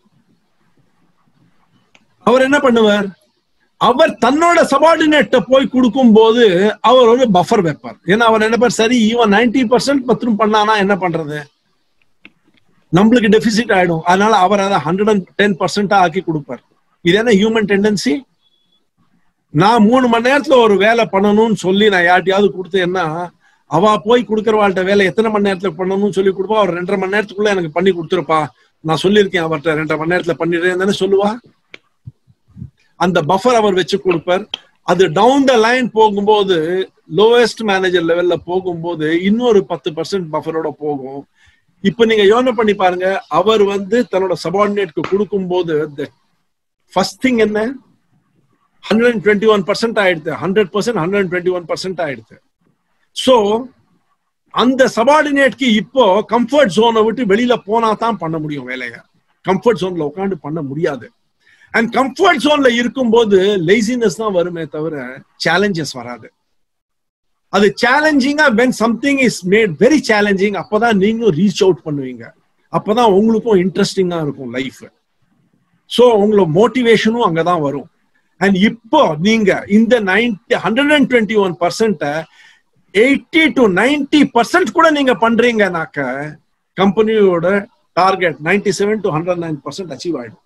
அவர் என்ன பண்ணுவார் அவர் தன்னோட சபார்டினேட்ட போய் கொடுக்கும் போது அவர் ஒரு பஃபர் வைப்பார் ஏன்னா அவர் நினைப்பார் சரி இவன் நைன்டி பர்சன்ட் மற்றும் பண்ணானா என்ன பண்றது நம்மளுக்கு டெபிசிட் ஆயிடும் அதனால அவர் அதை ஹண்ட்ரட் அண்ட் டென் பர்சன்டா ஆக்கி கொடுப்பார் இது என்ன ஹியூமன் டெண்டன்சி நான் மூணு மணி நேரத்துல ஒரு வேலை பண்ணணும்னு சொல்லி நான் யார்ட்டையாவது கொடுத்தேன்னா அவ போய் கொடுக்கறவாள்கிட்ட வேலை எத்தனை மணி நேரத்துல பண்ணணும்னு சொல்லி கொடுப்பா அவர் ரெண்டரை மணி நேரத்துக்குள்ள எனக்கு பண்ணி கொடுத்துருப்பா நான் சொல்லியிருக்கேன் அவர்கிட்ட ரெண்டரை மணி நேரத்துல பண்ணிடுறேன் தானே சொல்லுவா அந்த பஃபர் அவர் வச்சு கொடுப்பார் அது டவுன் த லைன் போகும்போது லோவஸ்ட் மேனேஜர் லெவல்ல போகும்போது இன்னொரு பத்து பர்சன்ட் பஃபரோட போகும் இப்ப நீங்க யோசனை பண்ணி பாருங்க அவர் வந்து தன்னோட சபார்டினேட்க்கு கொடுக்கும்போது ஃபர்ஸ்ட் திங் என்ன hundred and twenty one percent ஆயிடுது hundred percent hundred and twenty one percent ஆயிடுது ஸோ அந்த சபார்டினேட்க்கு இப்போ கம்ஃபர்ட் ஜோனை விட்டு வெளியில போனா தான் பண்ண முடியும் வேலையை கம்ஃபர்ட் ஜோன்ல உட்காந்து பண்ண முடியாது அண்ட் கம்ஃபர்ட் ஜோன்ல இருக்கும்போது லேசினஸ் தான் வருமே தவிர சேலஞ்சஸ் வராது அது சேலஞ்சிங்கா when something is made very challenging அப்பதான் நீங்களும் ரீச் அவுட் பண்ணுவீங்க அப்பதான் உங்களுக்கும் இன்ட்ரெஸ்டிங்கா இருக்கும் லைஃப் ஸோ உங்களோட மோட்டிவேஷனும் அங்கதான் வரும் அண்ட் இப்போ நீங்க இந்த ninety hundred and twenty one percent eighty to ninety percent கூட நீங்க பண்றீங்கனாக்க கம்பெனியோட target ninety seven to hundred nine percent achieve ஆயிடும்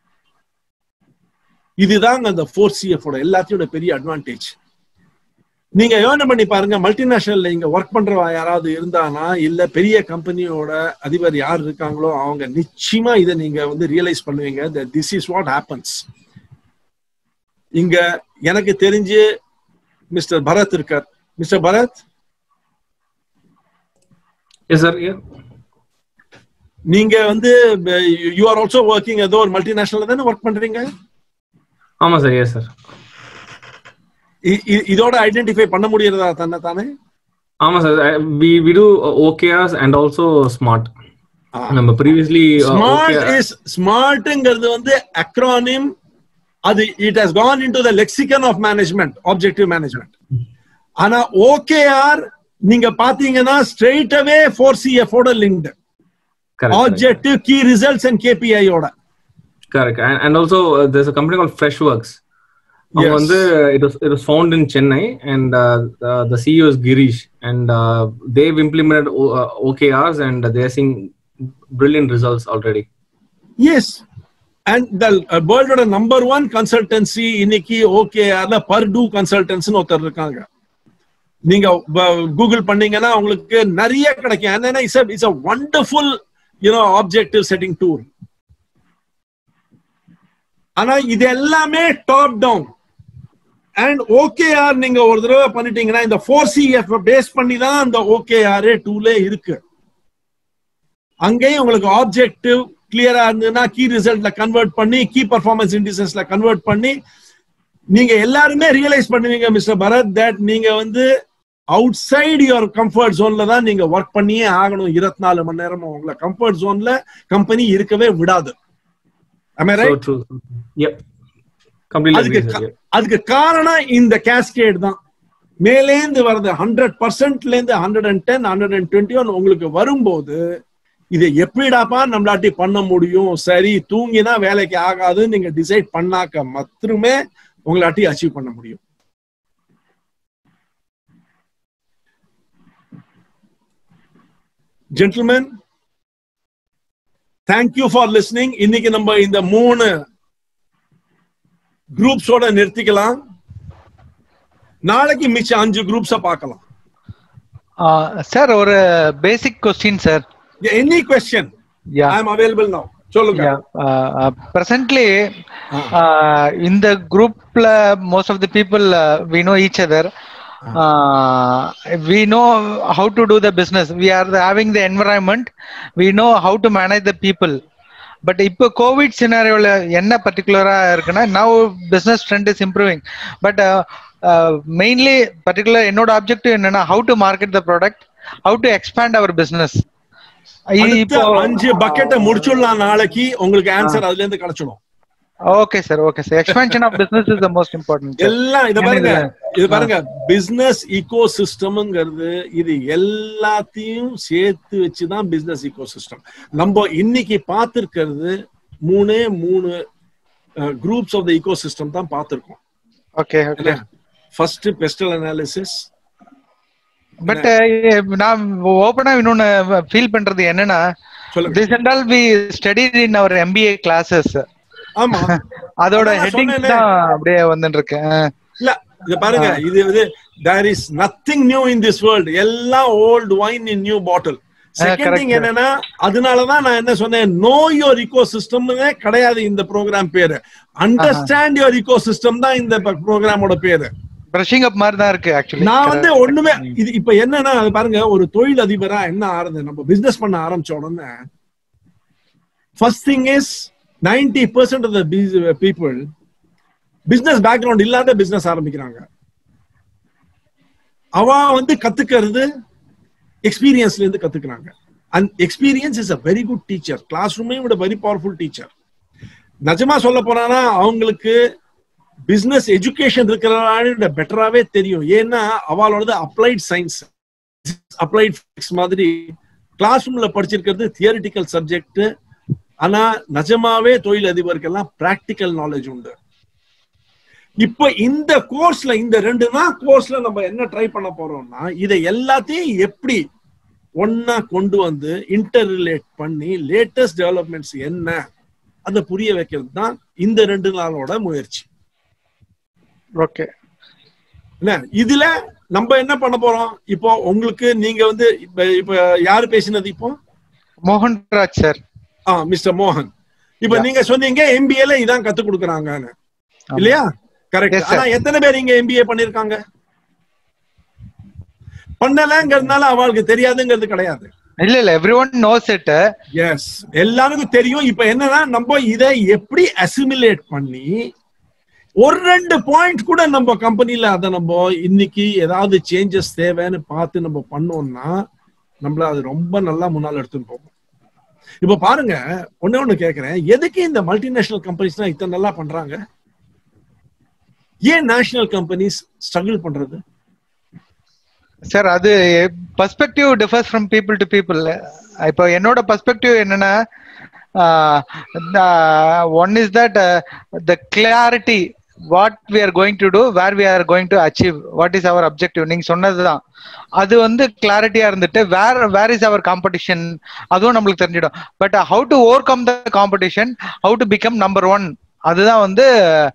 இதுதாங்க அந்த ஃபோர் சிஎஃபோட எல்லாத்தையோட பெரிய அட்வான்டேஜ் நீங்க யோசனை பண்ணி பாருங்க மல்டிநேஷனல்ல இங்க ஒர்க் பண்றவா யாராவது இருந்தானா இல்ல பெரிய கம்பெனியோட அதிபர் யார் இருக்காங்களோ அவங்க நிச்சயமா இதை நீங்க வந்து ரியலைஸ் பண்ணுவீங்க திஸ் இஸ் வாட் ஹேப்பன்ஸ் இங்க எனக்கு தெரிஞ்சு மிஸ்டர் பரத் இருக்கார் மிஸ்டர் பரத் எஸ் சார் நீங்க வந்து யூ ஆர் ஆல்சோ ஒர்க்கிங் ஏதோ ஒரு மல்டிநேஷனல் தானே ஒர்க் பண்றீங்க ஆமா சார் எஸ் சார் இதோட ஐடென்டிஃபை பண்ண முடியறதா தானே தானே ஆமா sir we we do OKRs and also smart நம்ம ப்ரீவியஸ்லி ஸ்மார்ட் இஸ் ஸ்மார்ட்ங்கிறது வந்து அக்ரானிம் அது it has gone into the lexicon of management objective management ஆனா ஓகேஆர் நீங்க பாத்தீங்கன்னா ஸ்ட்ரெயிட் அவே ஃபோர் சிஎஃபோட linked objective key results and கேபிஐயோட correct and also there's a company call Freshworks அவங்க வந்து it was it was found in Chennai and the CEO is Girish and they've implemented OKRs and they're seeing brilliant results already yes and the வேர்ல்டோட number one consultancy இன்னைக்கு ஓகேஆர்ல Purdue கன்சல்டன்ஸ்னு ஒருத்தர் இருக்காங்க நீங்க Google பண்ணீங்கன்னா உங்களுக்கு நிறைய கிடைக்கும் என்னன்னா it's it's a wonderful you know objective setting tool ஆனா இது எல்லாமே டாப் டவுன் அண்ட் ஓகேஆர் நீங்க ஒரு தடவை பண்ணிட்டீங்கன்னா இந்த ஃபோர் சிஎஃப் பேஸ் பண்ணி தான் அந்த ஓகேஆர் டூலே இருக்கு அங்கேயும் உங்களுக்கு ஆப்ஜெக்டிவ் கிளியரா இருந்ததுன்னா கீ ரிசல்ட்ல கன்வெர்ட் பண்ணி கீ பர்ஃபார்மன்ஸ் இண்டிசஸ்ல கன்வெர்ட் பண்ணி நீங்க எல்லாருமே ரியலைஸ் பண்ணுவீங்க மிஸ்டர் பரத் தட் நீங்க வந்து அவுட் சைடு யுவர் கம்ஃபர்ட் ஜோன்ல தான் நீங்க ஒர்க் பண்ணியே ஆகணும் இருபத்தி நாலு மணி நேரமும் உங்களை கம்ஃபர்ட் ஜோன்ல கம்பெனி இருக்கவே விடாது அதுக்கு காரணம் இந்த கேஸ்கேட் தான் மேலேந்து வர்றது ஹண்ட்ரட் பர்சன்ட்ல இருந்து hundred and ten hundred and twenty one உங்களுக்கு வரும்போது இதை எப்படிடாப்பா நம்மளாட்டி பண்ண முடியும் சரி தூங்கினா வேலைக்கு ஆகாது நீங்க டிசைட் பண்ணாக்க மட்டுமே உங்களாட்டி அச்சீவ் பண்ண முடியும் ஜென்டில்மேன் தேங்க்யூ ஃபார் லிஸ்னிங் இன்னைக்கு நம்ம இந்த மூணு குரூப்ஸோட நிறுத்திக்கலாம் நாளைக்கு மிச்சம் அஞ்சு குரூப்ஸ பார்க்கலாம் சார் ஒரு basic question sir any question I am available now சொல்லுங்க பிரசன்ட்லி இந்த குரூப்ல most of the people we know each other uh, we know how to do the business we are the, having the environment we know how to manage the people but இப்போ Covid சினாரியோல என்ன பர்டிகுலரா இருக்குன்னா now business trend is improving but mainly particular என்னோட objective என்னன்னா how to market the product how to expand our business இப்போ அஞ்சு பக்கெட்டை முடிச்சுடலாம் நாளைக்கு உங்களுக்கு ஆன்சர் அதுல இருந்து கிடைச்சிடும் okay sir okay sir expansion of business is the most important எல்லாம் இத பாருங்க இது பாருங்க பிசினஸ் ஈகோ சிஸ்டம்ங்கிறது இது எல்லாத்தையும் சேர்த்து வச்சுதான் பிசினஸ் ஈகோ சிஸ்டம் நம்ம இன்னைக்கு பார்த்திருக்கிறது மூணே மூணு groups of the ecosystem தான் பார்த்திருக்கோம் okay okay first PESTEL analysis but நான் ஓபனா இன்னொன்னு ஃபீல் பண்றது என்னன்னா this and all we studied in our MBA classes ஆமா அதோட ஹெட்டிங் தான் அப்படியே வந்துட்டு இருக்கேன் இல்ல இத பாருங்க இது வந்து there is nothing new in this world எல்லாம் old wine in new bottle second correct, thing sir. என்னன்னா அதனாலதான் நான் என்ன சொன்னேன் நோ யோர் இக்கோ சிஸ்டம்னே கிடையாது இந்த ப்ரோக்ராம் பேரு அண்டர்ஸ்டாண்ட் யோர் இக்கோ சிஸ்டம் தான் இந்த ப்ரோக்ராமோட பேரு பிரஷிங் அப் மாதிரி தான் இருக்கு ஆக்சுவலி நான் வந்து ஒண்ணுமே இது இப்ப என்னன்னா அது பாருங்க ஒரு தொழில் அதிபரா என்ன ஆறுது நம்ம பிசினஸ் பண்ண ஆரம்பிச்ச உடனே first thing is ninety percent of the people business background இல்லாத பிசினஸ் ஆரம்பிக்கிறாங்க அவ வந்து கத்துக்கிறது எக்ஸ்பீரியன்ஸ்ல இருந்து கத்துக்கிறாங்க and experience is a very good teacher class ரூமே விட வெரி பவர்ஃபுல் டீச்சர் நிஜமா சொல்ல போனா அவங்களுக்கு பிசினஸ் எஜுகேஷன் இருக்கிற பெட்டராவே தெரியும் ஏன்னா அவளோடது அப்ளைட் சயின்ஸ் அப்ளைட் மாதிரி கிளாஸ் ரூம்ல படிச்சிருக்கிறது தியரிட்டிக்கல் சப்ஜெக்ட் ஆனா நிஜமாவே தொழில் அதிபருக்கெல்லாம் பிராக்டிக்கல் நாலேஜ் உண்டு இப்ப இந்த கோர்ஸ்ல இந்த ரெண்டு நாள் கோர்ஸ்ல நம்ம என்ன ட்ரை பண்ண போறோம்னா இதை எல்லாத்தையும் எப்படி ஒன்னா கொண்டு வந்து இன்டர் ரிலேட் பண்ணி லேட்டஸ்ட் டெவலப்மெண்ட்ஸ் என்ன அதை புரிய வைக்கிறது தான் இந்த ரெண்டு நாளோட முயற்சி ஓகே என்ன இதுல நம்ம என்ன பண்ண போறோம் இப்போ உங்களுக்கு நீங்க வந்து இப்ப இப்ப யாரு பேசினது இப்போ மோகன் ராஜ் சார் ஆ மிஸ்டர் மோகன் இப்ப நீங்க சொன்னீங்க எம்பிஏல இதான் கத்து கொடுக்குறாங்கன்னு இல்லையா கரெக்ட் Yes, sir. ஆனா எத்தனை பேர் இங்க எம்பிஏ பண்ணிருக்காங்க பண்ணலங்கிறதுனால அவளுக்கு தெரியாதுங்கிறது கிடையாது இல்ல இல்ல everyone knows it yes எல்லாருக்கும் தெரியும் இப்ப என்னன்னா நம்ம இதை எப்படி அசிமிலேட் பண்ணி ஒரு ரெண்டு பாயிண்ட் கூட நம்ம கம்பெனில அதை நம்ம இன்னைக்கு ஏதாவது சேஞ்சஸ் தேவைன்னு பார்த்து நம்ம பண்ணோம்னா நம்மள அது ரொம்ப நல்லா முன்னால் எடுத்துட்டு போகும் இப்ப பாருங்க ஒண்ணே ஒண்ணு கேக்குறேன் எதுக்கு இந்த மல்டிநேஷனல் கம்பெனிஸ் தான் இத்தனை நல்லா பண்றாங்க ஏன் நேஷனல் கம்பெனிஸ் ஸ்ட்ரகிள் பண்றது சார் அது perspective differs from people to people இப்போ என்னோட பர்ஸ்பெக்டிவ் என்னன்னா one is that the clarity what we are going to do where we are going to achieve what is our objective நீங்க சொன்னதுதான் அது வந்து கிளாரிட்டியா இருந்துட்டு வேர் வேர் இஸ் அவர் காம்படிஷன் அதுவும் நம்மளுக்கு தெரிஞ்சிடும் but how to overcome the competition how to become number one அதுதான் வந்து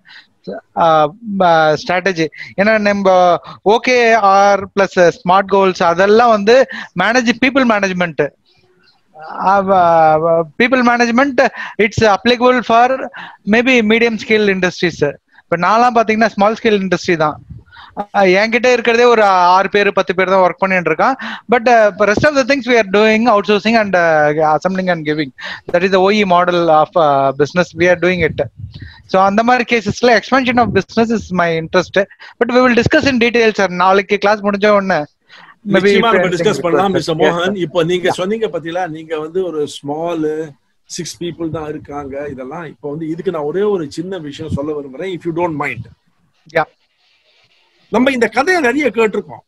ஸ்ட்ராட்டஜி ஏன்னா நம்ம OKR plus smart goals அதெல்லாம் வந்து manage people management people management it's applicable for maybe medium scale industries இப்போ நான்லாம் பார்த்தீங்கன்னா ஸ்மால் ஸ்கேல் இண்டஸ்ட்ரி தான் அஹ் என்கிட்ட இருக்கிறதே ஒரு ஆறு பேர் பத்து பேர் தான் ஒர்க் பண்ணிட்டு இருக்கான் but rest of the things we are doing outsourcing and assembling and giving that is OE model of business we are doing it so அந்த மாதிரி கேசஸ்ல expansion of business is my interest but we will discuss in detail sir நாளைக்கு class முடிஞ்ச உடனே maybe நிச்சயமா if நம்ம anything discuss பண்ணலாம் requested. Mister Yes, மோகன் sir. இப்போ நீங்க சொன்னீங்க பத்திலா நீங்க வந்து ஒரு ஸ்மால் சிக்ஸ் பீப்புள் தான் இருக்காங்க இதெல்லாம் இப்போ வந்து இதுக்கு நான் ஒரே ஒரு சின்ன விஷயம் சொல்ல விரும்புறேன் if you don't mind Yeah. நம்ம இந்த கதையை நிறைய கேட்டிருக்கோம்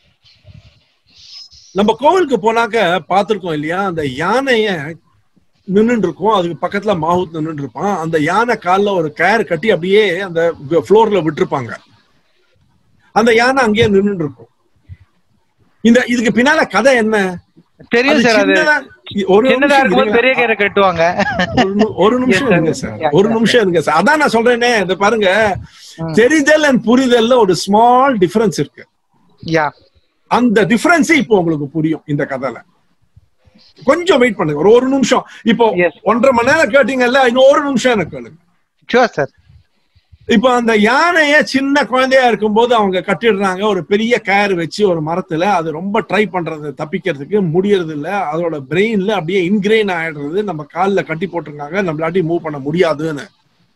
நம்ம கோவிலுக்கு போனாக்க பார்த்திருக்கோம் இல்லையா அந்த யானைய நின்னுட்டு இருக்கும் அதுக்கு பக்கத்துல மாவுத் நின்னுட்டு இருப்பான் அந்த யானை கால்ல ஒரு கயர் கட்டி அப்படியே அந்த ஃப்ளோர்ல விட்டுருப்பாங்க அந்த யானை அங்கேயே நின்னுட்டு இருக்கும் இந்த இதுக்கு பின்னால கதை என்ன தெரியும் அது சார் அது சின்னதா- ஒரு சின்னதா நிமிஷம் இருக்கும்போது இருங்க. பெரிய கயிறை கட்டுவாங்க ஒரு நி- ஒரு நிமிஷம் Yes, sir. இருங்க சார் Yeah, ஒரு yeah. நிமிஷம் இருங்க சார் அதான் நான் சொல்றேனே இந்த பாருங்க தெரிதல் அண்ட் புரிதல்ல ஒரு ஸ்மால் டிஃபரன்ஸ் இருக்கு யா அந்த டிஃபரன்ஸ் இப்போ உங்களுக்கு புரியும் இந்த கதையில கொஞ்சம் வெயிட் பண்ணுங்க ஒரு ஒரு நிமிஷம் இப்போ ஒன்றரை மணி நேரம் கேட்டீங்கல்ல இன்னும் ஒரு நிமிஷம் எனக்கு கேளுங்க ஷுவர் சார் இப்போ அந்த யானைய சின்ன குழந்தையா இருக்கும்போது அவங்க கட்டிடுறாங்க ஒரு பெரிய கயர் வச்சு ஒரு மரத்துல அது ரொம்ப ட்ரை பண்றது தப்பிக்கிறதுக்கு முடியறது இல்ல அதோட பிரெயின்ல அப்படியே இன்கிரெயின் ஆயிடுறது நம்ம கால்ல கட்டி போட்டிருக்காங்க நம்மளாட்டி மூவ் பண்ண முடியாதுன்னு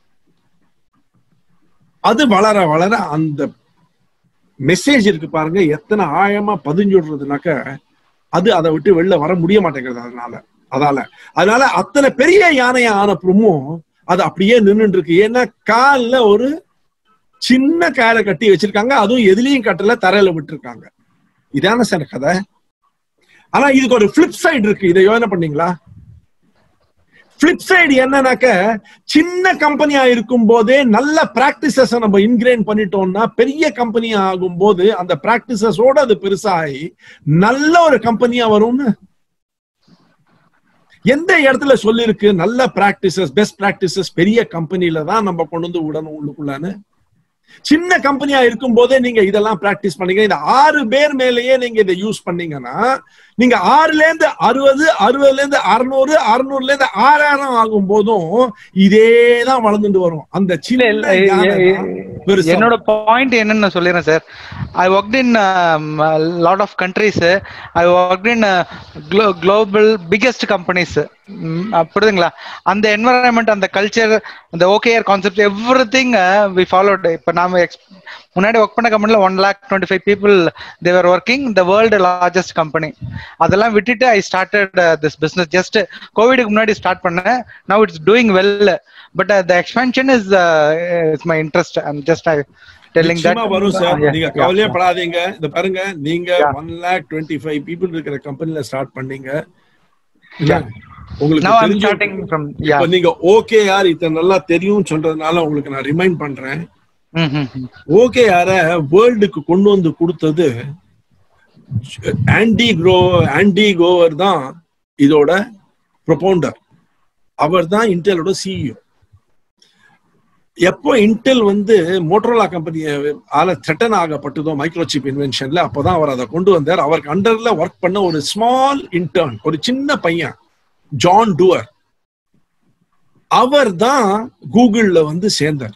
அது வளர வளர அந்த மெசேஜ் இருக்கு பாருங்க எத்தனை ஆழமா பதிஞ்சுடுறதுனாக்க அது அதை விட்டு வெளில வர முடிய மாட்டேங்கிறது அதனால அதால அதனால அத்தனை பெரிய யானையா ஆனப்புறமும் அது அப்படியே நின்னுட்டு இருக்கு ஏன்னா கால்ல ஒரு சின்ன கயரை கட்டி வச்சிருக்காங்க அதுவும் எதுலயும் கட்டல தரையில விட்டுருக்காங்க இதான சார் கதை ஆனா இதுக்கு ஒரு ஃபிளிப் சைடு இருக்கு இதை யோசனை பண்ணீங்களா ஃபிளிப் சைடு என்னன்னாக்க சின்ன கம்பெனியா இருக்கும் போதே நல்ல பிராக்டிசஸ் நம்ம இன்கிரைன் பண்ணிட்டோம்னா பெரிய கம்பெனி ஆகும் போது அந்த பிராக்டிசஸோட அது பெருசாகி நல்ல ஒரு கம்பெனியா வரும்னு எந்த இடத்துல சொல்லிருக்கு நல்ல பிராக்டிசஸ் பெஸ்ட் பிராக்டிசஸ் பெரிய கம்பெனில தான் நம்ம கொண்டு வந்து விடணும் உள்ளுக்குள்ளான்னு சின்ன கம்பெனியா இருக்கும் போதே நீங்க இதெல்லாம் பிராக்டிஸ் பண்ணீங்க இந்த ஆறு பேர் மேலேயே நீங்க இதை யூஸ் பண்ணீங்கன்னா நீங்க ஆறுல இருந்து அறுபது அறுபதுல இருந்து அறுநூறு அறுநூறுல இருந்து ஆறாயிரம் ஆகும் போதும் இதே தான் வளர்ந்துட்டு வரும் அந்த சின்ன யானை தான் பெருசா என்னோட பாயிண்ட் என்னன்னு நான் சொல்லிடுறேன் sir I work in lot of countries I work in global biggest companies புரியுதுங்களா அந்த என்வரான்மெண்ட் அந்த கல்ச்சர் அந்த OKR concept everything we followed இப்போ நாம ex- முன்னாடி ஒர்க் பண்ண கம்பெனில one lakh twenty five people they were working the world largest company அதெல்லாம் விட்டுட்டு I started this business just கோவிடுக்கு முன்னாடி ஸ்டார்ட் பண்ணேன் now it's doing well but the expansion is is my interest I'm just I telling நிச்சயமா வரும் sir Yeah, நீங்க yeah, கவலையே yeah. படாதீங்க இந்த பாருங்க நீங்க Yeah. One lakh twenty five people இருக்கிற கம்பெனில ஸ்டார்ட் பண்ணீங்க Yeah. உங்களுக்கு Now I'm தெரிஞ்சு- starting from இப்ப yeah. நீங்க ஓகே யார் இத்தனை நல்லா தெரியும் சொல்றதுனால உங்களுக்கு நான் ரிமைண்ட் பண்றேன் ஓகே யார வேர்ல்டுக்கு கொண்டு வந்து கொடுத்தது ஆண்டி க்ரோ ஆண்டி கோவர் தான் இதோட ப்ரொபவுண்டர் அவர் தான் இன்டெலோட சிஇஓ எப்போ இன்டெல் வந்து மோட்டரோலா கம்பெனி ஆல த்ரெட்டன் ஆகப்பட்டதோ மைக்ரோசிப் இன்வென்ஷன்ல அப்போதான் அவர் அதை கொண்டு வந்தார் அவருக்கு அண்டர்ல ஒர்க் பண்ண ஒரு ஸ்மால் இன்டர்ன் ஒரு சின்ன பையன் ஜான் டூவர் அவர் தான் கூகுள்ல வந்து சேர்ந்தார்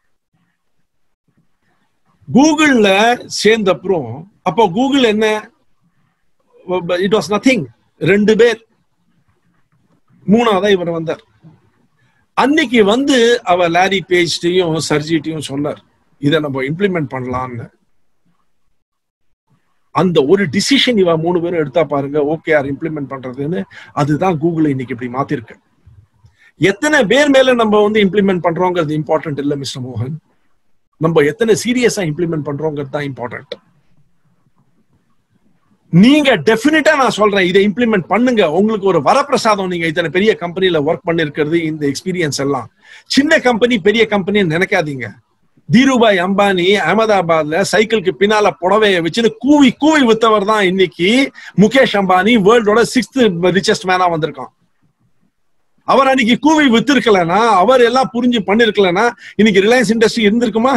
கூகுள்ல சேர்ந்த அப்புறம் அப்போ கூகுள் என்ன இட் வாஸ் நத்திங் ரெண்டு பேர் மூணாவதா இவர் வந்தார் அன்னைக்கு வந்து அவ லாரி பேஜ்டையும் சர்ஜிட்டையும் சொன்னார் இதை நம்ம இம்ப்ளிமெண்ட் பண்ணலாம்னு அந்த ஒரு டிசிஷன் இவ மூணு பேரும் எடுத்தா பாருங்க ஓகே ஆர் இம்ப்ளிமெண்ட் பண்றதுன்னு அதுதான் கூகுள் இன்னைக்கு இப்படி மாத்திருக்கு எத்தனை பேர் மேல நம்ம வந்து இம்ப்ளிமெண்ட் பண்றோங்கிறது இம்பார்ட்டன்ட் இல்ல மிஸ்டர் மோகன் நம்ம எத்தனை சீரியஸா இம்ப்ளிமெண்ட் பண்றோங்கிறது தான் இம்பார்ட்டன்ட் நீங்க டெஃபினட்டா நான் சொல்றேன் இதை இம்ப்ளிமெண்ட் பண்ணுங்க உங்களுக்கு ஒரு வரப்பிரசாதம் நீங்க இத்தனை பெரிய கம்பெனில ஒர்க் பண்ணிருக்கிறது இந்த எக்ஸ்பீரியன்ஸ் எல்லாம் சின்ன கம்பெனி பெரிய கம்பெனி நினைக்காதீங்க தீருபாய் அம்பானி அகமதாபாத்ல சைக்கிளுக்கு பின்னால புடவைய வச்சுன்னு கூவி கூவி வித்தவர் தான் இன்னைக்கு முகேஷ் அம்பானி வேர்ல்டோட சிக்ஸ்த் ரிச்சஸ்ட் மேனா வந்திருக்கான் அவர் அன்னைக்கு கூவி வித்திருக்கலனா அவர் எல்லாம் புரிஞ்சு பண்ணிருக்கலனா இன்னைக்கு ரிலையன்ஸ் இண்டஸ்ட்ரி இருந்திருக்குமா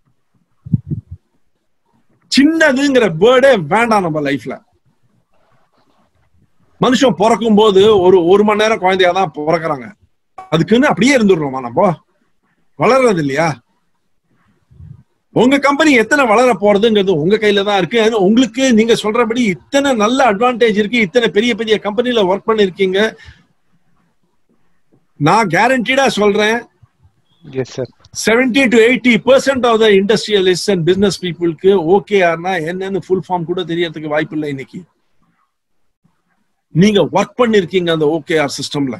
சின்னதுங்கிற வேர்டே வேண்டாம் நம்ம லைஃப்ல மனுஷன் பிறக்கும் போது ஒரு ஒரு மணி நேரம் குழந்தையா தான் பிறக்குறாங்க அதுக்குன்னு அப்படியே இருந்துடுறோமா நம்ம வளர்றது இல்லையா உங்க கம்பெனி எத்தனை வளர போறதுங்கிறது உங்க கையில தான் இருக்கு அது உங்களுக்கு நீங்க சொல்றபடி இத்தனை நல்ல அட்வான்டேஜ் இருக்கு இத்தனை பெரிய பெரிய கம்பெனில ஒர்க் பண்ணிருக்கீங்க நான் கேரண்டீடா சொல்றேன் yes sir seventy to eighty percent of the industrialist and business பீப்புளுக்கு ஓகே ஆர்னா என்னன்னு ஃபுல் ஃபார்ம் கூட தெரியறதுக்கு வாய்ப்பு இல்லை இன்னைக்கு நீங்க ஒர்க் பண்ணிருக்கீங்க அந்த ஓகேஆர் சிஸ்டம்ல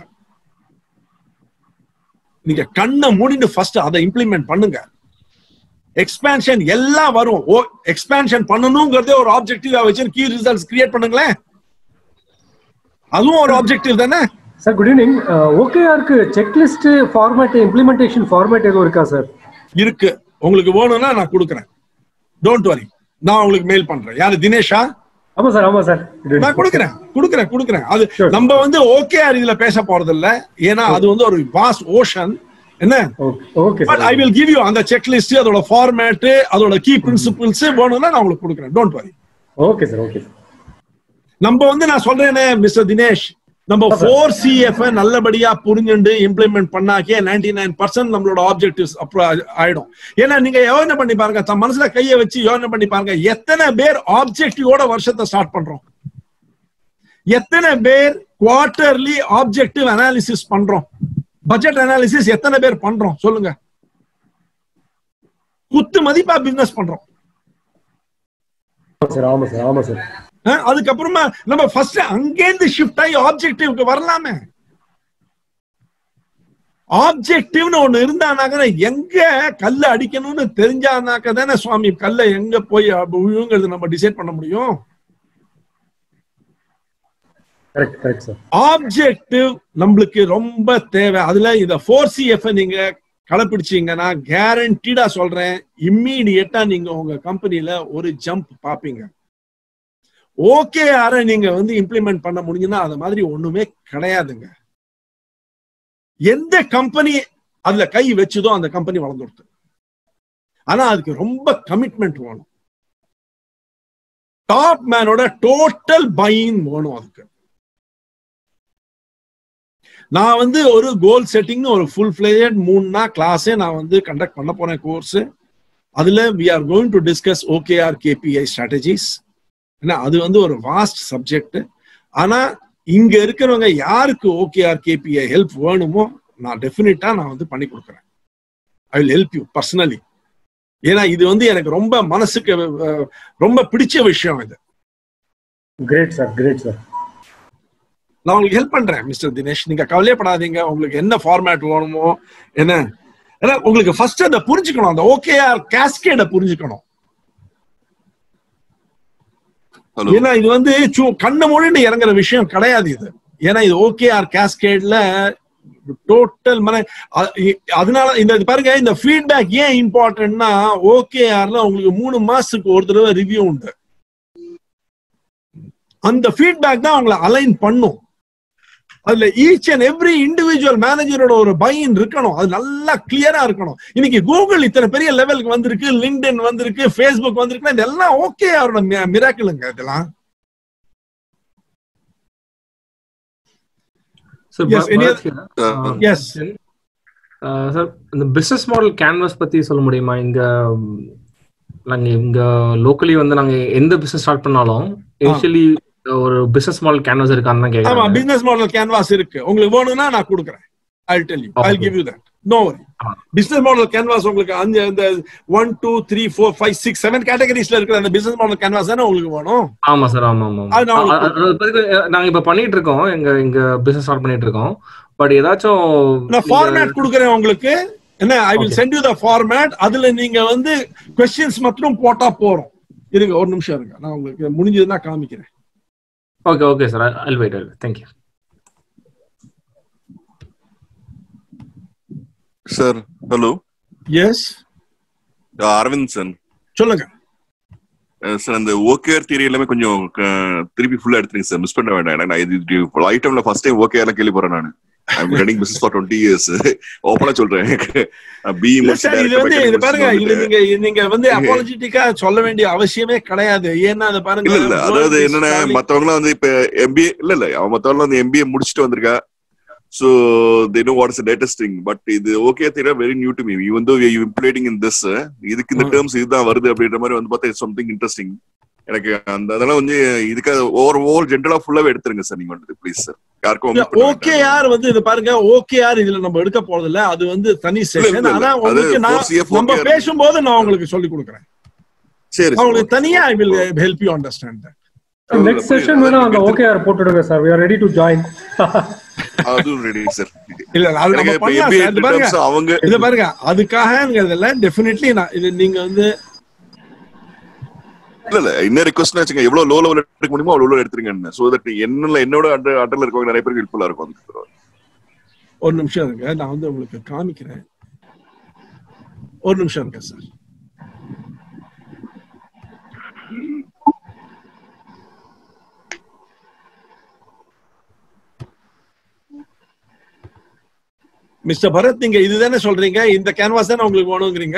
நீங்க கண்ணை மூடிட்டு ஃபர்ஸ்ட் அதை இம்ப்ளிமெண்ட் பண்ணுங்க எக்ஸ்பான்ஷன் எல்லாம் வரும் ஓ எக்ஸ்பான்ஷன் பண்ணணுங்கிறதே ஒரு ஆப்ஜெக்டிவா வச்சு கீ ரிசல்ட்ஸ் கிரியேட் பண்ணுங்களேன் அதுவும் ஒரு ஆப்ஜெக்டிவ் தானே சார் குட் ஈவினிங் ஓகேஆருக்கு செக்லிஸ்ட் ஃபார்மேட் இம்ப்ளிமெண்டேஷன் ஃபார்மேட் எதுவும் இருக்கா சார் இருக்கு உங்களுக்கு வேணும்னா நான் கொடுக்குறேன் டோன்ட் வரி நான் உங்களுக்கு மெயில் பண்றேன் யாரு தினேஷா ஆமா சார் ஆமா சார் நான் கொடுக்குறேன் கொடுக்குறேன் கொடுக்குறேன் அது நம்ம வந்து ஓகே இதுல பேச போறது இல்ல ஏன்னா அது வந்து ஒரு வாஸ்ட் ஓஷன் என்ன okay but I will give you அந்த செக் லிஸ்ட் அதோட ஃபார்மேட் அதோட கீ பிரின்சிபிள்ஸ் வேணும்னா நான் உங்களுக்கு கொடுக்குறேன் don't worry okay sir okay நம்ம வந்து நான் சொல்றேனே மிஸ்டர் தினேஷ் நம்ம ஃபோர் சிஎஃப் நல்லபடியா புரிஞ்சுண்டு இம்ப்ளிமெண்ட் பண்ணாக்கே நைன்டி நைன் பர்சன்ட் நம்மளோட ஆப்ஜெக்டிவ்ஸ் அப்புறம் ஆயிடும் ஏன்னா நீங்க யோசனை பண்ணி பாருங்க தம் மனசுல கையை வச்சு யோசனை பண்ணி பாருங்க எத்தனை பேர் ஆப்ஜெக்டிவோட வருஷத்தை ஸ்டார்ட் பண்றோம் எத்தனை பேர் குவார்டர்லி ஆப்ஜெக்டிவ் அனாலிசிஸ் பண்றோம் பட்ஜெட் அனாலிசிஸ் எத்தனை பேர் பண்றோம் சொல்லுங்க குத்து மதிப்பா பிசினஸ் பண்றோம் சார் ஆமா சார் ஆமா சார் அஹ் அதுக்கப்புறமா நம்ம ஃபர்ஸ்ட் அங்கேருந்து ஷிஃப்ட் ஆகி ஆப்ஜெக்டிவ்க்கு வரலாமே ஆப்ஜெக்டிவ்னு ஒண்ணு இருந்தானாக்க எங்க கல்ல அடிக்கணும்னு தெரிஞ்சானாக்க தானே சுவாமி கல்ல எங்க போய் விழுங்கிறது நம்ம டிசைட் பண்ண முடியும் கரெக்ட் கரெக்ட் சார் ஆப்ஜெக்டிவ் நம்மளுக்கு ரொம்ப தேவை அதுல இந்த ஃபோர் சிஎஃப் நீங்க கடைப்பிடிச்சீங்கன்னா கேரண்டீடா சொல்றேன் இம்மீடியட்டா நீங்க உங்க கம்பெனில ஒரு ஜம்ப் பாப்பீங்க ஓகே ஆர நீங்க வந்து இம்ப்ளிமெண்ட் பண்ண முடிஞ்சுன்னா அது மாதிரி ஒண்ணுமே கிடையாதுங்க எந்த கம்பெனி அதுல கை வச்சுதோ அந்த கம்பெனி வளர்ந்துடுது ஆனா அதுக்கு ரொம்ப கமிட்மெண்ட் வேணும் டாப் மேனோட டோட்டல் பைன் வேணும் அதுக்கு நான் வந்து ஒரு கோல் செட்டிங் ஒரு ஃபுல் ஃபிளேஜட் மூணுனா கிளாஸே நான் வந்து கண்டக்ட் பண்ண போறேன் கோர்ஸ் அதுல we are going to discuss OKR KPI strategies ஏன்னா அது வந்து ஒரு வாஸ்ட் சப்ஜெக்ட் ஆனா இங்க இருக்கிறவங்க யாருக்கு ஓகேஆர் கேபிஐ ஹெல்ப் வேணுமோ நான் டெஃபினட்டா நான் வந்து பண்ணி கொடுக்குறேன் I will help you personally ஏன்னா இது வந்து எனக்கு ரொம்ப மனசுக்கு அஹ், ரொம்ப பிடிச்ச விஷயம் இது கிரேட் சார் கிரேட் சார் நான் உங்களுக்கு ஹெல்ப் பண்றேன் மிஸ்டர் தினேஷ் நீங்க கவலையப்படாதீங்க உங்களுக்கு என்ன ஃபார்மேட் வேணுமோ என்ன ஏன்னா உங்களுக்கு ஃபர்ஸ்ட் அதை புரிஞ்சுக்கணும் அந்த ஓகேஆர் கேஸ்கேட புரிஞ்சுக்கணும் ஏன்னா இது வந்து சு- கண்ணு மொழின்னு இறங்குற விஷயம் கிடையாது இது ஏன்னா இது ஓகேஆர் கேஸ்கேட்ல டோட்டல் மன அ- இ- அதனால இந்த இது பாருங்க இந்த ஃபீட்பேக் ஏன் இம்பார்ட்டன்ட்னா ஓகேஆர்ல உங்களுக்கு மூணு மாசத்துக்கு ஒரு தடவை ரிவ்யூ உண்டு அந்த ஃபீட்பேக் தான் அவங்களை அலைன் பண்ணும் அதுல ஈச் அண்ட் எவ்ரி இண்டிவிஜுவல் மேனேஜரோட ஒரு பையன் இருக்கணும் அது நல்லா கிளியரா இருக்கணும் இன்னைக்கு கூகுள் இத்தனை பெரிய லெவலுக்கு வந்திருக்கு லிங்க்டின் வந்திருக்கு ஃபேஸ்புக் வந்திருக்கு இதெல்லாம் ஓகே அவரோட மிராக்கிளுங்க இதெல்லாம் sir Yes, any other- Yes. Sir இந்த பிசினஸ் மாடல் கேன்வாஸ் பத்தி சொல்ல முடியுமா இங்க ம், நாங்க இங்க லோக்கலி வந்து நாங்க எந்த பிசினஸ் ஸ்டார்ட் பண்ணாலும் இனிஷியலி ஒரு பிசினஸ் மாடல் கேன்வாஸ் இருக்கான்னு தான் ஆமா கேக்குறாங்க பிசினஸ் மாடல் கேன்வாஸ் இருக்கு உங்களுக்கு வேணும்னா நான் கொடுக்குறேன் I tell you I give you that no worry business model canvas உங்களுக்கு அஞ்சு இந்த one two three four five six seven கேட்டகரிஸ்ல இருக்கிற அந்த பிசினஸ் மாடல் கேன்வாஸ் தானே உங்களுக்கு வேணும் ஆமா சார் ஆமா ஆமா அது நான் ஆமா. அ- அ- அது பத்தி, அ, நாங்க இப்ப பண்ணிட்டு இருக்கோம் எங்க இங்க பிசினஸ் ஸ்டார்ட் பண்ணிட்டு இருக்கோம் பட் ஏதாச்சும் நான் ஃபார்மேட் கொடுக்குறேன் உங்களுக்கு என்ன I will Okay. Send you the format அதுல நீங்க வந்து கொஸ்டின்ஸ் மட்டும் போட்டா போறோம் இருங்க ஒரு நிமிஷம் இருங்க நான் உங்களுக்கு முடிஞ்சதுன்னா காமிக்கிறேன் okay okay sir I'll wait I'll thank you sir hello yes Aravind sir சொல்லுங்க சார் அந்த ஓகேஆர் தியரி எல்லாமே கொஞ்சம் க- திருப்பி ஃபுல்லா எடுத்துருங்க சார் மிஸ் பண்ண வேண்டாம் ஏன்னா நான் இது ஐட்டம்ல ஃபர்ஸ்ட் டைம் ஓகேஆர் கேள்விப்படுறேன் நான் I'm running business for twenty years ஓப்பனா சொல்றேன் பி இல்ல சார் இது வந்து இது பாருங்க இது நீங்க நீங்க வந்து அப்பாலஜிட்டிக்கா சொல்ல வேண்டிய அவசியமே கிடையாது ஏன்னா அது பாருங்க இல்ல இல்ல அதாவது world is என்னன்னா traveling- மத்தவங்க வந்து இப்ப எம்பிஏ இல்ல இல்ல அவன் மத்தவங்க வந்து எம்பிஏ முடிச்சுட்டு வந்திருக்கா so they know what is latest thing but இது ஓகே தெரியல very new to me even though you implementing in this இதுக்கு இந்த ஆ. டேர்ம்ஸ் இதுதான் வருது அப்படின்ற மாதிரி வந்து பார்த்தா சம்திங் இன்ட்ரெஸ்டிங் எனக்கு அந்த அதெல்லாம் வந்து இதுக்கு ஓவர் ஓவர் ஜென்ரலா ஃபுல்லாவே எடுத்துருங்க சார் நீங்க வந்து ப்ளீஸ் சார் யாருக்கும் omit பண்ண ஓகே யார் வந்து இது பாருங்க ஓகே யார் இதுல நம்ம எடுக்க போறது இல்ல அது வந்து தனி இல்ல, செஷன் இல்ல. ஆனா அது உங்களுக்கு நான் 4CF நம்ம OKR. பேசும்போது நான் உங்களுக்கு சொல்லி கொடுக்குறேன் சரி நான் உங்களுக்கு தனியா I will help you understand next session வேணா அந்த ஓகேஆர் போட்டுடுங்க sir we are ready to join அதுவும் ரெடி சார் இல்ல இல்ல, அது நம்ம எனக்கு இப்ப பண்ணலாம் MBA சார். இது பாருங்க terms அவங்க இது பாருங்க அதுக்காகங்கிறதுல டெஃபினெட்லி நான் இது நீங்க வந்து இல்ல இல்ல என்ன ரிக்வஸ்ட் வச்சுங்க எவ்வளவு லோ லெவல் எடுக்க முடியுமோ அவ்வளவு low எடுத்துருங்க சோ தட் என்னல என்னோட அண்டர் அண்டர்ல இருக்கவங்க நிறைய பேருக்கு ஹெல்ப்ஃபுல்லா இருக்கும் அதுக்கு. ஒரு நிமிஷம் இருங்க நான் வந்து உங்களுக்கு காமிக்கிறேன் ஒரு நிமிஷம் இருங்க சார் மிஸ்டர் பரத் நீங்க இதுதானே சொல்றீங்க இந்த கேன்வாஸ் தானே உங்களுக்கு வேணுங்கிறீங்க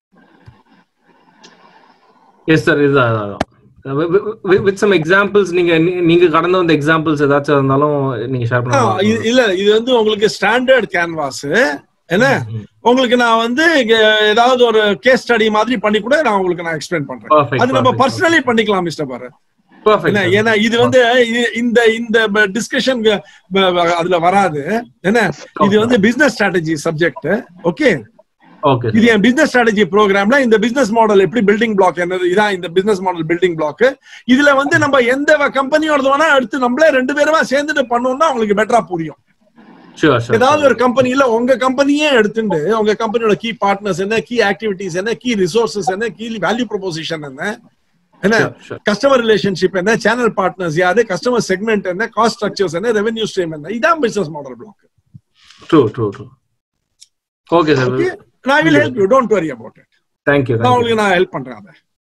எஸ் சார் இதுதான் இதுதான். வித் சம் எக்ஸாம்பிள்ஸ் நீங்க நீ- நீங்க கடந்து வந்த எக்ஸாம்பிள்ஸ் ஏதாச்சும் இருந்தாலும் நீங்க ஷேர் ஆ, பண்ணலாம் இது- இல்ல இது வந்து உங்களுக்கு ஸ்டாண்டர்ட் கேன்வாஸ் என்ன உங்களுக்கு நான் வந்து இங்க ஏதாவது ஒரு கேஸ் ஸ்டடி மாதிரி பண்ணி கூட நான் உங்களுக்கு நான் எக்ஸ்பிளைன் பண்றேன் Perfect, அது நம்ம perfect. பர்சனலி பண்ணிக்கலாம் மிஸ்டர் பரத் Perfect, என்ன sir. ஏன்னா இது வந்து இ- இந்த இந்த டிஸ்கஷன் அதுல வராது என்ன இது வந்து business strategy subject okay okay இது என் பிசினஸ் ஸ்ட்ராட்டஜி ப்ரோக்ராம்ல இந்த பிசினஸ் மாடல் எப்படி பில்டிங் பிளாக் என்னது இதான் இந்த பிசினஸ் மாடல் பில்டிங் பிளாக் இதுல வந்து நம்ம எந்த கம்பெனியோட வேணா எடுத்து நம்மளே ரெண்டு பேருமா சேர்ந்துட்டு பண்ணோம்னா உங்களுக்கு பெட்டரா புரியும் ஷூர் ஷூர் ஏதாவது ஒரு கம்பெனில உங்க கம்பெனியே எடுத்துட்டு உங்க கம்பெனியோட கீ பார்ட்னர்ஸ் என்ன கீ ஆக்டிவிட்டிஸ் என்ன கீ ரிசோர்சஸ் என்ன கீ வேல்யூ ப்ரொபோசிஷன் என்ன என்ன கஸ்டமர் ரிலேஷன்ஷிப் என்ன சேனல் பார்ட்னர்ஸ் யாரு கஸ்டமர் செக்மெண்ட் என்ன காஸ்ட் ஸ்ட்ரக்சர்ஸ் என்ன ரெவென்யூ ஸ்ட்ரீம் என்ன இதான் business model block true true true okay sir நான் will help you don't worry about it thank you நான் உங்களுக்கு நான் ஹெல்ப் பண்றேன் அதை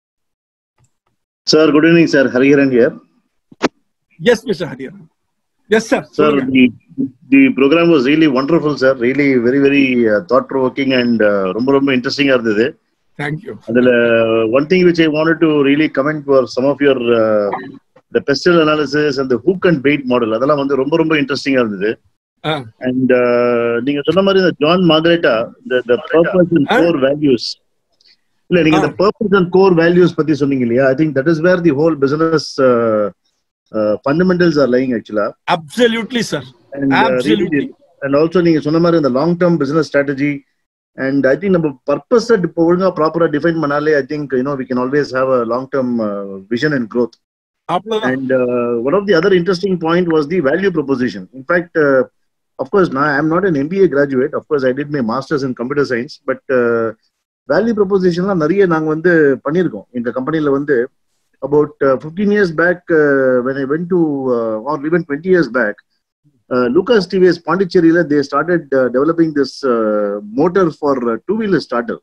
Sir, good evening, sir. Hariharan here. Yes mister Hariharan yes sir Sir, the, the program was really wonderful, sir. Really very, very uh, thought provoking and uh, ரொம்ப ரொம்ப இன்ட்ரெஸ்டிங்கா இருந்தது thank you அதுல one thing which I wanted to really comment for some of your the PESTEL analysis அந்த hook and paid model அதெல்லாம் வந்து ரொம்ப ரொம்ப இன்ட்ரெஸ்டிங்கா இருந்தது அண்ட் நீங்க சொன்ன மாதிரி இந்த ஜான் மார்கரெட்டா இந்த பர்பஸ் அண்ட் கோர் வேல்யூஸ் இல்ல நீங்க இந்த பர்பஸ் அண்ட் கோர் வேல்யூஸ் பத்தி சொன்னீங்க இல்லையா I think that is where the whole business fundamentals are lying ஆக்சுவலா absolutely sir and Absolutely. And also நீங்க சொன்ன மாதிரி இந்த long term business strategy and I think நம்ம பர்பஸ் இப்போ ஒழுங்கா ப்ராப்பரா டிஃபைன் பண்ணாலே I think you know we can always have a long term vision and growth and uh, one of the other interesting point was the value proposition in fact uh, of course now i'm not an mba graduate of course i did my masters in computer science but uh, value proposition நிறைய நாங்க வந்து பண்ணியிருக்கோம் எங்க கம்பெனில வந்து about uh, 15 years back uh, when i went to uh, or even 20 years back uh, lucas tvs pondicherry they started uh, developing this uh, motor for uh, two wheeler starter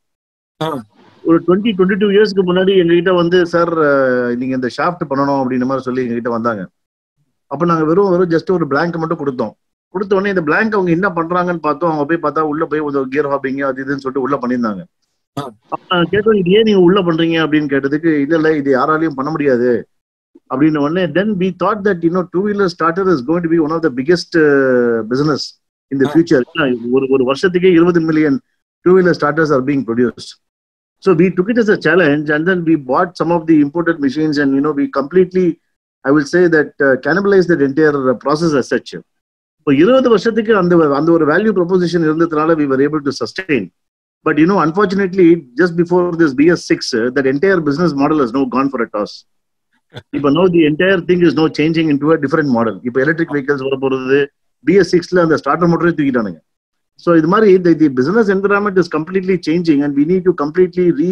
ஒரு twenty twenty two இயர்ஸ்க்கு முன்னாடி எங்ககிட்ட வந்து sir நீங்க இந்த shaft பண்ணணும் அப்படின்ற மாதிரி சொல்லி எங்ககிட்ட வந்தாங்க அப்ப நாங்க வெறும் வெறும் ஜஸ்ட் ஒரு பிளாங்க் மட்டும் கொடுத்தோம் கொடுத்த உடனே இந்த பிளாங்க் அவங்க என்ன பண்றாங்கன்னு பார்த்தோம் அவங்க போய் பார்த்தா உள்ள போய் ஒரு கியர் ஹாப்பிங் அது இதுன்னு சொல்லிட்டு உள்ள பண்ணியிருந்தாங்க அப்ப நாங்க கேட்டோம் இது ஏன் நீங்க உள்ள பண்றீங்க அப்படின்னு கேட்டதுக்கு இல்ல இல்ல இது யாராலையும் பண்ண முடியாது அப்படின்னு உடனே then we thought that you know two wheeler starter is going to be one of the biggest business இந்த ஃபியூச்சர் ஒரு ஒரு வருஷத்துக்கே இருபது million two wheeler starters are being produced So we took it as a challenge, and then we bought some of the imported machines, and you know we completely, I will say that uh, cannibalized that entire uh, process as such. இப்போ இருபது வருஷத்துக்கு அந்த அந்த ஒரு value proposition இருந்ததுனால we were able to sustain. But you know, unfortunately, just before this BS6, uh, that entire business model has now gone for a toss. இப்போ now the entire thing is now changing into a different model. இப்போ electric vehicles வர போறது BS6ல அந்த starter மோட்டரே தூக்கிட்டானுங்க so இது மாதிரி the the business environment is completely changing and we need to completely re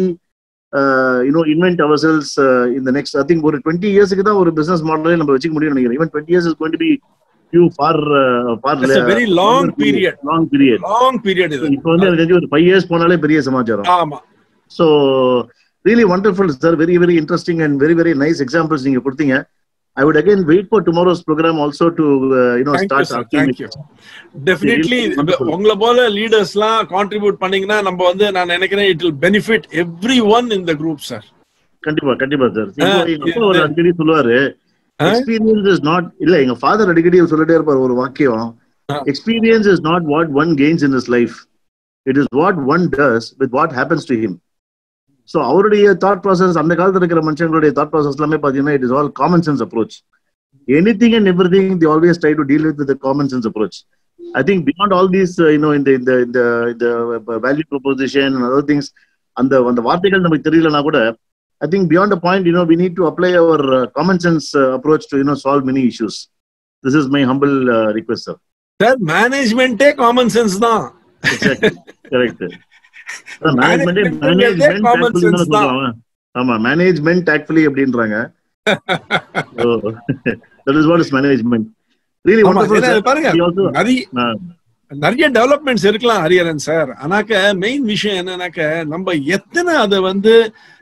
you know invent ourselves இந்த next I think ஒரு twenty இயர்ஸ்க்கு தான் ஒரு பிசினஸ் மாடலே நம்ம வச்சுக்க முடியும் நினைக்கிறேன் even twenty years is going to be few for for It's a very long period. Long period long period இது இப்போ வந்து எனக்கு தெரிஞ்சு ஒரு ஃபைவ் இயர்ஸ் போனாலே பெரிய சமாச்சாரம் ஆமா so really wonderful sir very very interesting and very very nice examples நீங்க கொடுத்தீங்க I would again wait for tomorrow's program also to you know Thank you, start sir. Thank you. Definitely உங்களை போல leaders எல்லாம் contribute பண்ணீங்கன்னா நம்ம வந்து நான் நினைக்கிறேன் it will benefit everyone in the group sir கண்டிப்பா கண்டிப்பா சார் ஆ, எங்க அப்பா ஒரு இது- அடிக்கடி சொல்லுவாரு எக்ஸ்பீரியன்ஸ் இஸ் நாட் இல்ல எங்க ஃபாதர் அடிக்கடி சொல்லிட்டே இருப்பார் ஒரு வாக்கியம் experience is not what one gains in is life it is what one does with what happens to him so அவருடைய தாட் ப்ராசஸ் அந்த காலத்துல இருக்கிற மனுஷங்களுடைய தாட் ப்ராசஸ் எல்லாமே பாத்தீங்கன்னா it is all common sense approach anything and everything the always try to deal with with common sense approach I think beyond all these you know இந்த இந்த இந்த இந்த வேல்யூ ப்ரொபோசிஷன் அதர் திங்ஸ் அந்த அந்த வார்த்தைகள் நமக்கு தெரியலனா கூட I think beyond a point, you know, we need to apply our uh, common sense uh, approach to, you know, solve many issues. This is my humble uh, request, sir. Sir மேனேஜ்மெண்ட்டே common sense தான் Exactly. Correct. Sir, management, Management management common tactfully sense தானே தான். சொல்றாங்க. ஆமா management actually அப்படின்றாங்க So, that is what is management. Really ஆமா, wonderful. ஏன்னா sir. இது பாருங்க We also- நிறைய ஆ, நிறைய டெவலப்மெண்ட்ஸ் இருக்கலாம் ஹரியரன் சார் ஆனாக்க மெயின் விஷயம் என்னன்னாக்க நம்ம எத்தனை அதை வந்து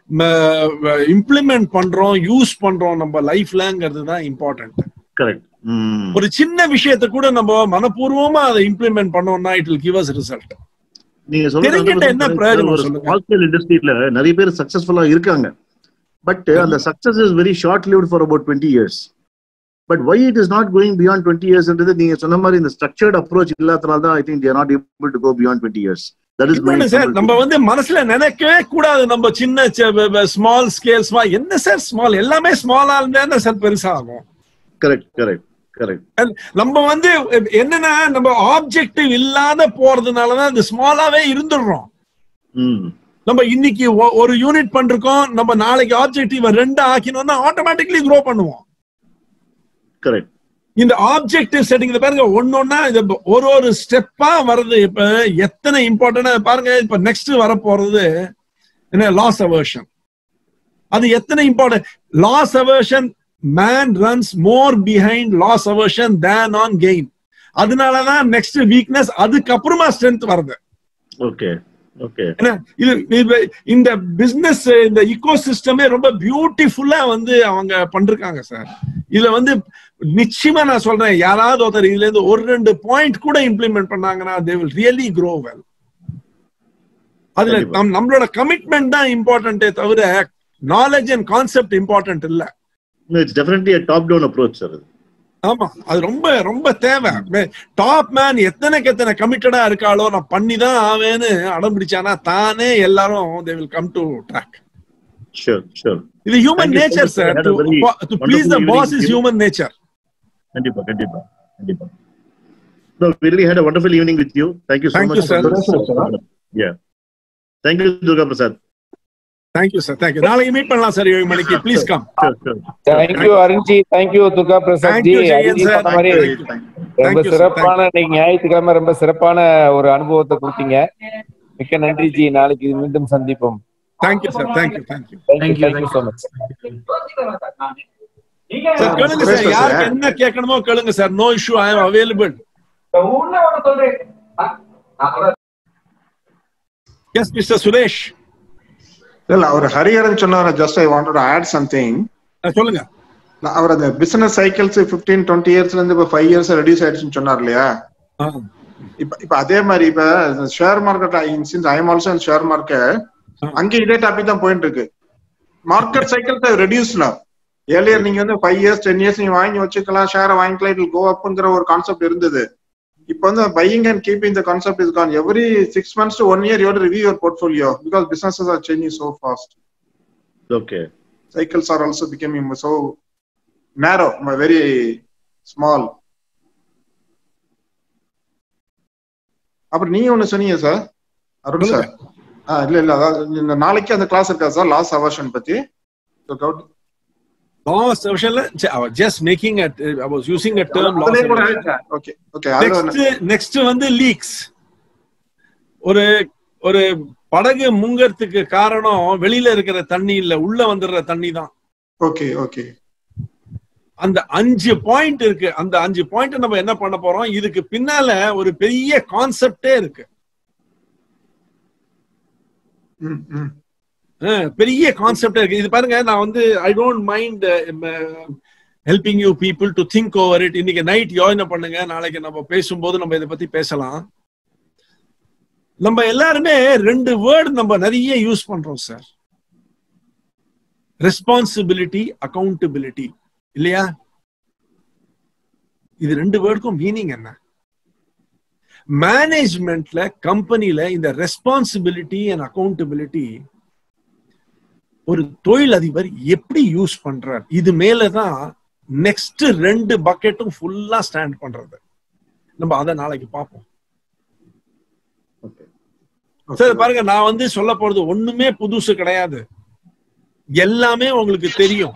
இம்ப்ளிமெண்ட் பண்றோம் யூஸ் பண்றோம் நம்ம லைஃப்லங்கிறது தான் இம்பார்ட்டன்ட் correct. ம். ஒரு சின்ன விஷயத்தை கூட நம்ம மனப்பூர்வமா அதை இம்ப்ளிமெண்ட் பண்ணோம்னா it will give us result நீங்க சொல்றது தெரிஞ்சுட்டு என்ன 100% பிரயோஜனம் ஒரு சொல்லுங்க. ஸ்மால் ஸ்கேல் இண்டஸ்ட்ரியில நிறைய பேர் சக்சஸ்ஃபுல்லா இருக்காங்க பட் அந்த success is very short lived for about twenty years but why it is not going beyond twenty இயர்ஸ்ன்றது நீங்க சொன்ன மாதிரி இந்த ஸ்ட்ரக்சர்ட் அப்ரோச் இல்லாதனால தான் I think they're not able to go beyond twenty years that is இன்னொன்னு sir நம்ம வந்து மனசுல நினைக்கவே கூடாது நம்ம சின்ன ஸ்மால் ஸ்கேல் ஸ்மால் என்ன சார் ஸ்மால் எல்லாமே ஸ்மாலா இருந்தா சார் பெருசா ஆகும் கரெக்ட் கரெக்ட் கரெக்ட் நம்ம வந்து என்னன்னா நம்ம ஆப்ஜெக்டிவ் இல்லாத போறதுனாலதான் அது ஸ்மாலாவே இருந்துடுறோம் ம் நம்ம இன்னைக்கு ஒ- ஒரு யூனிட் பண்றோம் நம்ம நாளைக்கு ஆப்ஜெக்டிவ் ரெண்டு ஆக்கினோம்னா ஆட்டோமேட்டிக்லி க்ரோ பண்ணுவோம் கரெக்ட் இந்த ஆப்ஜெக்டிவ் செட்டிங் பாருங்க ஒன்னொன்னா இது ஒரு ஒரு ஸ்டெப்பா வருது இப்ப எத்தனை இம்பார்ட்டன்டா பாருங்க இப்ப நெக்ஸ்ட் வர போறது என்ன லாஸ் அவர்ஷன் அது எத்தனை important loss aversion man runs more behind loss aversion than on gain அதனாலதான் நெக்ஸ்ட் வீக்னஸ் அதுக்கப்புறமா ஸ்ட்ரென்த் வருது ஓகே ஓகே என்ன இது இது- இந்த பிசினஸ் இந்த இக்கோ சிஸ்டமே ரொம்ப பியூட்டிஃபுல்லா வந்து அவங்க பண்றாங்க சார் இதுல வந்து நிச்சயமா நான் சொல்றேன் யாராவது ஒருத்தர் இதுல இருந்து ஒரு ரெண்டு பாயிண்ட் கூட இம்ப்ளிமெண்ட் பண்ணாங்கன்னா they will really grow well அதுல கண்டிப்பா. நம் நம்மளோட கமிட்மெண்ட் தான் இம்பார்ட்டன்ட்டே தவிர நாலேஜ் அண்ட் கான்செப்ட் இம்பார்ட்டன்ட் இல்ல it's definitely top down approach sir ஆமா அது ரொம்ப ரொம்ப தேவை டாப் மேன் எத்தனைக்கு எத்தனை கமிட்டடா இருக்காளோ நான் பண்ணி தான் ஆவேன்னு அடம் பிடிச்சானா தானே எல்லாரும் they will come to track sure sure இது human Thank you so nature much, sir. Sir Had a very to please the wonderful boss evening is with you. Human nature கண்டிப்பா கண்டிப்பா கண்டிப்பா No, we really had a wonderful evening with you. Thank you so Thank much. you, sir. for- Yeah. Thank you, Durga Prasad. Thank you sir thank you நாளைக்கு meet பண்ணலாம் sir ஏழு மணிக்கு please come Sure, sure. Thank you Arunji thank you Durga Prasad Thank ji you, Jayan Arunji sir. சொன்ன மாதிரி Thank you. ரொம்ப Thank you, sir. சிறப்பான இன்னைக்கு ஞாயிற்றுக்கிழமை ரொம்ப சிறப்பான ஒரு அனுபவத்தை கொடுத்தீங்க மிக்க நன்றி ஜி நாளைக்கு மீண்டும் சந்திப்போம் thank you sir thank you thank you thank you thank you so much sir கேளுங்க சார் யாருக்கு என்ன கேட்கணுமோ கேளுங்க sir no issue I am available yes mister Suresh இல்ல அவர் ஹரிஹரன் சொன்னார் just I want to add something சொல்லுங்க அவர் அந்த பிசினஸ் சைக்கிள்ஸ் பிப்டீன் டுவெண்ட்டி இயர்ஸ்ல இருந்து இப்போ ஃபைவ் இயர்ஸ் ரெடியூஸ் ஆயிடுச்சுன்னு சொன்னார் இல்லையா இப்ப இப்ப அதே மாதிரி இப்ப share market since I am also share market அங்க இதே டாபிக் தான் போயிட்டு இருக்கு மார்க்கெட் சைக்கிள் ரெடியூஸ்னா ஏர்லியர் நீங்க வந்து ஃபைவ் இயர்ஸ் டென் இயர்ஸ் நீங்க வாங்கி வச்சுக்கலாம் ஷேரை வாங்கிக்கலாம் இட் கோ அப்ங்கிற ஒரு கான்செப்ட் இருந்தது இப்போ வந்து buying and keeping the concept is gone every six months to one year யோட review your portfolio because businesses are changing so fast Okay. cycles are also becoming so narrow, very small. அப்புறம் நீங்க ஒண்ணு சொன்னீங்க sir Arun sir ஆ இல்ல இல்ல அதாவது இந்த நாளைக்கு அந்த கிளாஸ் இருக்கா சார் லாஸ் அவர்ஷன் பத்தி லாஸ் செஷன்ல I was just making at I was using a term loss okay okay next next வந்து லீக்ஸ் ஒரு ஒரு படகு முங்கறதுக்கு காரணம் வெளியில இருக்கிற தண்ணி இல்ல உள்ள வந்துடுற தண்ணி தான் ஓகே ஓகே அந்த அஞ்சு பாயிண்ட் இருக்கு அந்த அஞ்சு பாயிண்ட் நம்ம என்ன பண்ண போறோம் இதுக்கு பின்னால ஒரு பெரிய கான்செப்டே இருக்கு அஹ், பெரிய கான்செப்டே இருக்கு இது பாருங்க நான் வந்து I don't mind helping you people to think over it இன்னைக்கு நைட் யோசனை பண்ணுங்க நாளைக்கு நம்ம பேசும்போது நம்ம இதை பத்தி பேசலாம் நம்ம எல்லாருமே ரெண்டு வேர்டு நம்ம நிறைய யூஸ் பண்றோம் சார் ரெஸ்பான்சிபிலிட்டி அக்கௌண்டபிலிட்டி இல்லையா இது ரெண்டு வேர்டுக்கும் மீனிங் என்ன மேனேஜ்மெண்ட்ல கம்பெனில இந்த ரெஸ்பான்சிபிலிட்டி அண்ட் அக்கௌண்டபிலிட்டி ஒரு தொழில் அதிபர் எப்படி யூஸ் பண்றார் இது மேலதான் நெக்ஸ்ட் ரெண்டு பக்கெட்டும் ஃபுல்லா ஸ்டாண்ட் பண்றது நம்ம அதை நாளைக்கு பார்ப்போம் சார் பாருங்க நான் வந்து சொல்ல போறது ஒண்ணுமே புதுசு கிடையாது எல்லாமே உங்களுக்கு தெரியும்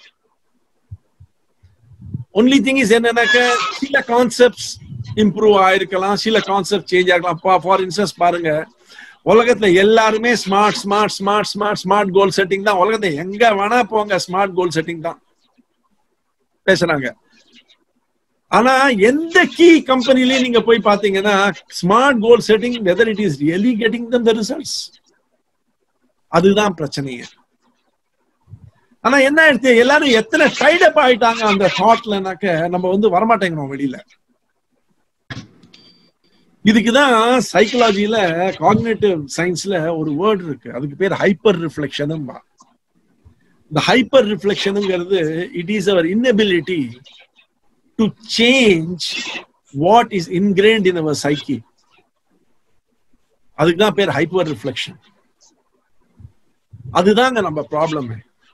ஒன்லி திங் இஸ் என்னன்னாக்க சில கான்செப்ட்ஸ் இம்ப்ரூவ் ஆயிருக்கலாம் சில கான்செப்ட் சேஞ்ச் ஆகலாம் ஃபார் இன்ஸ்டன்ஸ் பாருங்க உலகத்துல எல்லாருமே smart smart smart smart smart goal setting தான் உலகத்துல எங்க வேணா போங்க ஸ்மார்ட் கோல் செட்டிங் தான் பேசுறாங்க ஆனா எந்த கீ கம்பெனிலயும் நீங்க போய் பாத்தீங்கன்னா smart goal setting whether it is really getting them the results அதுதான் பிரச்சனையே ஆனா என்ன ஆயிடுச்சு எல்லாரும் எத்தனை டைட் அப் ஆயிட்டாங்க அந்த தாட்லனாக்க நம்ம வந்து வரமாட்டேங்கிறோம் வெளியில இதுக்குதான் சைக்கலாஜில காக்னேட்டிவ் சயின்ஸ்ல ஒரு வேர்ட் இருக்கு அதுக்கு பேர் ஹைப்பர் ரிஃப்ளெக்ஷன் இந்த ஹைப்பர் ரிஃப்ளெக்ஷனுங்கிறது it is our inability to change what is ingrained in our psyche அதுக்கு தான் பேர் ஹைப்பர் ரிஃப்ளெக்ஷன் அதுதாங்க நம்ம ப்ராப்ளம்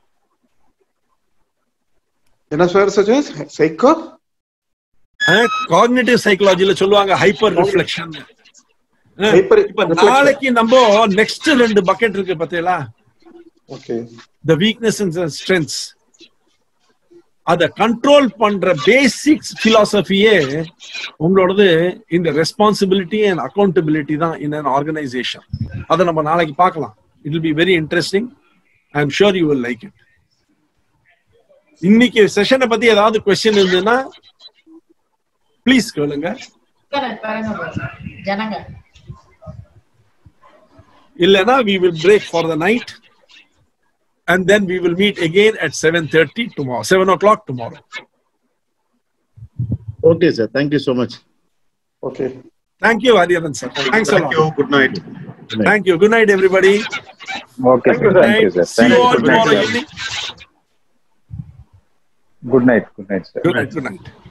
என்ன சார் சஜஸ் சைக்கோ காக்னேட்டிவ் சைக்காலஜில சொல்லுவாங்க ஹைப்பர் ரிஃப்ளெக்ஷன் Hyper இப்ப reflection. நாளைக்கு நம்ம நெக்ஸ்ட் ரெண்டு பக்கெட் இருக்கு பாத்தீங்களா okay the weakness and strengths அத கண்ட்ரோல் பண்ற பேசிக்ஸ் பிலாசபியே உங்களோடது இந்த ரெஸ்பான்சிபிலிட்டி அண்ட் அக்கௌண்டபிலிட்டி தான் இன் அன் ஆர்கனைசேஷன் அதை நம்ம நாளைக்கு பார்க்கலாம் it will be very interesting I am sure you will like it இன்னைக்கு செஷனை பத்தி ஏதாவது கொஸ்டின் இருந்ததுன்னா ப்ளீஸ் கேளுங்க ஜனங்க இல்லைன்னா we will break for the night and then we will meet again at 7.30 tomorrow 7 o'clock tomorrow Okay, sir. Thank you so much. Okay. thank you Hariharan sir thanks a Thank lot you. Good night. Thank you. Good night, everybody. Okay, Good sir. Thank you, night. sir. See Thank you you. all Good night, tomorrow sir. evening. Good night. Good night, sir. Good night. Good night.